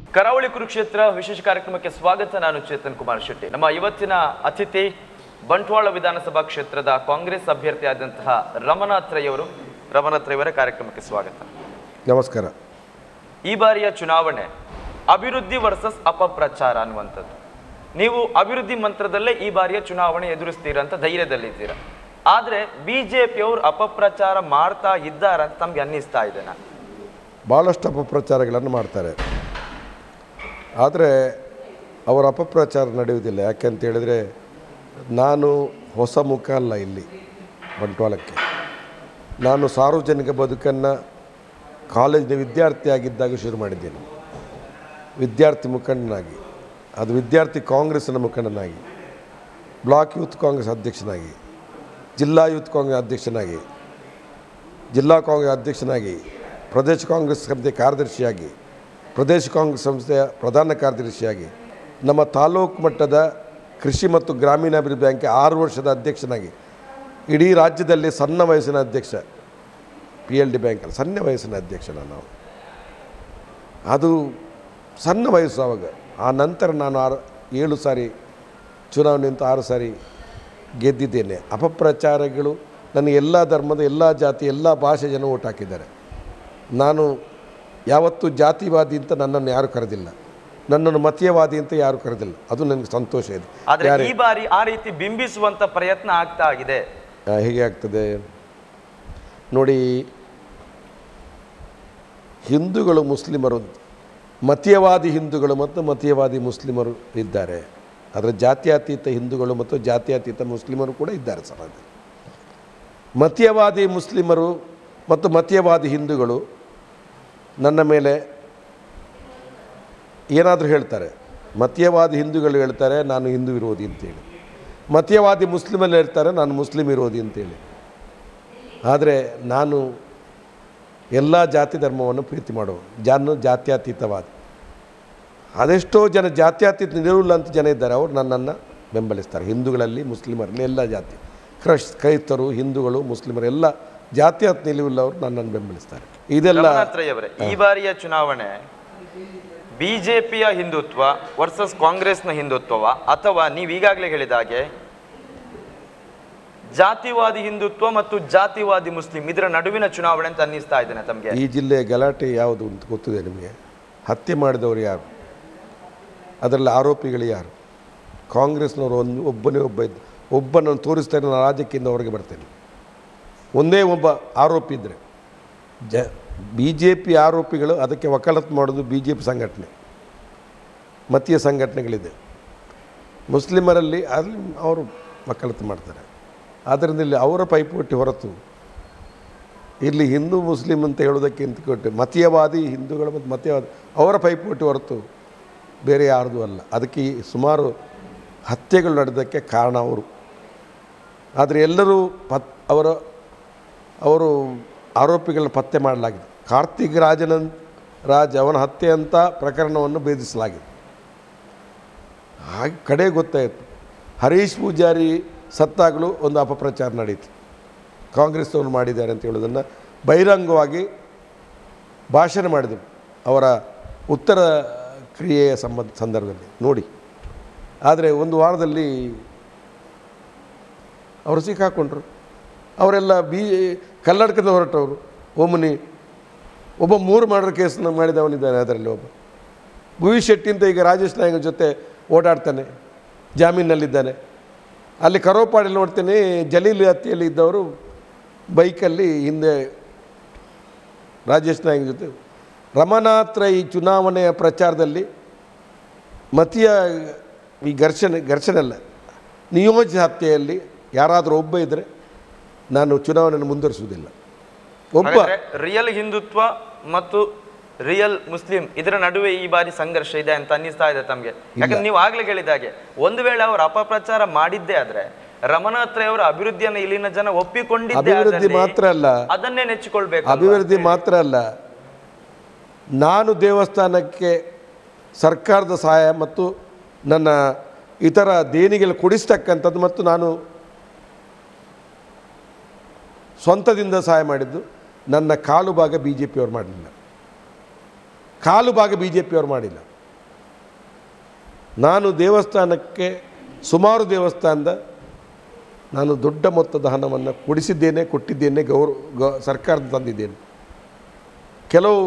ಕರಾವಳಿ ಕುರುಕ್ಷೇತ್ರ ವಿಶೇಷ ಕಾರ್ಯಕ್ರಮಕ್ಕೆ ಸ್ವಾಗತ ನಾನು ಚೇತನ್ ಕುಮಾರ್ ಶೆಟ್ಟಿ ನಮ್ಮ ಇವತ್ತಿನ ಅತಿಥಿ ಬಂಟ್ವಾಳ ವಿಧಾನಸಭಾ ಕ್ಷೇತ್ರದ ಕಾಂಗ್ರೆಸ್ ಅಭ್ಯರ್ಥಿಯಾದಂತಹ ರಮನಾಥ್ ರೈ ಅವರು ರಮನಾಥ್ ರೈ ಅವರ ಕಾರ್ಯಕ್ರಮಕ್ಕೆ ಸ್ವಾಗತ ನಮಸ್ಕಾರ ಈ ಬಾರಿಯ ಚುನಾವಣೆ ಅಭಿವೃದ್ಧಿ ವರ್ಸಸ್ ಅಪಪ್ರಚಾರ ಅನ್ನುವಂಥದ್ದು ನೀವು ಅಭಿವೃದ್ಧಿ ಮಂತ್ರದಲ್ಲೇ ಈ ಬಾರಿಯ ಚುನಾವಣೆ ಎದುರಿಸ್ತೀರಾ ಅಂತ ಧೈರ್ಯದಲ್ಲಿದ್ದೀರಾ ಆದ್ರೆ ಬಿಜೆಪಿಯವರು ಅಪಪ್ರಚಾರ ಮಾಡ್ತಾ ಇದ್ದಾರ ಅಂತ ತಮ್ಗೆ ಅನ್ನಿಸ್ತಾ ಇದೆ ನಾನು ಭಾಳಷ್ಟು ಅಪಪ್ರಚಾರಗಳನ್ನು ಮಾಡ್ತಾರೆ ಆದರೆ ಅವರ ಅಪಪ್ರಚಾರ ನಡೆಯುವುದಿಲ್ಲ ಯಾಕೆಂತ ಹೇಳಿದರೆ ನಾನು ಹೊಸ ಮುಖ ಅಲ್ಲ ಇಲ್ಲಿ ಬಂಟ್ವಾಳಕ್ಕೆ ನಾನು ಸಾರ್ವಜನಿಕ ಬದುಕನ್ನು ಕಾಲೇಜಿನ ವಿದ್ಯಾರ್ಥಿಯಾಗಿದ್ದಾಗ ಶುರು ಮಾಡಿದ್ದೇನೆ ವಿದ್ಯಾರ್ಥಿ ಮುಖಂಡನಾಗಿ ಅದು ವಿದ್ಯಾರ್ಥಿ ಕಾಂಗ್ರೆಸ್ಸಿನ ಮುಖಂಡನಾಗಿ ಬ್ಲಾಕ್ ಯೂತ್ ಕಾಂಗ್ರೆಸ್ ಅಧ್ಯಕ್ಷನಾಗಿ ಜಿಲ್ಲಾ ಯೂತ್ ಕಾಂಗ್ರೆಸ್ ಅಧ್ಯಕ್ಷನಾಗಿ ಜಿಲ್ಲಾ ಕಾಂಗ್ರೆಸ್ ಅಧ್ಯಕ್ಷನಾಗಿ ಪ್ರದೇಶ ಕಾಂಗ್ರೆಸ್ ಸಮಿತಿ ಕಾರ್ಯದರ್ಶಿಯಾಗಿ ಪ್ರದೇಶ ಕಾಂಗ್ರೆಸ್ ಸಂಸ್ಥೆಯ ಪ್ರಧಾನ ಕಾರ್ಯದರ್ಶಿಯಾಗಿ ನಮ್ಮ ತಾಲೂಕು ಮಟ್ಟದ ಕೃಷಿ ಮತ್ತು ಗ್ರಾಮೀಣಾಭಿವೃದ್ಧಿ ಬ್ಯಾಂಕ್ಗೆ ಆರು ವರ್ಷದ ಅಧ್ಯಕ್ಷನಾಗಿ ಇಡೀ ರಾಜ್ಯದಲ್ಲಿ ಸಣ್ಣ ವಯಸ್ಸಿನ ಅಧ್ಯಕ್ಷ ಪಿ ಎಲ್ ಡಿ ಬ್ಯಾಂಕಲ್ಲಿ ಸಣ್ಣ ವಯಸ್ಸಿನ ಅಧ್ಯಕ್ಷ ನಾವು ಅದು ಸಣ್ಣ ವಯಸ್ಸು ಆವಾಗ ಆ ನಂತರ ನಾನು ಆರು ಏಳು ಸಾರಿ ಚುನಾವಣೆ ನಿಂತು ಆರು ಸಾರಿ ಗೆದ್ದಿದ್ದೇನೆ ಅಪಪ್ರಚಾರಗಳು ನನಗೆ ಎಲ್ಲ ಧರ್ಮದ ಎಲ್ಲ ಜಾತಿ ಎಲ್ಲ ಭಾಷೆ ಜನ ಓಟ್ ಹಾಕಿದ್ದಾರೆ ನಾನು ಯಾವತ್ತೂ ಜಾತಿವಾದಿ ಅಂತ ನನ್ನನ್ನು ಯಾರು ಕರೆದಿಲ್ಲ ನನ್ನನ್ನು ಮತೀಯವಾದಿ ಅಂತ ಯಾರು ಕರೆದಿಲ್ಲ ಅದು ನನಗೆ ಸಂತೋಷ ಇದೆ ಆದ್ರೆ ಯಾರೇ ಈ ಬಾರಿ ಆ ರೀತಿ ಬಿಂಬಿಸುವಂತ ಪ್ರಯತ್ನ ಆಗ್ತಾ ಆಗಿದೆ ಆ, ಹೇಗೆ ಆಗ್ತದೆ ನೋಡಿ ಹಿಂದೂಗಳು ಮುಸ್ಲಿಮರು ಮತೀಯವಾದಿ ಹಿಂದೂಗಳು ಮತ್ತು ಮತೀಯವಾದಿ ಮುಸ್ಲಿಮರು ಇದ್ದಾರೆ ಅದರ ಜಾತ್ಯತೀತ ಹಿಂದೂಗಳು ಮತ್ತು ಜಾತ್ಯತೀತ ಮುಸ್ಲಿಮರು ಕೂಡ ಇದ್ದಾರೆ ಸಮಾಜದಲ್ಲಿ ಮತೀಯವಾದಿ ಮುಸ್ಲಿಮರು ಮತ್ತು ಮತೀಯವಾದಿ ಹಿಂದೂಗಳು ನನ್ನ ಮೇಲೆ ಏನಾದರೂ ಹೇಳ್ತಾರೆ ಮತೀಯವಾದಿ ಹಿಂದೂಗಳು ಹೇಳ್ತಾರೆ ನಾನು ಹಿಂದೂ ವಿರೋಧಿ ಅಂತೇಳಿ ಮತೀಯವಾದಿ ಮುಸ್ಲಿಮಲ್ಲಿ ಹೇಳ್ತಾರೆ ನಾನು ಮುಸ್ಲಿಂ ವಿರೋಧಿ ಅಂತೇಳಿ ಆದರೆ ನಾನು ಎಲ್ಲ ಜಾತಿ ಧರ್ಮವನ್ನು ಪ್ರೀತಿ ಮಾಡುವ ಜಾನು ಜಾತ್ಯತೀತವಾದ ಅದೆಷ್ಟೋ ಜನ ಜಾತ್ಯತೀತ ನಿಲುವಿಲ್ಲ ಅಂತ ಜನ ಇದ್ದಾರೆ ಅವರು ನನ್ನನ್ನು ಬೆಂಬಲಿಸ್ತಾರೆ ಹಿಂದೂಗಳಲ್ಲಿ ಮುಸ್ಲಿಮರಲ್ಲಿ ಎಲ್ಲ ಜಾತಿ ಕ್ರೈಸ್ ಕ್ರೈಸ್ತರು ಹಿಂದೂಗಳು ಮುಸ್ಲಿಮರು ಎಲ್ಲ ಜಾತ್ಯತ ನಿಲುವಿಲ್ಲವರು ನನ್ನನ್ನು ಬೆಂಬಲಿಸ್ತಾರೆ ಇದೆಲ್ಲ ರಮನಾಥ್ ರೈ ಅವರೇ ಈ ಬಾರಿಯ ಚುನಾವಣೆ ಬಿಜೆಪಿಯ ಹಿಂದುತ್ವ ವರ್ಸಸ್ ಕಾಂಗ್ರೆಸ್ನ ಹಿಂದುತ್ವವ ಅಥವಾ ನೀವು ಈಗಾಗಲೇ ಹೇಳಿದ ಹಾಗೆ ಜಾತಿವಾದಿ ಹಿಂದುತ್ವ ಮತ್ತು ಜಾತಿವಾದಿ ಮುಸ್ಲಿಂ ಇದರ ನಡುವಿನ ಚುನಾವಣೆ ಅಂತ ಅನ್ನಿಸ್ತಾ ಇದ್ದೇನೆ ತಮಗೆ ಈ ಜಿಲ್ಲೆಯ ಗಲಾಟೆ ಯಾವುದು ಅಂತ ಗೊತ್ತಿದೆ ನಿಮಗೆ ಹತ್ಯೆ ಮಾಡಿದವರು ಯಾರು ಅದರಲ್ಲಿ ಆರೋಪಿಗಳು ಯಾರು ಕಾಂಗ್ರೆಸ್ನವರು ಒಂದು ಒಬ್ಬನೇ ಒಬ್ಬ ಇದ್ದ ಒಬ್ಬನನ್ನು ತೋರಿಸ್ತಾರೆ ನಾನು ರಾಜ್ಯಕ್ಕಿಂತ ಹೊರಗೆ ಬರ್ತೇನೆ ಒಂದೇ ಒಬ್ಬ ಆರೋಪಿ ಇದ್ದರೆ ಜ ಬಿ ಜೆ ಪಿ ಆರೋಪಿಗಳು ಅದಕ್ಕೆ ವಕಾಲತ್ತು ಮಾಡೋದು ಬಿ ಜೆ ಪಿ ಸಂಘಟನೆ ಮತೀಯ ಸಂಘಟನೆಗಳಿದೆ ಮುಸ್ಲಿಮರಲ್ಲಿ ಅಲ್ಲಿ ಅವರು ವಕಾಲತ್ತು ಮಾಡ್ತಾರೆ ಆದ್ದರಿಂದ ಇಲ್ಲಿ ಅವರ ಪೈಪೋಟಿ ಹೊರತು ಇಲ್ಲಿ ಹಿಂದೂ ಮುಸ್ಲಿಂ ಅಂತ ಹೇಳೋದಕ್ಕಿಂತ ಕೊಟ್ಟು ಮತೀಯವಾದಿ ಹಿಂದೂಗಳು ಮತ್ತು ಮತೀಯವಾದಿ ಅವರ ಪೈಪೋಟಿ ಹೊರತು ಬೇರೆ ಯಾರ್ದು ಅಲ್ಲ ಅದಕ್ಕೆ ಈ ಸುಮಾರು ಹತ್ಯೆಗಳು ನಡೆದಕ್ಕೆ ಕಾರಣ ಅವರು ಆದರೆ ಎಲ್ಲರೂ ಪತ್ ಅವರ ಅವರು ಆರೋಪಿಗಳನ್ನ ಪತ್ತೆ ಮಾಡಲಾಗಿದೆ ಕಾರ್ತಿಕ್ ರಾಜನ ರಾಜ್ ಅವನ ಹತ್ಯೆ ಅಂತ ಪ್ರಕರಣವನ್ನು ಭೇದಿಸಲಾಗಿದೆ ಹಾಗೆ ಕಡೆ ಗೊತ್ತಾಯಿತು ಹರೀಶ್ ಪೂಜಾರಿ ಸತ್ತಾಗಲೂ ಒಂದು ಅಪಪ್ರಚಾರ ನಡೀತು ಕಾಂಗ್ರೆಸ್ನವರು ಮಾಡಿದ್ದಾರೆ ಅಂತ ಹೇಳೋದನ್ನು ಬಹಿರಂಗವಾಗಿ ಭಾಷಣ ಮಾಡಿದರು ಅವರ ಉತ್ತರ ಕ್ರಿಯೆಯ ಸಂಬಂಧ ಸಂದರ್ಭದಲ್ಲಿ ನೋಡಿ ಆದರೆ ಒಂದು ವಾರದಲ್ಲಿ ಅವರು ಸಿಕ್ಕಾಕೊಂಡ್ರು ಅವರೆಲ್ಲ ಬಿ ಕಲ್ಲಡ್ಕದ ಹೊರಟವರು ಒಮ್ಮನಿ ಒಬ್ಬ ಮೂರು ಮರ್ಡರ್ ಕೇಸನ್ನು ಮಾಡಿದವನಿದ್ದಾನೆ ಅದರಲ್ಲಿ ಒಬ್ಬ ಭುವಿ ಶೆಟ್ಟಿ ಅಂತ ಈಗ ರಾಜೇಶ್ ನಾಯಕನ ಜೊತೆ ಓಡಾಡ್ತಾನೆ ಜಾಮೀನಲ್ಲಿದ್ದಾನೆ ಅಲ್ಲಿ ಕರೋಪಾಡಲ್ಲಿ ನೋಡ್ತೇನೆ ಜಲೀಲ್ ಹತ್ಯೆಯಲ್ಲಿ ಇದ್ದವರು ಬೈಕಲ್ಲಿ ಹಿಂದೆ ರಾಜೇಶ್ ನಾಯಕ್ ಜೊತೆ ರಮನಾಥ್ ರೈ ಚುನಾವಣೆಯ ಪ್ರಚಾರದಲ್ಲಿ ಮತೀಯ ಈ ಘರ್ಷಣೆ ಘರ್ಷಣೆ ಅಲ್ಲ ನಿಯೋಜಿತ ಹತ್ಯೆಯಲ್ಲಿ ಯಾರಾದರೂ ಒಬ್ಬ ಇದ್ದರೆ ನಾನು ಚುನಾವಣೆಯನ್ನು ಮುಂದುವರಿಸುವುದಿಲ್ಲ ಒಬ್ಬ ರಿಯಲ್ ಹಿಂದುತ್ವ ಮತ್ತು ರಿಯಲ್ ಮುಸ್ಲಿಂ ಇದರ ನಡುವೆ ಈ ಬಾರಿ ಸಂಘರ್ಷ ಇದೆ ಅಂತ ಅನ್ನಿಸ್ತಾ ಇದೆ ತಮ್ಗೆ ಯಾಕಂದ್ರೆ ನೀವು ಆಗ್ಲೇ ಹೇಳಿದ ಹಾಗೆ ಒಂದು ವೇಳೆ ಅವರು ಅಪಪ್ರಚಾರ ಮಾಡಿದ್ದೇ ಆದ್ರೆ ರಮನಾಥ್ ರೈ ಅವರ ಅಭಿವೃದ್ಧಿಯನ್ನು ಇಲ್ಲಿನ ಜನ ಒಪ್ಪಿಕೊಂಡಿದ್ದೇ ಅಭಿವೃದ್ಧಿ ಆದಲ್ಲಿ ಮಾತ್ರ ಅಲ್ಲ ಅದನ್ನೇ ನೆಚ್ಚಿಕೊಳ್ಬೇಕು ಅಭಿವೃದ್ಧಿ ಮಾತ್ರ ಅಲ್ಲ ನಾನು ದೇವಸ್ಥಾನಕ್ಕೆ ಸರ್ಕಾರದ ಸಹಾಯ ಮತ್ತು ನನ್ನ ಇತರ ದೇಣಿಗೆಗಳು ಕೊಡಿಸ್ತಕ್ಕಂಥದ್ದು ಮತ್ತು ನಾನು ಸ್ವಂತದಿಂದ ಸಹಾಯ ಮಾಡಿದ್ದು ನನ್ನ ಕಾಲು ಭಾಗ ಬಿ ಜೆ ಪಿಯವ್ರು ಮಾಡಲಿಲ್ಲ ಕಾಲು ಭಾಗ ಬಿ ಜೆ ಪಿಯವ್ರು ಮಾಡಿಲ್ಲ ನಾನು ದೇವಸ್ಥಾನಕ್ಕೆ ಸುಮಾರು ದೇವಸ್ಥಾನದ ನಾನು ದೊಡ್ಡ ಮೊತ್ತದ ಹಣವನ್ನು ಕೊಡಿಸಿದ್ದೇನೆ ಕೊಟ್ಟಿದ್ದೇನೆ ಗೌರವ ಗ ಸರ್ಕಾರದ ತಂದಿದ್ದೇನೆ ಕೆಲವು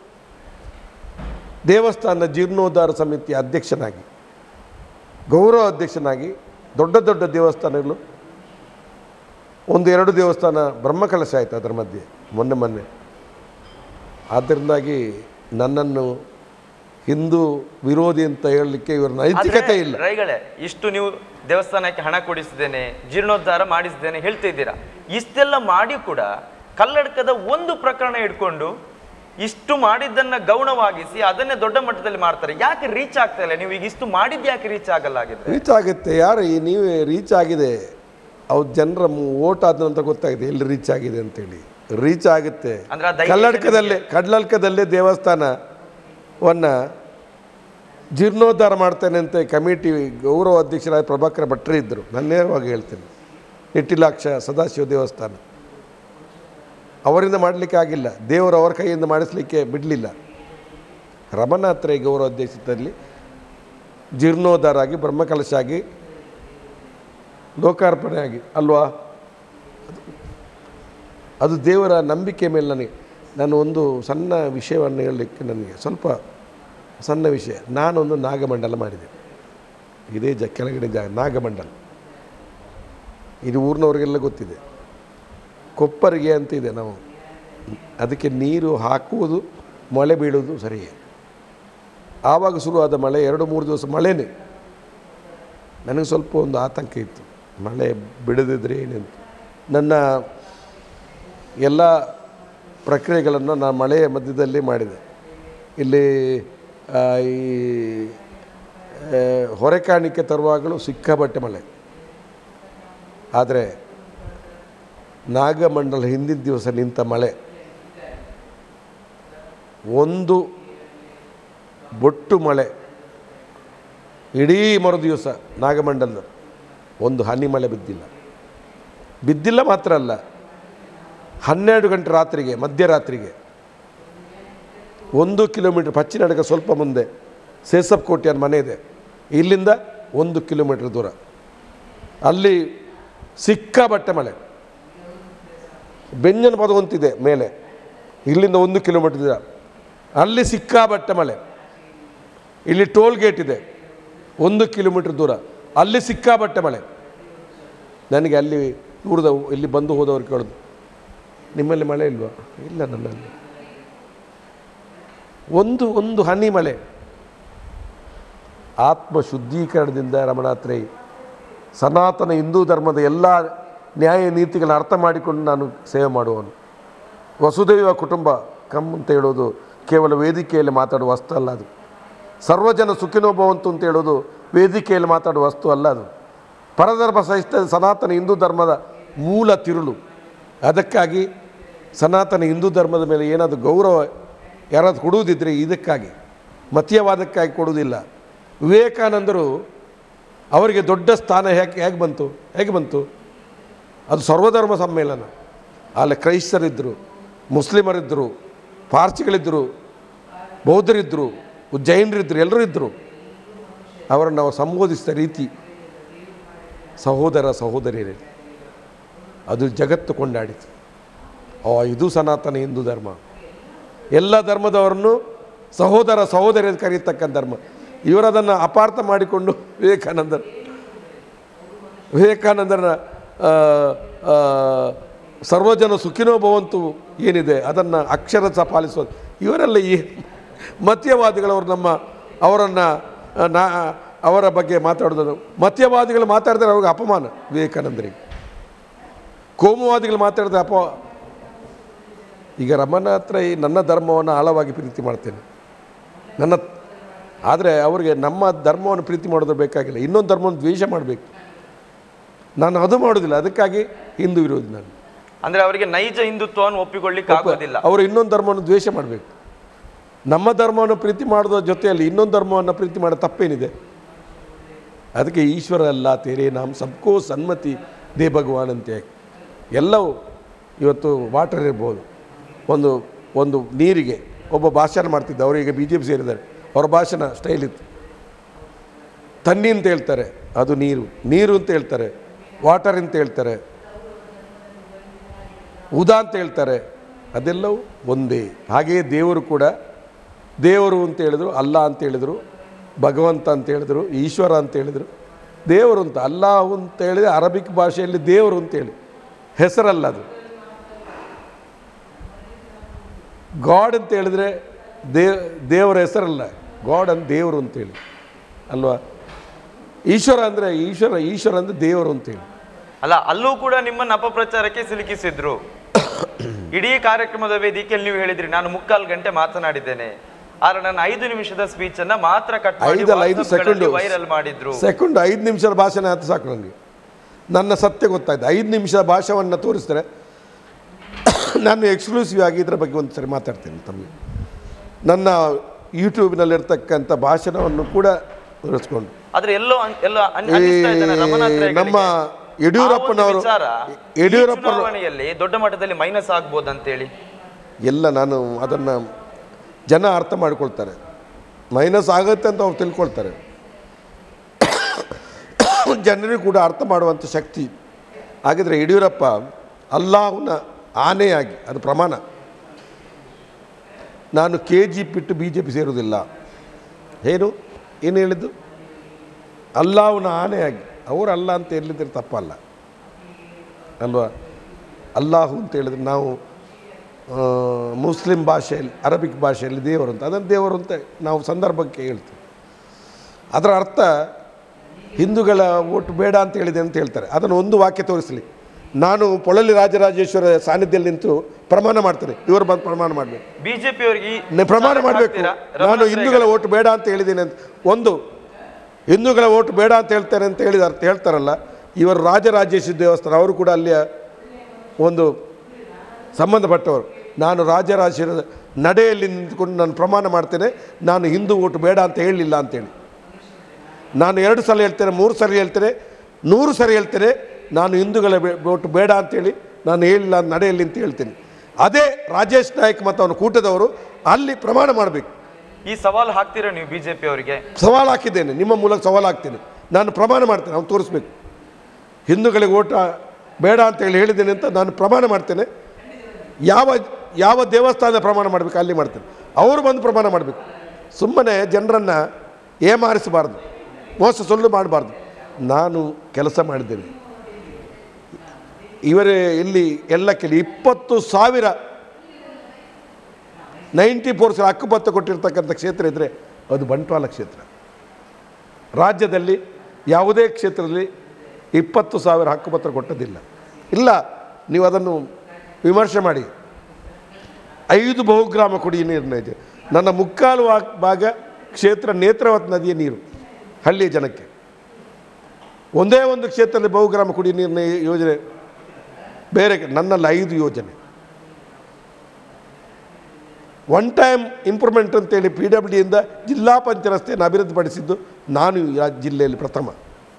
ದೇವಸ್ಥಾನ ಜೀರ್ಣೋದ್ಧಾರ ಸಮಿತಿಯ ಅಧ್ಯಕ್ಷನಾಗಿ ಗೌರವ ಅಧ್ಯಕ್ಷನಾಗಿ ದೊಡ್ಡ ದೊಡ್ಡ ದೇವಸ್ಥಾನಗಳು ಒಂದು ಎರಡು ದೇವಸ್ಥಾನ ಬ್ರಹ್ಮಕಲಶ ಆಯಿತು ಅದರ ಮಧ್ಯೆ ಮೊನ್ನೆ ಮೊನ್ನೆ ಆದ್ದರಿಂದಾಗಿ ನನ್ನನ್ನು ಹಿಂದೂ ವಿರೋಧಿ ಅಂತ ಹೇಳಲಿಕ್ಕೆ ಇವರ ನೈತಿಕತೆ ಆದ್ರೆ ಇಲ್ಲ ರೈಗಳೇ ಇಷ್ಟು ನೀವು ದೇವಸ್ಥಾನಕ್ಕೆ ಹಣ ಕೊಡಿಸಿದ್ದೇನೆ ಜೀರ್ಣೋದ್ಧಾರ ಮಾಡಿಸಿದ್ದೇನೆ ಹೇಳ್ತಿದ್ದೀರಾ ಇಷ್ಟೆಲ್ಲ ಮಾಡಿ ಕೂಡ ಕಲ್ಲಡ್ಕದ ಒಂದು ಪ್ರಕರಣ ಇಟ್ಕೊಂಡು ಇಷ್ಟು ಮಾಡಿದ್ದನ್ನ ಗೌಣವಾಗಿಸಿ ಅದನ್ನೇ ದೊಡ್ಡ ಮಟ್ಟದಲ್ಲಿ ಮಾಡ್ತಾರೆ ಯಾಕೆ ರೀಚ್ ಆಗ್ತಾ ಇಲ್ಲ ನೀವು ಈಗ ಇಷ್ಟು ಮಾಡಿದ್ ಯಾಕೆ ರೀಚ್ ಆಗಲ್ಲ ಆಗಿದ್ರೆ ರೀಚ್ ಆಗುತ್ತೆ ಯಾರು ಈ ನೀವೇ ರೀಚ್ ಆಗಿದೆ ಅವ್ರ ಜನರ ಓಟ್ ಆದ ನಂತರ ಗೊತ್ತಾಗಿದೆ ಎಲ್ಲಿ ರೀಚ್ ಆಗಿದೆ ಅಂತೇಳಿ ರೀಚ್ ಆಗುತ್ತೆ ಅಂದ್ರೆ ಆ ಧೈರ್ಯ ಕಲ್ಲಡ್ಕದಲ್ಲೇ ಕಡ್ಲಡ್ಕದಲ್ಲೇ ದೇವಸ್ಥಾನವನ್ನು ಜೀರ್ಣೋದ್ಧಾರ ಮಾಡ್ತೇನೆ ಅಂತ ಕಮಿಟಿ ಗೌರವ ಅಧ್ಯಕ್ಷರಾದ ಪ್ರಭಾಕರ ಭಟ್ರು ಇದ್ದರು ನಾನು ನೇರವಾಗಿ ಹೇಳ್ತೇನೆ ನಿಟ್ಟಿಲಾಕ್ಷ ಸದಾಶಿವ ದೇವಸ್ಥಾನ ಅವರಿಂದ ಮಾಡಲಿಕ್ಕೆ ಆಗಿಲ್ಲ ದೇವರು ಅವರ ಕೈಯಿಂದ ಮಾಡಿಸ್ಲಿಕ್ಕೆ ಬಿಡಲಿಲ್ಲ ರಮನಾಥ್ರೈ ಗೌರವ ಅಧ್ಯಕ್ಷತೆಯಲ್ಲಿ ಜೀರ್ಣೋದ್ಧಾರ ಆಗಿ ಬ್ರಹ್ಮಕಲಶ ಆಗಿ ಲೋಕಾರ್ಪಣೆ ಆಗಿ ಅಲ್ವಾ ಅದು ದೇವರ ನಂಬಿಕೆ ಮೇಲೆ ನನಗೆ ನಾನು ಒಂದು ಸಣ್ಣ ವಿಷಯವನ್ನು ಹೇಳಲಿಕ್ಕೆ ನನಗೆ ಸ್ವಲ್ಪ ಸಣ್ಣ ವಿಷಯ ನಾನೊಂದು ನಾಗಮಂಡಲ ಮಾಡಿದೆ ಇದೇ ಜ ಕೆಳಗಡೆ ಜಾಗ ನಾಗಮಂಡಲ ಇದು ಊರಿನವರಿಗೆಲ್ಲ ಗೊತ್ತಿದೆ ಕೊಪ್ಪರಿಗೆ ಅಂತ ಇದೆ ನಾವು ಅದಕ್ಕೆ ನೀರು ಹಾಕುವುದು ಮಳೆ ಬೀಳುವುದು ಸರಿಯೇ ಆವಾಗ ಶುರುವಾದ ಮಳೆ ಎರಡು ಮೂರು ದಿವಸ ಮಳೆನೇ ನನಗೆ ಸ್ವಲ್ಪ ಒಂದು ಆತಂಕ ಇತ್ತು ಮಳೆ ಬಿಡದಿದ್ರೆ ಏನಂತ ನನ್ನ ಎಲ್ಲ ಪ್ರಕ್ರಿಯೆಗಳನ್ನು ನಾನು ಮಳೆಯ ಮಧ್ಯದಲ್ಲಿ ಮಾಡಿದೆ ಇಲ್ಲಿ ಆ, ಈ ಆ, ಹೊರೆಕಾಣಿಕೆ ತರುವಾಗಲೂ ಸಿಕ್ಕಾಬಟ್ಟೆ ಮಳೆ ಆದರೆ ನಾಗಮಂಡಲ ಹಿಂದಿನ ದಿವಸ ನಿಂತ ಮಳೆ ಒಂದು ಬೊಟ್ಟು ಮಳೆ ಇಡೀ ಮರು ದಿವಸ ನಾಗಮಂಡಲದ ಒಂದು ಹನಿ ಮಳೆ ಬಿದ್ದಿಲ್ಲ ಬಿದ್ದಿಲ್ಲ ಮಾತ್ರ ಅಲ್ಲ ಹನ್ನೆರಡು ಗಂಟೆ ರಾತ್ರಿಗೆ ಮಧ್ಯರಾತ್ರಿಗೆ ಒಂದು ಕಿಲೋಮೀಟ್ರ್ ಪಚ್ಚಿನಡಕ ಸ್ವಲ್ಪ ಮುಂದೆ ಸೇಸಪ್ ಕೋಟೆ ಅನ್ನೋ ಮನೆ ಇದೆ ಇಲ್ಲಿಂದ ಒಂದು ಕಿಲೋಮೀಟ್ರ್ ದೂರ ಅಲ್ಲಿ ಸಿಕ್ಕಾಬಟ್ಟೆ ಮಳೆ ಬೆಂಜನ ಪದವಂತಿದೆ ಮೇಲೆ ಇಲ್ಲಿಂದ ಒಂದು ಕಿಲೋಮೀಟರ್ ದೂರ ಅಲ್ಲಿ ಸಿಕ್ಕಾಬಟ್ಟೆ ಮಳೆ ಇಲ್ಲಿ ಟೋಲ್ ಗೇಟ್ ಇದೆ ಒಂದು ಕಿಲೋಮೀಟರ್ ದೂರ ಅಲ್ಲಿ ಸಿಕ್ಕಾಬಟ್ಟೆ ಮಳೆ ನನಗೆ ಅಲ್ಲಿ ದೂರದ ಇಲ್ಲಿ ಬಂದು ಹೋದವ್ರು ಕೇಳೋದು ನಿಮ್ಮಲ್ಲಿ ಮಳೆ ಇಲ್ವಾ ಇಲ್ಲ ನನ್ನಲ್ಲಿ ಒಂದು ಒಂದು ಹನಿ ಮಳೆ ಆತ್ಮ ಶುದ್ಧೀಕರಣದಿಂದ ರಮಣಾತ್ರೈ ಸನಾತನ ಹಿಂದೂ ಧರ್ಮದ ಎಲ್ಲ ನ್ಯಾಯ ನೀತಿಗಳನ್ನ ಅರ್ಥ ಮಾಡಿಕೊಂಡು ನಾನು ಸೇವೆ ಮಾಡುವವನು ವಸುದೈವ ಕುಟುಂಬ ಕಮ್ ಅಂತ ಹೇಳೋದು ಕೇವಲ ವೇದಿಕೆಯಲ್ಲಿ ಮಾತಾಡುವ ವಸ್ತು ಅಲ್ಲ ಅದು ಸರ್ವಜನ ಸುಖಿನೋ ಭವಂತು ಅಂತ ಹೇಳೋದು ವೇದಿಕೆಯಲ್ಲಿ ಮಾತಾಡುವ ವಸ್ತು ಅಲ್ಲ ಅದು ಪರಧರ್ಮ ಸಹಿತ ಸನಾತನ ಹಿಂದೂ ಧರ್ಮದ ಮೂಲ ತಿರುಳು ಅದಕ್ಕಾಗಿ ಸನಾತನ ಹಿಂದೂ ಧರ್ಮದ ಮೇಲೆ ಏನಾದರೂ ಗೌರವ ಯಾರಾದ್ರು ಕೊಡುವುದಿದ್ದರೆ ಇದಕ್ಕಾಗಿ ಮತೀಯವಾದಕ್ಕಾಗಿ ಕೊಡುವುದಿಲ್ಲ ವಿವೇಕಾನಂದರು ಅವರಿಗೆ ದೊಡ್ಡ ಸ್ಥಾನ ಹೇಗೆ ಹೇಗೆ ಬಂತು ಹೇಗೆ ಬಂತು ಅದು ಸರ್ವಧರ್ಮ ಸಮ್ಮೇಳನ ಅಲ್ಲಿ ಕ್ರೈಸ್ತರಿದ್ದರು ಮುಸ್ಲಿಮರಿದ್ದರು ಪಾರ್ಸಿಗಳಿದ್ದರು ಬೌದ್ಧರಿದ್ದರು ಜೈನರಿದ್ದರು ಎಲ್ಲರೂ ಇದ್ದರು ಅವರನ್ನು ನಾವು ಸಂಬೋಧಿಸಿದ ರೀತಿ ಸಹೋದರ ಸಹೋದರಿಯರೇ ಅದು ಜಗತ್ತು ಕೊಂಡಾಡಿತು ಆ ಇದು ಸನಾತನ ಹಿಂದೂ ಧರ್ಮ ಎಲ್ಲ ಧರ್ಮದವರನ್ನು ಸಹೋದರ ಸಹೋದರಿ ಅಂತ ಕರೆಯತಕ್ಕಂಥ ಧರ್ಮ ಇವರದನ್ನು ಅಪಾರ್ಥ ಮಾಡಿಕೊಂಡು ವಿವೇಕಾನಂದರು ವಿವೇಕಾನಂದರ ಆ, ಆ, ಸರ್ವಜನ ಸುಖಿನೋ ಭವಂತು ಏನಿದೆ ಅದನ್ನು ಅಕ್ಷರಶಃ ಪಾಲಿಸೋದು ಇವರೆಲ್ಲ ಈ ಮತೀಯವಾದಿಗಳವರು ನಮ್ಮ ಅವರನ್ನು ನಾ ಅವರ ಬಗ್ಗೆ ಮಾತಾಡೋದು ಮತೀಯವಾದಿಗಳು ಮಾತಾಡಿದ್ರೆ ಅವ್ರಿಗೆ ಅಪಮಾನ ವಿವೇಕಾನಂದರಿಗೆ ಕೋಮುವಾದಿಗಳು ಮಾತಾಡಿದ್ರೆ ಅಪ ಈಗ ರಮನಾತ್ರ ಈ ನನ್ನ ಧರ್ಮವನ್ನು ಆಳವಾಗಿ ಪ್ರೀತಿ ಮಾಡ್ತೇನೆ ನನ್ನ ಆದರೆ ಅವರಿಗೆ ನಮ್ಮ ಧರ್ಮವನ್ನು ಪ್ರೀತಿ ಮಾಡೋದು ಬೇಕಾಗಿಲ್ಲ ಇನ್ನೊಂದು ಧರ್ಮವನ್ನು ದ್ವೇಷ ಮಾಡಬೇಕು ನಾನು ಅದು ಮಾಡೋದಿಲ್ಲ ಅದಕ್ಕಾಗಿ ಹಿಂದೂ ವಿರೋಧಿ ನಾನು ಅಂದ್ರೆ ಅವರಿಗೆ ನೈಜ ಹಿಂದುತ್ವವನ್ನು ಒಪ್ಪಿಕೊಳ್ಳಿಕ್ಕೆ ಆಗೋದಿಲ್ಲ ಅವರು ಇನ್ನೊಂದು ಧರ್ಮವನ್ನು ದ್ವೇಷ ಮಾಡಬೇಕು ನಮ್ಮ ಧರ್ಮವನ್ನು ಪ್ರೀತಿ ಮಾಡೋದ್ರ ಜೊತೆಯಲ್ಲಿ ಇನ್ನೊಂದು ಧರ್ಮವನ್ನು ಪ್ರೀತಿ ಮಾಡೋ ತಪ್ಪೇನಿದೆ ಅದಕ್ಕೆ ಈಶ್ವರ ಅಲ್ಲ ತೇರೆ ನಾಮ್ ಸಬ್ಕೋ ಸನ್ಮತಿ ದೇ ಭಗವಾನ್ ಅಂತ ಎಲ್ಲವೂ ಇವತ್ತು ವಾಟರ್ ಇರ್ಬೋದು ಒಂದು ಒಂದು ನೀರಿಗೆ ಒಬ್ಬ ಭಾಷಣ ಮಾಡ್ತಿದ್ದ ಅವರೀಗ ಬಿ ಜೆ ಪಿ ಸೇರಿದ್ದಾರೆ ಅವ್ರ ಭಾಷಣ ಸ್ಟೈಲ್ ಇತ್ತು ತಣ್ಣಿ ಅಂತ ಹೇಳ್ತಾರೆ ಅದು ನೀರು ನೀರು ಅಂತ ಹೇಳ್ತಾರೆ ವಾಟರ್ ಅಂತ ಹೇಳ್ತಾರೆ ಉದಾ ಅಂತ ಹೇಳ್ತಾರೆ ಅದೆಲ್ಲವೂ ಒಂದೇ ಹಾಗೆಯೇ ದೇವರು ಕೂಡ ದೇವರು ಅಂತ ಹೇಳಿದ್ರು ಅಲ್ಲ ಅಂತ ಹೇಳಿದ್ರು ಭಗವಂತ ಅಂತ ಹೇಳಿದ್ರು ಈಶ್ವರ ಅಂತ ಹೇಳಿದ್ರು ದೇವರು ಅಂತ ಅಲ್ಲಾಹು ಅಂತ ಹೇಳಿದ್ರೆ ಅರಬಿಕ್ ಭಾಷೆಯಲ್ಲಿ ದೇವರು ಅಂತೇಳಿ ಹೆಸರಲ್ಲ ಅದು ಗಾಡ್ ಅಂತ ಹೇಳಿದ್ರೆ ದೇವ್ ದೇವರ ಹೆಸರಲ್ಲ ಗಾಡ್ ಅಂತ ದೇವರು ಅಂತೇಳಿ ಅಲ್ವಾ ಈಶ್ವರ ಅಂದರೆ ಈಶ್ವರ ಈಶ್ವರ ಅಂದರೆ ದೇವರು ಅಂತೇಳಿ ಅಲ್ಲ ಅಲ್ಲೂ ಕೂಡ ನಿಮ್ಮನ್ನ ಅಪಪ್ರಚಾರಕ್ಕೆ ಸಿಲುಕಿಸಿದ್ರು ಇಡೀ ಕಾರ್ಯಕ್ರಮದ ವೇದಿಕೆಯಲ್ಲಿ ನೀವು ಹೇಳಿದ್ರಿ ನಾನು ಮುಕ್ಕಾಲು ಗಂಟೆ ಮಾತನಾಡಿದ್ದೇನೆ ಆದ್ರೆ ನನ್ನ ಐದು ನಿಮಿಷದ ಸ್ಪೀಚ್ ಅನ್ನ ಮಾತ್ರ ಕಟ್ ಮಾಡಿ ಐದಲ್ಲ ಐದು ಸೆಕೆಂಡ್ ವೈರಲ್ ಮಾಡಿದ್ರು ಸೆಕೆಂಡ್ ಐದು ನಿಮಿಷದ ಭಾಷಣ ಆಯ್ತು ಸಾಕು ನನಗೆ ನನ್ನ ಸತ್ಯ ಗೊತ್ತಾಯ್ತು ಐದು ನಿಮಿಷದ ಭಾಷಣವನ್ನು ತೋರಿಸಿದ್ರೆ ನಾನು ಎಕ್ಸ್ಕ್ಲೂಸಿವ್ ಆಗಿ ಇದರ ಬಗ್ಗೆ ಒಂದು ಸರಿ ಮಾತಾಡ್ತೇನೆ ತಮಗೆ ನನ್ನ ಯೂಟ್ಯೂಬ್ನಲ್ಲಿರ್ತಕ್ಕಂಥ ಭಾಷಣವನ್ನು ಕೂಡ ತೋರಿಸ್ಕೊಂಡು ಆದ್ರೆ ಎಲ್ಲೋ ಅನ್- ಎಲ್ಲೋ ಅನ್- ಅನ್ನಿಸ್ತಾ ಇದ್ದಾನೆ ರಮನಾಥ್ ಈ ರೈಗಳಿಗೆ. ನಮ್ಮ ಯಡಿಯೂರಪ್ಪನವರು ಆ ಒಂದು ವಿಚಾರ ಈ ಯಡಿಯೂರಪ್ಪನ ಚುನಾವಣೆಯಲ್ಲಿ ದೊಡ್ಡ ಮಟ್ಟದಲ್ಲಿ ಮೈನಸ್ ಆಗ್ಬೋದಂತೇಳಿ ಎಲ್ಲ ನಾನು ಅದನ್ನು ಜನ ಅರ್ಥ ಮಾಡ್ಕೊಳ್ತಾರೆ ಮೈನಸ್ ಆಗುತ್ತೆ ಅಂತ ಅವ್ರು ತಿಳ್ಕೊಳ್ತಾರೆ ಜನರಿಗೂ ಕೂಡ ಅರ್ಥ ಮಾಡುವಂಥ ಶಕ್ತಿ ಹಾಗಿದ್ರೆ ಯಡಿಯೂರಪ್ಪ ಅಲ್ಲಾಹನ ಆನೆಯಾಗಿ ಅದು ಪ್ರಮಾಣ ನಾನು ಕೆ ಜಿ ಬಿಟ್ಟು ಬಿ ಜೆ ಪಿ ಸೇರುವುದಿಲ್ಲ ಏನು ಏನು ಹೇಳಿದ್ದು ಅಲ್ಲಾಹನ ಆನೆಯಾಗಿ ಅವರು ಅಲ್ಲ ಅಂತ ಹೇಳಿದ್ರೆ ತಪ್ಪಲ್ಲ ಅಲ್ವಾ ಅಲ್ಲಾಹು ಅಂತ ಹೇಳಿದ್ರೆ ನಾವು ಆ, ಮುಸ್ಲಿಂ ಭಾಷೆಯಲ್ಲಿ ಅರಬಿಕ್ ಭಾಷೆಯಲ್ಲಿ ದೇವರು ಅಂತ ಅದನ್ನು ದೇವರು ಅಂತ ನಾವು ಸಂದರ್ಭಕ್ಕೆ ಹೇಳ್ತೀವಿ ಅದರ ಅರ್ಥ ಹಿಂದೂಗಳ ಓಟು ಬೇಡ ಅಂತ ಹೇಳಿದೆ ಅಂತ ಹೇಳ್ತಾರೆ ಅದನ್ನು ಒಂದು ವಾಕ್ಯ ತೋರಿಸಲಿ ನಾನು ಪೊಳಲಿ ರಾಜರಾಜೇಶ್ವರ ಸಾನ್ನಿಧ್ಯದಲ್ಲಿ ನಿಂತು ಪ್ರಮಾಣ ಮಾಡ್ತೇನೆ ಇವರು ಬಂದು ಪ್ರಮಾಣ ಮಾಡಬೇಕು ಬಿಜೆಪಿ ಅವರಿಗೆ ನೆ- ಪ್ರಮಾಣ ಮಾಡಬೇಕು ನಾನು ಹಿಂದೂಗಳ ಓಟು ಬೇಡ ಅಂತ ಹೇಳಿದ್ದೇನೆ ಅಂತ ಒಂದು ಹಿಂದೂಗಳ ಓಟು ಬೇಡ ಅಂತ ಹೇಳ್ತಾರೆ ಅಂತ ಹೇಳಿದ ಅರ್ಥ ಹೇಳ್ತಾರಲ್ಲ ಇವರು ರಾಜರಾಜೇಶ್ವರಿ ದೇವಸ್ಥಾನ ಅವರು ಕೂಡ ಅಲ್ಲಿಯ ಒಂದು ಸಂಬಂಧಪಟ್ಟವರು ನಾನು ರಾಜರಾಜೇಶ್ವರ ನಡೆಯಲ್ಲಿ ನಿಂತ್ಕೊಂಡು ನಾನು ಪ್ರಮಾಣ ಮಾಡ್ತೇನೆ ನಾನು ಹಿಂದೂ ಓಟು ಬೇಡ ಅಂತ ಹೇಳಲಿಲ್ಲ ಅಂತೇಳಿ ನಾನು ಎರಡು ಸಲ ಹೇಳ್ತೇನೆ ಮೂರು ಸಲ ಹೇಳ್ತೇನೆ ನೂರು ಸರಿ ಹೇಳ್ತೇನೆ ನಾನು ಹಿಂದೂಗಳ ಬೇ- ಓಟು ಬೇಡ ಅಂತೇಳಿ ನಾನು ಹೇಳಿಲ್ಲ ನಡೆಯಲ್ಲಿ ಅಂತ ಹೇಳ್ತೇನೆ ಅದೇ ರಾಜೇಶ್ ನಾಯ್ಕ್ ಮತ್ತು ಅವನ ಕೂಟದವರು ಅಲ್ಲಿ ಪ್ರಮಾಣ ಮಾಡಬೇಕು ಈ ಸವಾಲು ಹಾಕ್ತೀರಾ ನೀವು ಬಿಜೆಪಿ ಅವರಿಗೆ ಸವಾಲು ಹಾಕಿದ್ದೇನೆ ನಿಮ್ಮ ಮೂಲಕ ಸವಾಲು ಹಾಕ್ತೇನೆ ನಾನು ಪ್ರಮಾಣ ಮಾಡ್ತೇನೆ ಅವ್ನು ತೋರಿಸ್ಬೇಕು ಹಿಂದೂಗಳಿಗೆ ಓಟ ಬೇಡ ಅಂತ ಹೇಳಿ ಹೇಳಿದ್ದೇನೆ ಅಂತ ನಾನು ಪ್ರಮಾಣ ಮಾಡ್ತೇನೆ ಯಾವ ಯಾವ ದೇವಸ್ಥಾನದ ಪ್ರಮಾಣ ಮಾಡಬೇಕು ಅಲ್ಲಿ ಮಾಡ್ತೇನೆ ಅವರು ಬಂದು ಪ್ರಮಾಣ ಮಾಡಬೇಕು ಸುಮ್ಮನೆ ಜನರನ್ನು ಏಮಾರಿಸಬಾರ್ದು ಮೋಸ ಸೊಲ್ಲು ಮಾಡಬಾರ್ದು ನಾನು ಕೆಲಸ ಮಾಡಿದ್ದೇನೆ ಇವರೇ ಇಲ್ಲಿ ಎಲ್ಲ ಕೇಳಿ ಇಪ್ಪತ್ತು ಸಾವಿರ ನೈಂಟಿ ಫೋರ್ಸ್ ಹಕ್ಕುಪತ್ರ ಕೊಟ್ಟಿರ್ತಕ್ಕಂಥ ಕ್ಷೇತ್ರ ಇದ್ದರೆ ಅದು ಬಂಟ್ವಾಳ ಕ್ಷೇತ್ರ ರಾಜ್ಯದಲ್ಲಿ ಯಾವುದೇ ಕ್ಷೇತ್ರದಲ್ಲಿ ಇಪ್ಪತ್ತು ಸಾವಿರ ಹಕ್ಕುಪತ್ರ ಕೊಟ್ಟದಿಲ್ಲ ಇಲ್ಲ ನೀವು ಅದನ್ನು ವಿಮರ್ಶೆ ಮಾಡಿ ಐದು ಬಹುಗ್ರಾಮ ಕುಡಿಯ ನೀರಿನ ಇದೆ ನನ್ನ ಮುಕ್ಕಾಲು ವಾ- ಭಾಗ ಕ್ಷೇತ್ರ ನೇತ್ರಾವತಿ ನದಿಯ ನೀರು ಹಳ್ಳಿಯ ಜನಕ್ಕೆ ಒಂದೇ ಒಂದು ಕ್ಷೇತ್ರದಲ್ಲಿ ಬಹುಗ್ರಾಮ ಕುಡಿಯ ನೀರಿನ ಯೋಜನೆ ಬೇರೆ ನನ್ನಲ್ಲಿ ಐದು ಯೋಜನೆ ಒನ್ ಟೈಮ್ ಇಂಪ್ರೂವ್ಮೆಂಟ್ ಅಂತೇಳಿ ಪಿ ಡಬ್ಲ್ಯೂ ಡಿಯಿಂದ ಜಿಲ್ಲಾ ಪಂಚಾಯತ್ ರಸ್ತೆಯನ್ನು ಅಭಿವೃದ್ಧಿಪಡಿಸಿದ್ದು ನಾನು ಈ ರಾಜ್ಯ ಜಿಲ್ಲೆಯಲ್ಲಿ ಪ್ರಥಮ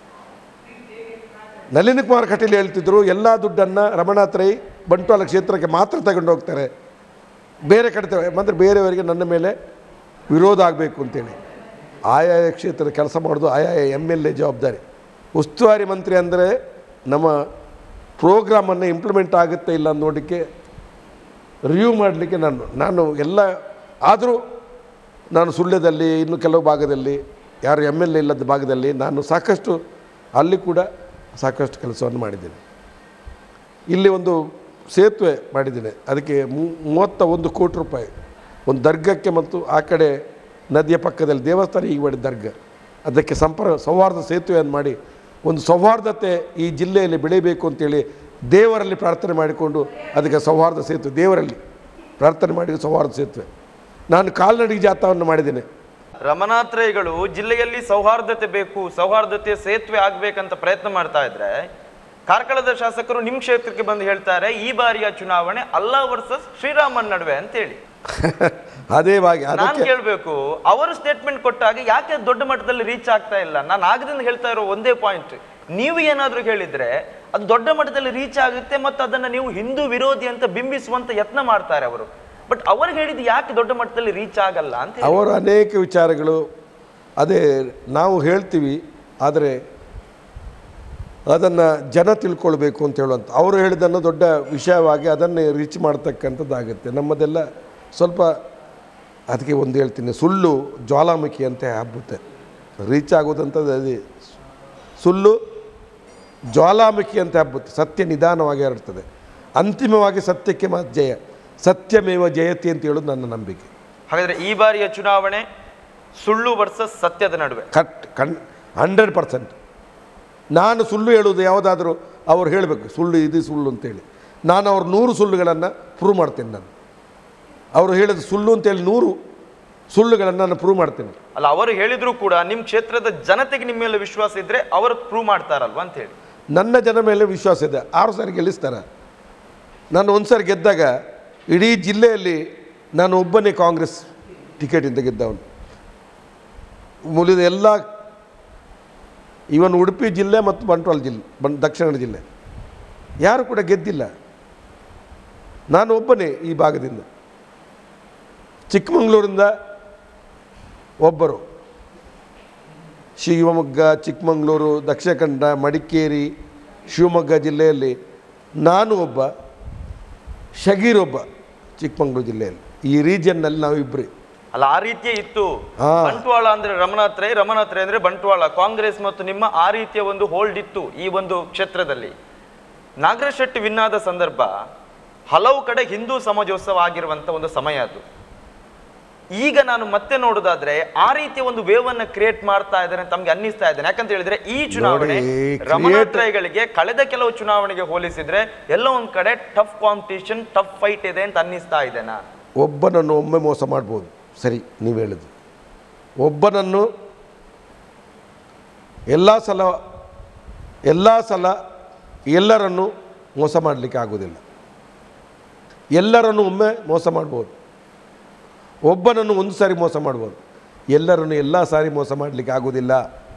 ನಳಿನ್ ಕುಮಾರ್ ಕಟೀಲ್ ಹೇಳ್ತಿದ್ರು ಎಲ್ಲ ದುಡ್ಡನ್ನು ರಮಣಾಥ್ ರೈ ಬಂಟ್ವಾಳ ಕ್ಷೇತ್ರಕ್ಕೆ ಮಾತ್ರ ತಗೊಂಡು ಹೋಗ್ತಾರೆ ಬೇರೆ ಕಡೆ ತ- ಅಂದರೆ ಬೇರೆಯವರಿಗೆ ನನ್ನ ಮೇಲೆ ವಿರೋಧ ಆಗಬೇಕು ಅಂತೇಳಿ ಆಯಾಯ ಕ್ಷೇತ್ರದ ಕೆಲಸ ಮಾಡೋದು ಆಯಾಯ ಎಮ್ ಎಲ್ ಎ ಜವಾಬ್ದಾರಿ ಉಸ್ತುವಾರಿ ಮಂತ್ರಿ ಅಂದರೆ ನಮ್ಮ ಪ್ರೋಗ್ರಾಮನ್ನು ಇಂಪ್ಲಿಮೆಂಟ್ ಆಗುತ್ತೆ ಇಲ್ಲ ಅಂತ ನೋಡಲಿಕ್ಕೆ ರಿವ್ಯೂ ಮಾಡಲಿಕ್ಕೆ ನಾನು ನಾನು ಎಲ್ಲ ಆದರೂ ನಾನು ಸುಳ್ಯದಲ್ಲಿ ಇನ್ನು ಕೆಲವು ಭಾಗದಲ್ಲಿ ಯಾರು ಎಮ್ ಎಲ್ ಎ ಇಲ್ಲದ ಭಾಗದಲ್ಲಿ ನಾನು ಸಾಕಷ್ಟು ಅಲ್ಲಿ ಕೂಡ ಸಾಕಷ್ಟು ಕೆಲಸವನ್ನು ಮಾಡಿದ್ದೇನೆ ಇಲ್ಲಿ ಒಂದು ಸೇತುವೆ ಮಾಡಿದ್ದೇನೆ ಅದಕ್ಕೆ ಮೂ- ಮೂವತ್ತ ಒಂದು ಕೋಟಿ ರೂಪಾಯಿ ಒಂದು ದರ್ಗಕ್ಕೆ ಮತ್ತು ಆ ಕಡೆ ನದಿಯ ಪಕ್ಕದಲ್ಲಿ ದೇವಸ್ಥಾನ ಈಗ ಮಾಡಿ ದರ್ಗ ಅದಕ್ಕೆ ಸಂಪರ್ಕ ಸೌಹಾರ್ದ ಸೇತುವೆಯನ್ನು ಮಾಡಿ ಒಂದು ಸೌಹಾರ್ದತೆ ಈ ಜಿಲ್ಲೆಯಲ್ಲಿ ಬೆಳೀಬೇಕು ಅಂತೇಳಿ ದೇವರಲ್ಲಿ ಪ್ರಾರ್ಥನೆ ಮಾಡಿಕೊಂಡು ಅದಕ್ಕೆ ಸೌಹಾರ್ದ ಸೇತುವೆ ದೇವರಲ್ಲಿ ಪ್ರಾರ್ಥನೆ ಮಾಡಿ ಸೌಹಾರ್ದ ಸೇತುವೆ ನಾನು ಕಾಲ್ನಡಿಗೆ ಜಾಥಾವನ್ನು ಮಾಡಿದ್ದೇನೆ ರಮನಾಥ್ ರೈಗಳು ಜಿಲ್ಲೆಯಲ್ಲಿ ಸೌಹಾರ್ದತೆ ಬೇಕು ಸೌಹಾರ್ದತೆಯ ಸೇತುವೆ ಆಗ್ಬೇಕಂತ ಪ್ರಯತ್ನ ಮಾಡ್ತಾ ಇದ್ರೆ ಕಾರ್ಕಳದ ಶಾಸಕರು ನಿಮ್ ಕ್ಷೇತ್ರಕ್ಕೆ ಬಂದು ಹೇಳ್ತಾರೆ ಈ ಬಾರಿಯ ಚುನಾವಣೆ ಅಲ್ಲಾ ವರ್ಸಸ್ ಶ್ರೀರಾಮನ್ ನಡುವೆ ಅಂತ ಹೇಳಿ ಅದೇ ಬಾಗಿ ನಾನ್ ಅದಕ್ಕೆ ಕೇಳ್ಬೇಕು ಅವರು ಸ್ಟೇಟ್ಮೆಂಟ್ ಕೊಟ್ಟಾಗ ಯಾಕೆ ದೊಡ್ಡ ಮಟ್ಟದಲ್ಲಿ ರೀಚ್ ಆಗ್ತಾ ಇಲ್ಲ ನಾನು ಆಗದಿಂದ ಹೇಳ್ತಾ ಇರೋ ಒಂದೇ ಪಾಯಿಂಟ್ ನೀವು ಏನಾದ್ರೂ ಹೇಳಿದ್ರೆ ಅದು ದೊಡ್ಡ ಮಟ್ಟದಲ್ಲಿ ರೀಚ್ ಆಗುತ್ತೆ ಮತ್ತು ಅದನ್ನ ನೀವು ಹಿಂದೂ ವಿರೋಧಿ ಅಂತ ಬಿಂಬಿಸುವಂತ ಯತ್ನ ಮಾಡ್ತಾರೆ ಅವರು ಬಟ್ ಅವ್ರಿಗೆ ಹೇಳಿದ್ದು ಯಾಕೆ ದೊಡ್ಡ ಮಟ್ಟದಲ್ಲಿ ರೀಚ್ ಆಗಲ್ಲ ಅಂತ ಹೇಳಿ. ಅವರು ಅನೇಕ ವಿಚಾರಗಳು ಅದೇ ನಾವು ಹೇಳ್ತೀವಿ ಆದರೆ ಅದನ್ನು ಜನ ತಿಳ್ಕೊಳ್ಬೇಕು ಅಂತ ಹೇಳುವಂಥ ಅವರು ಹೇಳಿದ್ದನ್ನು ದೊಡ್ಡ ವಿಷಯವಾಗಿ ಅದನ್ನೇ ರೀಚ್ ಮಾಡ್ತಕ್ಕಂಥದ್ದಾಗುತ್ತೆ ನಮ್ಮದೆಲ್ಲ ಸ್ವಲ್ಪ ಅದಕ್ಕೆ ಒಂದು ಹೇಳ್ತೀನಿ ಸುಳ್ಳು ಜ್ವಾಲಾಮುಖಿ ಅಂತ ಹಬ್ಬುತ್ತೆ ರೀಚ್ ಆಗೋದಂಥದ್ದು ಅದೇ ಸುಳ್ಳು ಜ್ವಾಲಾಮುಖಿ ಅಂತ ಹಬ್ಬುತ್ತೆ ಸತ್ಯ ನಿಧಾನವಾಗಿ ಹರಡ್ತದೆ ಅಂತಿಮವಾಗಿ ಸತ್ಯಕ್ಕೆ ಮಾತ್ರ ಜಯ ಸತ್ಯಮೇವ ಜಯತಿ ಅಂತ ಹೇಳೋದು ನನ್ನ ನಂಬಿಕೆ ಹಾಗಾದ್ರೆ ಈ ಬಾರಿಯ ಚುನಾವಣೆ ಸುಳ್ಳು ವರ್ಸಸ್ ಸತ್ಯದ ನಡುವೆ ಕಟ್ ಕಣ್ ಹಂಡ್ರೆಡ್ ಪರ್ಸೆಂಟ್ ನಾನು ಸುಳ್ಳು ಹೇಳುವುದು ಯಾವುದಾದ್ರೂ ಅವ್ರು ಹೇಳಬೇಕು ಸುಳ್ಳು ಇದು ಸುಳ್ಳು ಅಂತೇಳಿ ನಾನು ಅವ್ರ ನೂರು ಸುಳ್ಳುಗಳನ್ನು ಪ್ರೂವ್ ಮಾಡ್ತೇನೆ ನಾನು ಅವರು ಹೇಳಿದ ಸುಳ್ಳು ಅಂತೇಳಿ ನೂರು ಸುಳ್ಳುಗಳನ್ನು ನಾನು ಪ್ರೂವ್ ಮಾಡ್ತೇನೆ ಅಲ್ಲ ಅವರು ಹೇಳಿದ್ರು ಕೂಡ ನಿಮ್ ಕ್ಷೇತ್ರದ ಜನತೆಗೆ ನಿಮ್ಮ ಮೇಲೆ ವಿಶ್ವಾಸ ಇದ್ರೆ ಅವರು ಪ್ರೂವ್ ಮಾಡ್ತಾರಲ್ವಾ ಅಂತ ಹೇಳಿ ನನ್ನ ಜನ ಮೇಲೆ ವಿಶ್ವಾಸ ಇದೆ ಆರು ಸಾರಿ ಗೆಲ್ಲಿಸ್ತಾರೆ ನಾನು ಒಂದು ಸಾರಿ ಗೆದ್ದಾಗ ಇಡೀ ಜಿಲ್ಲೆಯಲ್ಲಿ ನಾನು ಒಬ್ಬನೇ ಕಾಂಗ್ರೆಸ್ ಟಿಕೆಟಿಂದ ಗೆದ್ದವನು ಮುಳಿದ ಎಲ್ಲ ಇವನ್ ಉಡುಪಿ ಜಿಲ್ಲೆ ಮತ್ತು ಬಂಟ್ವಾಳ ಜಿಲ್ಲೆ ಬನ್ ದಕ್ಷಿಣ ಕನ್ನಡ ಜಿಲ್ಲೆ ಯಾರು ಕೂಡ ಗೆದ್ದಿಲ್ಲ ನಾನು ಒಬ್ಬನೇ ಈ ಭಾಗದಿಂದ ಚಿಕ್ಕಮಗಳೂರಿಂದ ಒಬ್ಬರು ಶಿವಮೊಗ್ಗ ಚಿಕ್ಕಮಗಳೂರು ದಕ್ಷಿಣ ಕನ್ನಡ ಮಡಿಕೇರಿ ಶಿವಮೊಗ್ಗ ಜಿಲ್ಲೆಯಲ್ಲಿ ನಾನು ಒಬ್ಬ ಶಗೀರ್ ಒಬ್ಬ ಚಿಕ್ಕಮಗಳೂರು ಜಿಲ್ಲೆಯಲ್ಲಿ ಈ ರೀಜನ್ನಲ್ಲಿ ನಾವು ಇಬ್ಬರೇ ಅಲ್ಲ ಆ ರೀತಿಯೇ ಇತ್ತು ಹಾ. ಬಂಟ್ವಾಳ ಅಂದ್ರೆ ರಮನಾಥ್ ರೈ ರಮನಾಥ್ ರೈ ಅಂದ್ರೆ ಬಂಟ್ವಾಳ ಕಾಂಗ್ರೆಸ್ ಮತ್ತು ನಿಮ್ಮ ಆ ರೀತಿಯ ಒಂದು ಹೋಲ್ಡ್ ಇತ್ತು ಈ ಒಂದು ಕ್ಷೇತ್ರದಲ್ಲಿ ನಾಗರಾಜ್ ಶೆಟ್ಟಿ ವಿನ್ ಆದ ಸಂದರ್ಭ ಹಲವು ಕಡೆ ಹಿಂದೂ ಸಮಾಜೋತ್ಸವ ಆಗಿರುವಂತ ಒಂದು ಸಮಯ ಅದು ಈಗ ನಾನು ಮತ್ತೆ ನೋಡೋದಾದ್ರೆ ಆ ರೀತಿಯ ಒಂದು ವೇವ್ ಅನ್ನ ಕ್ರಿಯೇಟ್ ಮಾಡ್ತಾ ಇದ್ದಾರೆ ಅಂತ ತಮ್ಗೆ ಅನ್ನಿಸ್ತಾ ಇದ್ದೇನೆ ಯಾಕಂತ ಹೇಳಿದ್ರೆ ಈ ಚುನಾವಣೆ ನೋಡಿ, ರಮನಾಥ್ create- ರೈಗಳಿಗೆ ಕಳೆದ ಕೆಲವು ಚುನಾವಣೆಗೆ ಹೋಲಿಸಿದ್ರೆ ಎಲ್ಲ ಒಂದ್ ಕಡೆ ಟಫ್ ಕಾಂಪಿಟಿಷನ್ ಟಫ್ ಫೈಟ್ ಇದೆ ಅಂತ ಅನ್ನಿಸ್ತಾ ಇದೆನಾ ಒಬ್ಬನನ್ನು ಒಮ್ಮೆ ಮೋಸ ಮಾಡ್ಬೋದು ಸರಿ ನೀವು ಹೇಳಿದ್ದು ಒಬ್ಬನನ್ನು ಎಲ್ಲ ಸಲ ಎಲ್ಲ ಸಲ ಎಲ್ಲರನ್ನು ಮೋಸ ಮಾಡಲಿಕ್ಕೆ ಆಗೋದಿಲ್ಲ ಎಲ್ಲರನ್ನು ಒಮ್ಮೆ ಮೋಸ ಮಾಡ್ಬೋದು ಒಬ್ಬನನ್ನು ಒಂದು ಸಾರಿ ಮೋಸ ಮಾಡ್ಬೋದು ಎಲ್ಲರನ್ನು ಎಲ್ಲ ಸಾರಿ ಮೋಸ ಮಾಡಲಿಕ್ಕೆ ಆಗೋದಿಲ್ಲ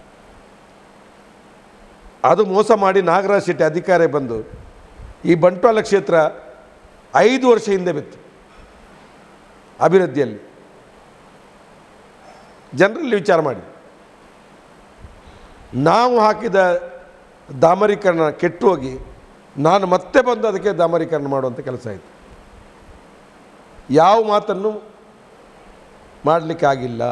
ಅದು ಮೋಸ ಮಾಡಿ ನಾಗರಾಜ್ ಶೆಟ್ಟಿ ಅಧಿಕಾರ ಬಂದು ಈ ಬಂಟ್ವಾಳ ಕ್ಷೇತ್ರ ಐದು ವರ್ಷ ಹಿಂದೆ ಬಿತ್ತು ಅಭಿವೃದ್ಧಿಯಲ್ಲಿ ಜನರಲ್ಲಿ ವಿಚಾರ ಮಾಡಿ ನಾವು ಹಾಕಿದ ಡಾಮರೀಕರಣ ಕೆಟ್ಟು ಹೋಗಿ ನಾನು ಮತ್ತೆ ಬಂದು ಅದಕ್ಕೆ ಡಾಮರೀಕರಣ ಮಾಡುವಂಥ ಕೆಲಸ ಆಯಿತು ಯಾವ ಮಾತನ್ನು ಮಾಡಲಿಕ್ಕಾಗಿಲ್ಲ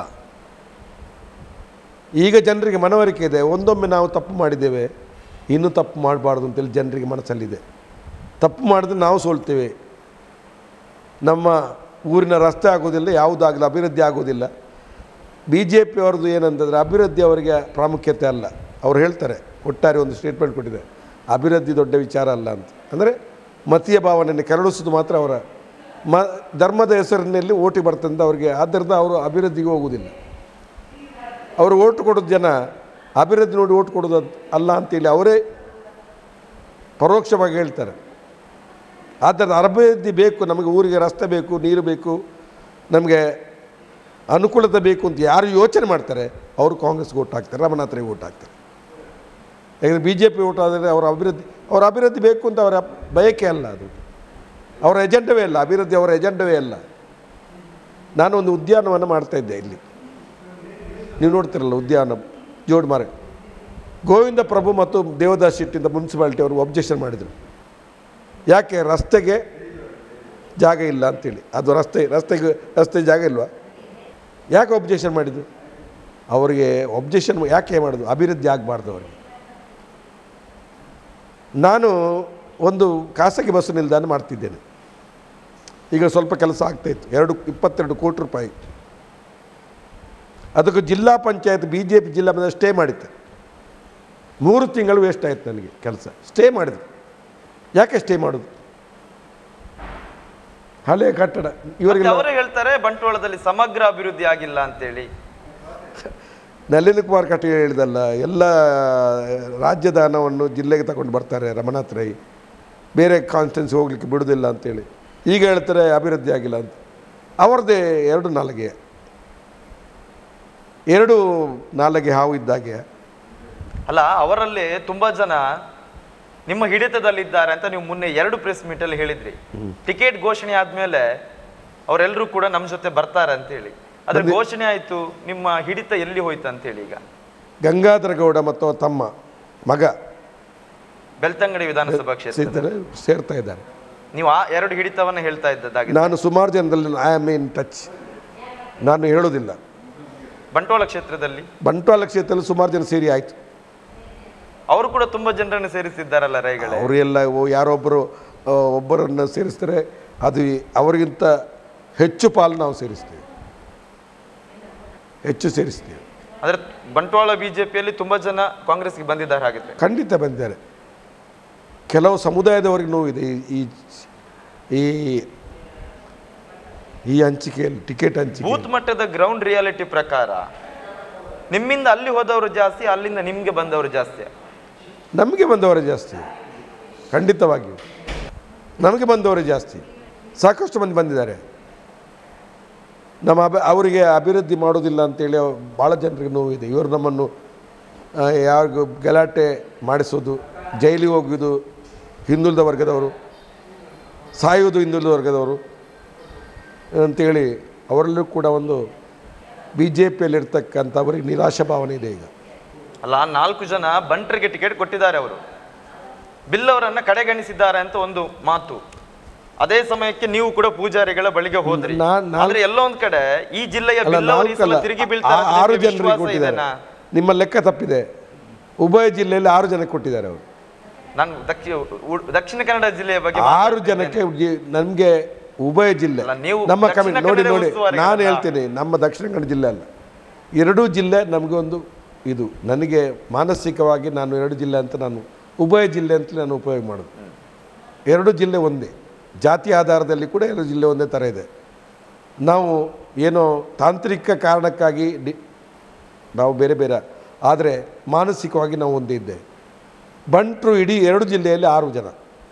ಈಗ ಜನರಿಗೆ ಮನವರಿಕೆ ಇದೆ ಒಂದೊಮ್ಮೆ ನಾವು ತಪ್ಪು ಮಾಡಿದ್ದೇವೆ ಇನ್ನೂ ತಪ್ಪು ಮಾಡಬಾರ್ದು ಅಂತೇಳಿ ಜನರಿಗೆ ಮನಸ್ಸಲ್ಲಿದೆ ತಪ್ಪು ಮಾಡಿದ್ರೆ ನಾವು ಸೋಲ್ತೇವೆ ನಮ್ಮ ಊರಿನ ರಸ್ತೆ ಆಗೋದಿಲ್ಲ ಯಾವುದಾಗಲಿ ಅಭಿವೃದ್ಧಿ ಆಗೋದಿಲ್ಲ ಬಿ ಜೆ ಪಿ ಅವ್ರದ್ದು ಏನಂತಂದರೆ ಅಭಿವೃದ್ಧಿ ಅವರಿಗೆ ಪ್ರಾಮುಖ್ಯತೆ ಅಲ್ಲ ಅವ್ರು ಹೇಳ್ತಾರೆ ಒಟ್ಟಾರೆ ಒಂದು ಸ್ಟೇಟ್ಮೆಂಟ್ ಕೊಟ್ಟಿದೆ ಅಭಿವೃದ್ಧಿ ದೊಡ್ಡ ವಿಚಾರ ಅಲ್ಲ ಅಂತ ಅಂದರೆ ಮತೀಯ ಭಾವನೆಯನ್ನು ಕೆರಳಿಸೋದು ಮಾತ್ರ ಅವರ ಮ ಧರ್ಮದ ಹೆಸರಿನಲ್ಲಿ ಓಟಿ ಬರ್ತಂತ ಅವರಿಗೆ ಆದ್ದರಿಂದ ಅವರು ಅಭಿವೃದ್ಧಿಗೆ ಹೋಗುವುದಿಲ್ಲ ಅವರು ಓಟು ಕೊಡೋದು ಜನ ಅಭಿವೃದ್ಧಿ ನೋಡಿ ಓಟು ಕೊಡೋದು ಅದ್- ಅಲ್ಲ ಅಂತೇಳಿ ಅವರೇ ಪರೋಕ್ಷವಾಗಿ ಹೇಳ್ತಾರೆ ಆದ್ದರಿಂದ ಅಭಿವೃದ್ಧಿ ಬೇಕು ನಮಗೆ ಊರಿಗೆ ರಸ್ತೆ ಬೇಕು ನೀರು ಬೇಕು ನಮಗೆ ಅನುಕೂಲತೆ ಬೇಕು ಅಂತ ಯಾರು ಯೋಚನೆ ಮಾಡ್ತಾರೆ ಅವರು ಕಾಂಗ್ರೆಸ್ಗೆ ಓಟ್ ಹಾಕ್ತಾರೆ ರಮನಾಥ್ರಿಗೆ ಓಟ್ ಹಾಕ್ತಾರೆ ಯಾಕಂದರೆ ಬಿ ಜೆ ಪಿ ಓಟ್ ಆದರೆ ಅವರ ಅಭಿವೃದ್ಧಿ ಅವರ ಅಭಿವೃದ್ಧಿ ಬೇಕು ಅಂತ ಅವರ ಬಯಕೆ ಅಲ್ಲ ಅದು ಅವರ ಎಜೆಂಡವೇ ಅಲ್ಲ ಅಭಿವೃದ್ಧಿ ಅವರ ಎಜೆಂಡವೇ ಅಲ್ಲ ನಾನು ಒಂದು ಉದ್ಯಾನವನ್ನು ಮಾಡ್ತಾ ಇದ್ದೆ ಇಲ್ಲಿ ನೀವು ನೋಡ್ತಿರಲ್ಲ ಉದ್ಯಾನ ಜೋಡ್ಮಾರೆ ಗೋವಿಂದ ಪ್ರಭು ಮತ್ತು ದೇವದಾಸ್ ಶೆಟ್ಟಿಂದ ಮುನ್ಸಿಪಾಲಿಟಿ ಅವರು ಒಬ್ಜೆಕ್ಷನ್ ಮಾಡಿದರು ಯಾಕೆ ರಸ್ತೆಗೆ ಜಾಗ ಇಲ್ಲ ಅಂತೇಳಿ ಅದು ರಸ್ತೆ ರಸ್ತೆಗೆ ರಸ್ತೆ ಜಾಗ ಇಲ್ವಾ ಯಾಕೆ ಒಬ್ಜೆಕ್ಷನ್ ಮಾಡಿದ್ದು ಅವರಿಗೆ ಒಬ್ಜೆಕ್ಷನ್ ಯಾಕೆ ಮಾಡೋದು ಅಭಿವೃದ್ಧಿ ಆಗಬಾರ್ದು ಅವರಿಗೆ ನಾನು ಒಂದು ಖಾಸಗಿ ಬಸ್ ನಿಲ್ದಾಣ ಮಾಡ್ತಿದ್ದೇನೆ ಈಗ ಸ್ವಲ್ಪ ಕೆಲಸ ಆಗ್ತಾಯಿತ್ತು ಎರಡು ಇಪ್ಪತ್ತೆರಡು ಕೋಟಿ ರೂಪಾಯಿ ಅದಕ್ಕೆ ಜಿಲ್ಲಾ ಪಂಚಾಯತ್ ಬಿ ಜೆ ಪಿ ಜಿಲ್ಲಾ ಸ್ಟೇ ಮಾಡಿತ್ತು ಮೂರು ತಿಂಗಳು ವೇಸ್ಟ್ ಆಯಿತು ನನಗೆ ಕೆಲಸ ಸ್ಟೇ ಮಾಡಿದ್ರು ಯಾಕೆ ಸ್ಟೇ ಮಾಡೋದು ಹಳೆ ಕಟ್ಟಡ ಇವರಿಗೆ ಮತ್ತೆ ಅವರೇ ಹೇಳ್ತಾರೆ ಬಂಟ್ವಾಳದಲ್ಲಿ ಸಮಗ್ರ ಅಭಿವೃದ್ಧಿ ಆಗಿಲ್ಲ ಅಂತೇಳಿ ನಳಿನ್ ಕುಮಾರ್ ಕಟೀಲ್ ಹೇಳಿದಲ್ಲ ಎಲ್ಲ ರಾಜ್ಯದ ಹಣವನ್ನು ಜಿಲ್ಲೆಗೆ ತಗೊಂಡು ಬರ್ತಾರೆ ರಮನಾಥ್ ರೈ ಬೇರೆ ಕಾನ್ಸ್ಟೆನ್ಸಿ ಹೋಗ್ಲಿಕ್ಕೆ ಬಿಡೋದಿಲ್ಲ ಅಂತೇಳಿ ಈಗ ಹೇಳ್ತಾರೆ ಅಭಿವೃದ್ಧಿ ಆಗಿಲ್ಲ ಅಂತ ಅವರದೇ ಎರಡು ನಾಲಿಗೆ ಎರಡು ನಾಲಿಗೆ ಹಾವು ಇದ್ದಾಗೆ ಅಲ್ಲ ಅವರಲ್ಲಿ ತುಂಬಾ ಜನ ನಿಮ್ಮ ಹಿಡಿತದಲ್ಲಿದ್ದಾರೆ ಅಂತ ನೀವು ಮೊನ್ನೆ ಎರಡು ಪ್ರೆಸ್ ಮೀಟ್ ಅಲ್ಲಿ ಹೇಳಿದ್ರಿ ಟಿಕೆಟ್ ಘೋಷಣೆ ಆದ್ಮೇಲೆ ಅವರೆಲ್ಲರೂ ಕೂಡ ನಮ್ಮ ಜೊತೆ ಬರ್ತಾರೆ ಅಂತ ಹೇಳಿ ಅದ್ರ ಘೋಷಣೆ ಆಯ್ತು ನಿಮ್ಮ ಹಿಡಿತ ಎಲ್ಲಿ ಹೋಯ್ತು ಅಂತ ಹೇಳಿ ಈಗ ಗಂಗಾಧರ ಗೌಡ ಮತ್ತು ಅವರ ತಮ್ಮ ಮಗ ಬೆಳ್ತಂಗಡಿ ವಿಧಾನಸಭಾ ಕ್ಷೇತ್ರ ಸೇರ್ತಾರೆ ಸೇರ್ತಾ ಇದ್ದಾರೆ ನೀವು ಆ ಎರಡು ಹಿಡಿತವನ್ನ ಹೇಳ್ತಾ ಇದ್ದದ್ದಾಗಿ ನಾನು ಸುಮಾರು ಜನರಲ್ಲಿ ಐ ಆಮ್ ಇನ್ ಟಚ್ ನಾನು ಹೇಳೋದಿಲ್ಲ ಬಂಟ್ವಾಳ ಕ್ಷೇತ್ರದಲ್ಲಿ ಬಂಟ್ವಾಳ ಕ್ಷೇತ್ರದಲ್ಲಿ ಸುಮಾರು ಜನ ಸೇರಿ ಆಯಿತು ಅವರು ಕೂಡ ತುಂಬಾ ಜನರನ್ನು ಸೇರಿಸಿದ್ದಾರಲ್ಲ ರೈಗಳೇ ಅವರು ಎಲ್ಲ ಓ- ಯಾರೊಬ್ಬರು ಆ, ಒಬ್ಬರನ್ನು ಸೇರಿಸ್ತಾರೆ ಅದು ಅವರಿಗಿಂತ ಹೆಚ್ಚು ಪಾಲು ನಾವು ಸೇರಿಸ್ತೀವಿ ಹೆಚ್ಚು ಸೇರಿಸ್ತೀವಿ ಆದ್ರೆ ಬಂಟ್ವಾಳ ಬಿಜೆಪಿಯಲ್ಲಿ ತುಂಬಾ ಜನ ಕಾಂಗ್ರೆಸ್ಗೆ ಬಂದಿದ್ದಾರೆ ಹಾಗಿದ್ರೆ ಖಂಡಿತ ಬಂದಿದ್ದಾರೆ ಕೆಲವು ಸಮುದಾಯದವರಿಗೆ ನೋವಿದೆ ಈ- ಈ ಈ ಈ ಹಂಚಿಕೆಯಲ್ಲಿ ಟಿಕೆಟ್ ಹಂಚಿಕೆ ಬೂತ್ ಮಟ್ಟದ ಗ್ರೌಂಡ್ ರಿಯಾಲಿಟಿ ಪ್ರಕಾರ ನಿಮ್ಮಿಂದ ಅಲ್ಲಿ ಹೋದವರು ಜಾಸ್ತಿ ಅಲ್ಲಿಂದ ನಿಮ್ಗೆ ಬಂದವರು ಜಾಸ್ತಿ ನಮಗೆ ಬಂದವರೇ ಜಾಸ್ತಿ ಖಂಡಿತವಾಗಿಯೂ ನಮಗೆ ಬಂದವರೇ ಜಾಸ್ತಿ ಸಾಕಷ್ಟು ಮಂದಿ ಬಂದಿದ್ದಾರೆ ನಮ್ಮ ಅಭಿ ಅವರಿಗೆ ಅಭಿವೃದ್ಧಿ ಮಾಡೋದಿಲ್ಲ ಅಂತೇಳಿ ಅವ್- ಭಾಳ ಜನರಿಗೆ ನೋವಿದೆ ಇವರು ನಮ್ಮನ್ನು ಆ, ಯಾರಿಗೂ ಗಲಾಟೆ ಮಾಡಿಸೋದು ಜೈಲಿಗೆ ಹೋಗೋದು ಹಿಂದುಳಿದ ವರ್ಗದವರು ಸಾಯುವುದು ಹಿಂದುಳಿದ ವರ್ಗದವರು ಅಂತೇಳಿ ಅವರಲ್ಲೂ ಕೂಡ ಒಂದು ಬಿ ಜೆ ಪಿಯಲ್ಲಿರ್ತಕ್ಕಂಥವರಿಗೆ ನಿರಾಶಾ ಭಾವನೆ ಇದೆ ಈಗ ಅಲ್ಲ ಆ ನಾಲ್ಕು ಜನ ಬಂಟ್ರಿಗೆ ಟಿಕೆಟ್ ಕೊಟ್ಟಿದ್ದಾರೆ ಅವರು ಬಿಲ್ ಅವರನ್ನ ಕಡೆಗಣಿಸಿದ್ದಾರೆ ಅಂತ ಒಂದು ಮಾತು ಅದೇ ಸಮಯಕ್ಕೆ ನೀವು ಕೂಡ ಪೂಜಾರಿಗಳ ಬಳಿಗೆ ಹೋದ್ರಿ ನಾನ್- ನಾನ್- ಆದ್ರೆ ಎಲ್ಲೋ ಒಂದ್ ಕಡೆ ಈ ಜಿಲ್ಲೆಯ ಅಲ್ಲ ಬಿಲ್ ಅವರು ಈ ನಾಲ್ಕಲ್ಲ ಸಲ ತಿರುಗಿ ಬೀಳ್ತಾರೆ ಆ- ಅಂತ ಆರು ನಿಮ್ಗೆ ಜನರಿಗೆ ವಿಶ್ವಾಸ ಕೊಟ್ಟಿದ್ದಾರೆ ಇದೆನಾ? ನಿಮ್ಮ ಲೆಕ್ಕ ತಪ್ಪಿದೆ ಉಭಯ ಜಿಲ್ಲೆಯಲ್ಲಿ ಆರು ಜನಕ್ಕೆ ಕೊಟ್ಟಿದ್ದಾರೆ ಅವರು ನಾನು ದಕ್ಷಿಣ ಉ- ದಕ್ಷಿಣ ಕನ್ನಡ ಜಿಲ್ಲೆಯ ಬಗ್ಗೆ ಆರು ಜನಕ್ಕೆ ನಮಗೆ ಉಭಯ ಜಿಲ್ಲೆ ಅಲ್ಲ, ನೀವು ನಮ್ಮ ದಕ್ಷಿಣ ಕಮ್ಮಿ ನೋಡಿ ಕನ್ನಡ ನೋಡಿ ಉಸ್ತುವಾರಿ ನಾನು ಅಲ್ಲ? ಹೇಳ್ತೀನಿ ನಮ್ಮ ದಕ್ಷಿಣ ಕನ್ನಡ ಜಿಲ್ಲೆ ಅಲ್ಲ ಎರಡೂ ಜಿಲ್ಲೆ ನಮಗೆ ಒಂದು ಇದು ನನಗೆ ಮಾನಸಿಕವಾಗಿ ನಾನು ಎರಡು ಜಿಲ್ಲೆ ಅಂತ ನಾನು ಉಭಯ ಜಿಲ್ಲೆ ಅಂತ ನಾನು ಉಪಯೋಗ ಮಾಡೋದು ಎರಡು ಜಿಲ್ಲೆ ಒಂದೇ ಜಾತಿ ಆಧಾರದಲ್ಲಿ ಕೂಡ ಎರಡು ಜಿಲ್ಲೆ ಒಂದೇ ಥರ ಇದೆ ನಾವು ಏನೋ ತಾಂತ್ರಿಕ ಕಾರಣಕ್ಕಾಗಿ ಡಿ ನಾವು ಬೇರೆ ಬೇರೆ ಆದರೆ ಮಾನಸಿಕವಾಗಿ ನಾವು ಒಂದೇ ಇದ್ದೇವೆ ಬಂಟ್ರು ಇಡೀ ಎರಡು ಜಿಲ್ಲೆಯಲ್ಲಿ ಆರು ಜನ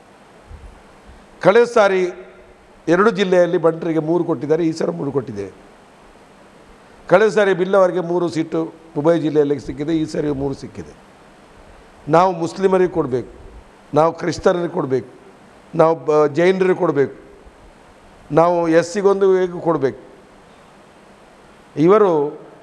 ಕಳೆದ ಸಾರಿ ಎರಡು ಜಿಲ್ಲೆಯಲ್ಲಿ ಬಂಟರಿಗೆ ಮೂರು ಕೊಟ್ಟಿದ್ದಾರೆ ಈ ಸಲ ಮೂರು ಕೊಟ್ಟಿದ್ದೇವೆ ಕಳೆದ ಸಾರಿ ಬಿಲ್ಲವರಿಗೆ ಮೂರು ಸೀಟು ಉಭಯ ಜಿಲ್ಲೆಯಲ್ಲಿ ಸಿಕ್ಕಿದೆ ಈ ಸಾರಿ ಮೂರು ಸಿಕ್ಕಿದೆ ನಾವು ಮುಸ್ಲಿಮರಿಗೆ ಕೊಡಬೇಕು ನಾವು ಕ್ರಿಸ್ತರಿಗೆ ಕೊಡಬೇಕು ನಾವು ಬ ಜೈನರಿಗೆ ಕೊಡಬೇಕು ನಾವು ಎಸ್ ಸಿಗೊಂದು ಹೇಗೆ ಕೊಡಬೇಕು ಇವರು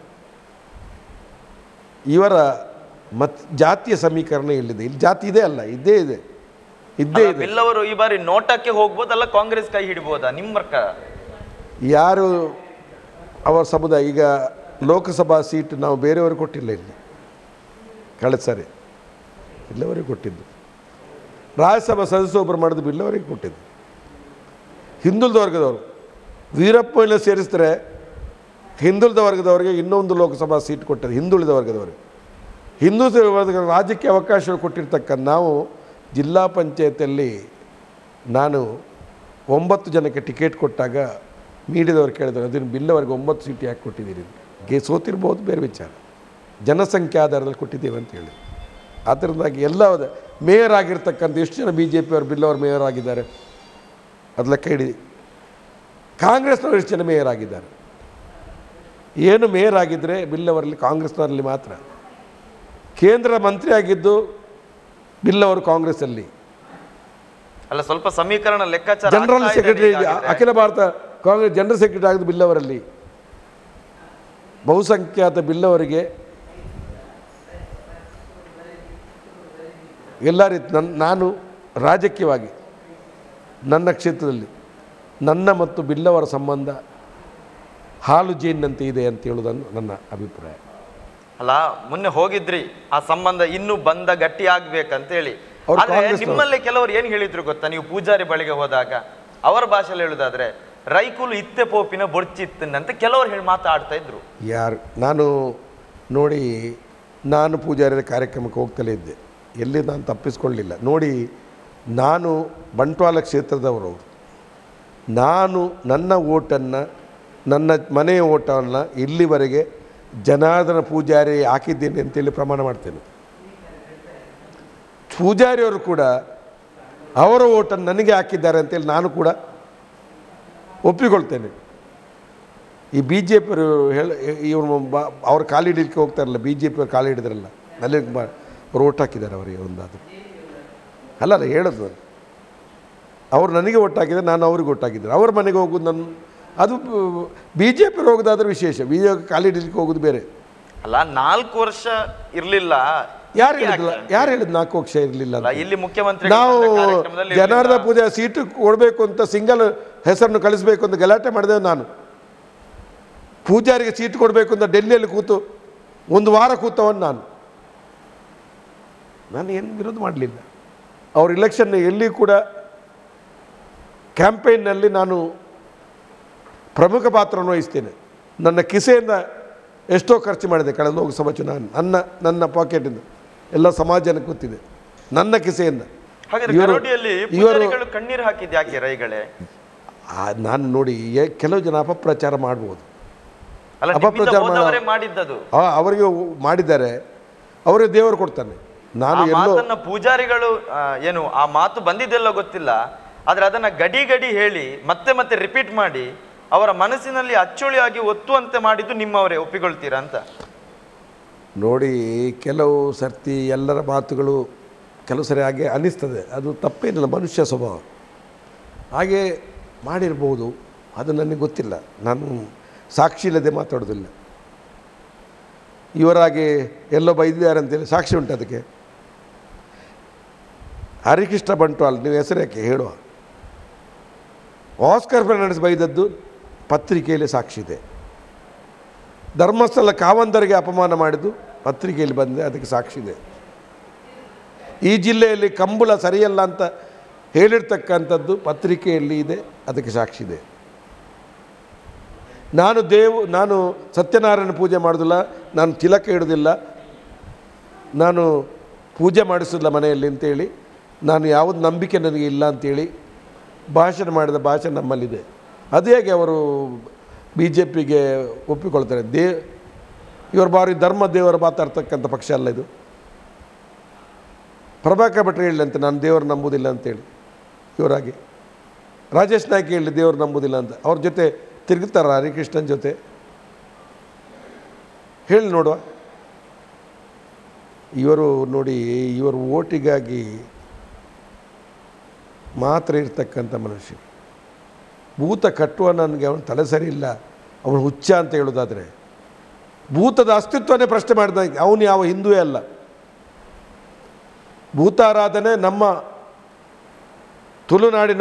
ಇವರ ಮತ್ ಜಾತಿಯ ಸಮೀಕರಣ ಇಲ್ಲಿದೆ ಇಲ್ಲಿ ಜಾತಿ ಇದೆ ಅಲ್ಲ ಇದ್ದೇ ಇದೆ ಇದ್ದೇ ಅಲ್ಲ, ಇದೆ ಬಿಲ್ ಅವರು ಈ ಬಾರಿ ನೋಟಕ್ಕೆ ಹೋಗ್ಬೋದಲ್ಲ ಕಾಂಗ್ರೆಸ್ ಕೈ ಹಿಡಿಬೋದಾ ನಿಮ್ಮ ಪ್ರಕಾರ ಯಾರು ಅವರ ಸಮುದಾಯ ಈಗ ಲೋಕಸಭಾ ಸೀಟ್ ನಾವು ಬೇರೆಯವರು ಕೊಟ್ಟಿಲ್ಲ ಇಲ್ಲಿ ಕಳೆದ ಸಾರಿ ಇಲ್ಲವರಿಗೆ ಕೊಟ್ಟಿದ್ದು ರಾಜ್ಯಸಭಾ ಸದಸ್ಯೊಬ್ಬರು ಮಾಡಿದ್ದು ಬಿಲ್ಲವರಿಗೆ ಕೊಟ್ಟಿದ್ದು ಹಿಂದುಳಿದ ವರ್ಗದವರು ವೀರಪ್ಪನ ಸೇರಿಸಿದ್ರೆ ಹಿಂದುಳಿದ ವರ್ಗದವರಿಗೆ ಇನ್ನೊಂದು ಲೋಕಸಭಾ ಸೀಟ್ ಕೊಟ್ಟದ್ದು ಹಿಂದುಳಿದ ವರ್ಗದವರಿಗೆ ಹಿಂದುಳಿದ ವರ್ಗದ ರಾಜ್ಯಕ್ಕೆ ಅವಕಾಶ ಕೊಟ್ಟಿರ್ತಕ್ಕ ನಾವು ಜಿಲ್ಲಾ ಪಂಚಾಯತಿಯಲ್ಲಿ ನಾನು ಒಂಬತ್ತು ಜನಕ್ಕೆ ಟಿಕೆಟ್ ಕೊಟ್ಟಾಗ ಮೀಡಿಯಾದವ್ರು ಕೇಳಿದ್ರು ಅದನ್ನು ಬಿಲ್ಲವರೆಗೆ ಒಂಬತ್ತು ಸೀಟ್ ಯಾಕೆ ಕೊಟ್ಟಿದ್ದೀರಿ ಗೆ ಸೋತಿರ್ಬೋದು ಬೇರೆ ವಿಚಾರ ಜನಸಂಖ್ಯೆ ಆಧಾರದಲ್ಲಿ ಕೊಟ್ಟಿದ್ದೇವೆ ಅಂತ ಹೇಳಿ ಅದರಿಂದಾಗಿ ಎಲ್ಲ ಮೇಯರ್ ಆಗಿರ್ತಕ್ಕಂಥ ಎಷ್ಟು ಜನ ಬಿ ಜೆ ಪಿಯವರು ಬಿಲ್ಲವರು ಮೇಯರ್ ಆಗಿದ್ದಾರೆ ಅದು ಲೆಕ್ಕ ಹಿಡಿ ಕಾಂಗ್ರೆಸ್ನವರು ಎಷ್ಟು ಜನ ಮೇಯರ್ ಆಗಿದ್ದಾರೆ ಏನು ಮೇಯರ್ ಆಗಿದ್ದರೆ ಬಿಲ್ಲವರಲ್ಲಿ ಕಾಂಗ್ರೆಸ್ನವರಲ್ಲಿ ಮಾತ್ರ ಕೇಂದ್ರ ಮಂತ್ರಿ ಆಗಿದ್ದು ಬಿಲ್ಲವರು ಕಾಂಗ್ರೆಸ್ಸಲ್ಲಿ ಅಲ್ಲ ಸ್ವಲ್ಪ ಸಮೀಕರಣ ಲೆಕ್ಕಾಚಾರ ಜನರಲ್ ಆಗ್ತಾ ಇದೆ ಸೆಕ್ರೆಟರಿ ಹೀಗಾಗಿದ್ರೆ. ಅಖಿಲ ಭಾರತ ಕಾಂಗ್ರೆಸ್ ಜನರಲ್ ಸೆಕ್ರೆಟರಿ ಆಗಿದ್ದು ಬಿಲ್ಲವರಲ್ಲಿ ಬಹುಸಂಖ್ಯಾತ ಬಿಲ್ಲವರಿಗೆ ಎಲ್ಲ ರೀತಿ ನನ್ನ ನಾನು ರಾಜಕೀಯವಾಗಿ ನನ್ನ ಕ್ಷೇತ್ರದಲ್ಲಿ ನನ್ನ ಮತ್ತು ಬಿಲ್ಲವರ ಸಂಬಂಧ ಹಾಲು ಜೇನಿನಂತೆ ಇದೆ ಅಂತ ಹೇಳುವುದನ್ನು ನನ್ನ ಅಭಿಪ್ರಾಯ ಅಲ್ಲ ಮೊನ್ನೆ ಹೋಗಿದ್ರಿ ಆ ಸಂಬಂಧ ಇನ್ನೂ ಬಂದ ಗಟ್ಟಿ ಆಗ್ಬೇಕಂತ ಹೇಳಿ ಅವ್ರು ಆದ್ರೆ ಕಾಂಗ್ರೆಸ್ನವ್ರು. ನಿಮ್ಮಲ್ಲಿ ಕೆಲವರು ಏನ್ ಹೇಳಿದ್ರು ಗೊತ್ತಾ ನೀವು ಪೂಜಾರಿ ಬಳಿಗೆ ಹೋದಾಗ ಅವರ ಭಾಷೆಯಲ್ಲಿ ಹೇಳುದಾದ್ರೆ ರೈಕುಲು ಇತ್ತೆ ಪೋಪಿನ ಬೊಡ್ಚಿತ್ತನ್ನಂತ ಕೆಲವರು ಹೇಳಿ ಮಾತಾಡ್ತಾ ಇದ್ರು ಯಾರು ನಾನು ನೋಡಿ ನಾನು ಪೂಜಾರಿಯ ಕಾರ್ಯಕ್ರಮಕ್ಕೆ ಹೋಗ್ತಲೇ ಇದ್ದೆ ಎಲ್ಲಿ ನಾನು ತಪ್ಪಿಸ್ಕೊಳ್ಳಿಲ್ಲ ನೋಡಿ ನಾನು ಬಂಟ್ವಾಳ ಕ್ಷೇತ್ರದವರು ಅವರು ನಾನು ನನ್ನ ಓಟನ್ನು ನನ್ನ ಮನೆಯ ಓಟವನ್ನು ಇಲ್ಲಿವರೆಗೆ ಜನಾರ್ದನ ಪೂಜಾರಿ ಹಾಕಿದ್ದೇನೆ ಅಂತೇಳಿ ಪ್ರಮಾಣ ಮಾಡ್ತೇನೆ ಪೂಜಾರಿಯವರು ಕೂಡ ಅವರ ಓಟನ್ನು ನನಗೆ ಹಾಕಿದ್ದಾರೆ ಅಂತೇಳಿ ನಾನು ಕೂಡ ಒಪ್ಪಿಕೊಳ್ತೇನೆ ಈ ಬಿ ಜೆ ಪಿಯವರು ಹೇಳ ಇವರು ಬಾ ಅವ್ರು ಕಾಲಿಡಲಿಕ್ಕೆ ಹೋಗ್ತಾರಲ್ಲ ಬಿ ಜೆ ಪಿಯವ್ರು ಕಾಲು ಹಿಡಿದ್ರಲ್ಲ ನಳಿನ್ ಕುಮಾರ್ ಅವ್ರು ಓಟ್ ಹಾಕಿದ್ದಾರೆ ಅವರಿಗೆ ಒಂದಾದ್ರು ಅಲ್ಲ ಅಲ್ಲ ಹೇಳೋದು ನಾನು. ಅವ್ರು ನನಗೆ ಒಟ್ಟು ಹಾಕಿದ್ರೆ ನಾನು ಅವ್ರಿಗೆ ಒಟ್ಟು ಹಾಕಿದ್ದೆ ಅವ್ರ ಮನೆಗೆ ಹೋಗೋದು ನನ್ನ ಅದು ಬಿ ಜೆ ಪಿ ಹೋಗೋದಾದ್ರೆ ವಿಶೇಷ ಬಿ ಜೆ ಪಿ ಕಾಲಿಡಲಿಕ್ಕೆ ಹೋಗೋದು ಬೇರೆ ಅಲ್ಲ ನಾಲ್ಕು ವರ್ಷ ಇರ್ಲಿಲ್ಲ ಯಾರು ಹೇಳಿದ್ಲ ಯಾರು ಹೇಳಿದ್ ನಾಲ್ಕು ವರ್ಷ ಇರಲಿಲ್ಲ ಅಲ್ಲ, ಇಲ್ಲಿ ಮುಖ್ಯಮಂತ್ರಿ ನಾವು ಜನಾರ್ದ ಪೂಜೆ ಸೀಟು ಕೊಡಬೇಕು ಅಂತ ಸಿಂಗಲ್ ಹೆಸರನ್ನು ಕಳಿಸ್ಬೇಕು ಅಂತ ಗಲಾಟೆ ಮಾಡಿದೆ ನಾನು ಪೂಜಾರಿಗೆ ಸೀಟ್ ಕೊಡಬೇಕು ಅಂತ ಡೆಲ್ಲಿಯಲ್ಲಿ ಕೂತು ಒಂದು ವಾರ ಕೂತವನು ನಾನು ನಾನು ಏನು ವಿರೋಧ ಮಾಡಲಿಲ್ಲ ಅವ್ರ ಇಲೆಕ್ಷನ್ ಎಲ್ಲಿ ಕೂಡ ಕ್ಯಾಂಪೇನ್ನಲ್ಲಿ ನಾನು ಪ್ರಮುಖ ಪಾತ್ರವನ್ನು ವಹಿಸ್ತೇನೆ ನನ್ನ ಕಿಸೆಯಿಂದ ಎಷ್ಟೋ ಖರ್ಚು ಮಾಡಿದೆ ಕಳೆದ ಲೋಕಸಭಾ ಚುನಾವಣೆ ನನ್ನ ನನ್ನ ಪಾಕೆಟಿಂದ ಎಲ್ಲ ಸಮಾಜನಕ್ಕೆ ಗೊತ್ತಿದೆ ನನ್ನ ಕಿಸೆಯಿಂದ ಹಾಗಾದ್ರೆ ಇವರು- ಗರೋಡಿಯಲ್ಲಿ ಇವರು ಪೂಜಾರಿಗಳು ಕಣ್ಣೀರು ಹಾಕಿದ್ ಯಾಕೆ ರೈಗಳೇ ಆ, ನಾನು ನೋಡಿ ಎ- ಕೆಲವು ಜನ ಅಪಪ್ರಚಾರ ಮಾಡ್ಬೋದು ಅಲ್ಲ ಅಪಪ್ರಚಾರ ನಿಮ್ಮಿಂದ ಮಾಡ- ಹೋದವರೇ ಮಾಡಿದ್ದದು ಆ, ಅವರಿಗೆ ಮಾಡಿದ್ದಾರೆ ಅವರಿಗೆ ದೇವರು ಕೊಡ್ತಾನೆ ನಾನು ಆ ಎಲ್ಲೋ ಮಾತನ್ನ ಪೂಜಾರಿಗಳು ಆ, ಏನು ಆ ಮಾತು ಬಂದಿದ್ದೆಲ್ಲ ಗೊತ್ತಿಲ್ಲ ಆದ್ರೆ ಅದನ್ನ ಗಡಿ ಗಡಿ ಹೇಳಿ ಮತ್ತೆ ಮತ್ತೆ ರಿಪೀಟ್ ಮಾಡಿ ಅವರ ಮನಸ್ಸಿನಲ್ಲಿ ಅಚ್ಚುಳಿಯಾಗಿ ಒತ್ತುವಂತೆ ಮಾಡಿದ್ದು ನಿಮ್ಮವರೇ ಒಪ್ಪಿಕೊಳ್ತೀರಾ ಅಂತ ನೋಡಿ ಕೆಲವು ಸರ್ತಿ ಎಲ್ಲರ ಮಾತುಗಳು ಕೆಲವು ಸರಿ ಹಾಗೆ ಅನ್ನಿಸ್ತದೆ ಅದು ತಪ್ಪೇನಿಲ್ಲ ಮನುಷ್ಯ ಸ್ವಭಾವ ಹಾಗೆ ಮಾಡಿರ್ಬೋದು ಅದು ನನಗೆ ಗೊತ್ತಿಲ್ಲ ನಾನು ಸಾಕ್ಷಿ ಇಲ್ಲದೆ ಮಾತಾಡೋದಿಲ್ಲ ಇವರಾಗೆ ಎಲ್ಲೋ ಬೈದಿದ್ದಾರೆ ಅಂತೇಳಿ ಸಾಕ್ಷಿ ಉಂಟು ಅದಕ್ಕೆ ಹರಿಕೃಷ್ಣ ಬಂಟ್ವಾಲ್ ನೀವು ಹೆಸರು ಯಾಕೆ ಹೇಳುವ ಆಸ್ಕರ್ ಫರ್ನಾಂಡಿಸ್ ಬೈದದ್ದು ಪತ್ರಿಕೆಯಲ್ಲಿ ಸಾಕ್ಷಿ ಇದೆ ಧರ್ಮಸ್ಥಳ ಕಾವಂದರಿಗೆ ಅಪಮಾನ ಮಾಡಿದ್ದು ಪತ್ರಿಕೆಯಲ್ಲಿ ಬಂದಿದೆ ಅದಕ್ಕೆ ಸಾಕ್ಷಿ ಇದೆ ಈ ಜಿಲ್ಲೆಯಲ್ಲಿ ಕಂಬಳ ಸರಿಯಲ್ಲ ಅಂತ ಹೇಳಿರ್ತಕ್ಕಂಥದ್ದು ಪತ್ರಿಕೆಯಲ್ಲಿ ಇದೆ ಅದಕ್ಕೆ ಸಾಕ್ಷಿ ಇದೆ ನಾನು ದೇವು ನಾನು ಸತ್ಯನಾರಾಯಣ ಪೂಜೆ ಮಾಡೋದಿಲ್ಲ ನಾನು ತಿಲಕ ಇಡೋದಿಲ್ಲ ನಾನು ಪೂಜೆ ಮಾಡಿಸೋದಿಲ್ಲ ಮನೆಯಲ್ಲಿ ಅಂತೇಳಿ ನಾನು ಯಾವುದು ನಂಬಿಕೆ ನನಗೆ ಇಲ್ಲ ಅಂತೇಳಿ ಭಾಷಣ ಮಾಡಿದ ಭಾಷಣ ನಮ್ಮಲ್ಲಿದೆ ಅದು ಹೇಗೆ ಅವರು ಬಿ ಜೆ ಪಿಗೆ ಒಪ್ಪಿಕೊಳ್ತಾರೆ ದೇ ಇವರು ಬಾರಿ ಧರ್ಮ ದೇವರು ಮಾತಾಡ್ತಕ್ಕಂಥ ಪಕ್ಷ ಅಲ್ಲ ಇದು ಪ್ರಭಾಕರ್ ಭಟ್ರು ಹೇಳಿದಂತೆ ನಾನು ದೇವರು ನಂಬುವುದಿಲ್ಲ ಅಂತೇಳಿ ಇವರಾಗಿ ರಾಜೇಶ್ ನಾಯ್ಕ ಹೇಳಿ ದೇವರು ನಂಬುವುದಿಲ್ಲ ಅಂತ ಅವ್ರ ಜೊತೆ ತಿರುಗುತ್ತಾರ ಹರಿಕೃಷ್ಣನ್ ಜೊತೆ ಹೇಳಿ ನೋಡುವ ಇವರು ನೋಡಿ ಇವರು ಓಟಿಗಾಗಿ ಮಾತ್ರ ಇರ್ತಕ್ಕಂಥ ಮನುಷ್ಯ ಭೂತ ಕಟ್ಟುವ ನನಗೆ ಅವನು ತಲೆ ಸರಿ ಇಲ್ಲ ಅವನು ಹುಚ್ಚ ಅಂತ ಹೇಳೋದಾದರೆ ಭೂತದ ಅಸ್ತಿತ್ವನೇ ಪ್ರಶ್ನೆ ಮಾಡಿದ ಅವನು ಯಾವ ಹಿಂದುವೇ ಅಲ್ಲ ಭೂತಾರಾಧನೆ ನಮ್ಮ ತುಳುನಾಡಿನ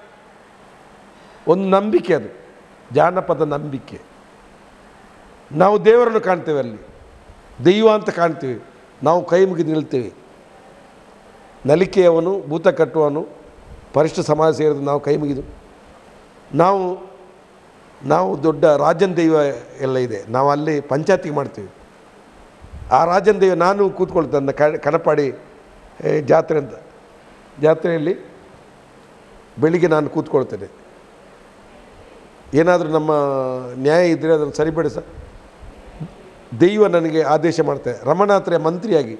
ಒಂದು ನಂಬಿಕೆ ಅದು ಜಾನಪದ ನಂಬಿಕೆ ನಾವು ದೇವರನ್ನು ಕಾಣ್ತೇವೆ ಅಲ್ಲಿ ದೈವ ಅಂತ ಕಾಣ್ತೀವಿ ನಾವು ಕೈ ಮುಗಿದು ನಿಲ್ತೇವೆ ನಲಿಕೆಯವನು ಭೂತ ಕಟ್ಟುವನು ಪರಿಷ್ಠ ಸಮಾಜ ಸೇರಿದ ನಾವು ಕೈ ಮುಗಿದು ನಾವು ನಾವು ದೊಡ್ಡ ರಾಜನ್ ದೈವ ಎಲ್ಲ ಇದೆ ನಾವು ಅಲ್ಲಿ ಪಂಚಾಯತಿಗೆ ಮಾಡ್ತೀವಿ ಆ ರಾಜನ್ ದೈವ ನಾನು ಕೂತ್ಕೊಳ್ತೇನೆ ನನ್ನ ಕ ಕನಪಾಡಿ ಏ, ಜಾತ್ರೆ ಅಂತ ಜಾತ್ರೆಯಲ್ಲಿ ಬೆಳಿಗ್ಗೆ ನಾನು ಕೂತ್ಕೊಳ್ತೇನೆ ಏನಾದರೂ ನಮ್ಮ ನ್ಯಾಯ ಇದ್ದರೆ ಅದನ್ನು ಸರಿಪಡಿಸ ದೈವ ನನಗೆ ಆದೇಶ ಮಾಡ್ತದೆ ರಮಣಾತ್ರೆಯ ಮಂತ್ರಿಯಾಗಿ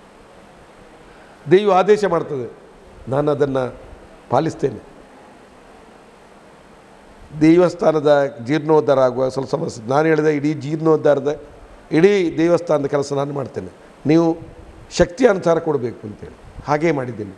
ದೈವ ಆದೇಶ ಮಾಡ್ತದೆ ನಾನು ಅದನ್ನು ಪಾಲಿಸ್ತೇನೆ ದೇವಸ್ಥಾನದ ಜೀರ್ಣೋದ್ಧಾರ ಆಗುವ ಸ್ವಲ್ಪ ಸಮಸ್ಯೆ ನಾನು ಹೇಳಿದ ಇಡೀ ಜೀರ್ಣೋದ್ಧಾರದ ಇಡೀ ದೇವಸ್ಥಾನದ ಕೆಲಸ ನಾನು ಮಾಡ್ತೇನೆ ನೀವು ಶಕ್ತಿ ಅನುಸಾರ ಕೊಡಬೇಕು ಅಂತೇಳಿ ಹಾಗೇ ಮಾಡಿದ್ದೀನಿ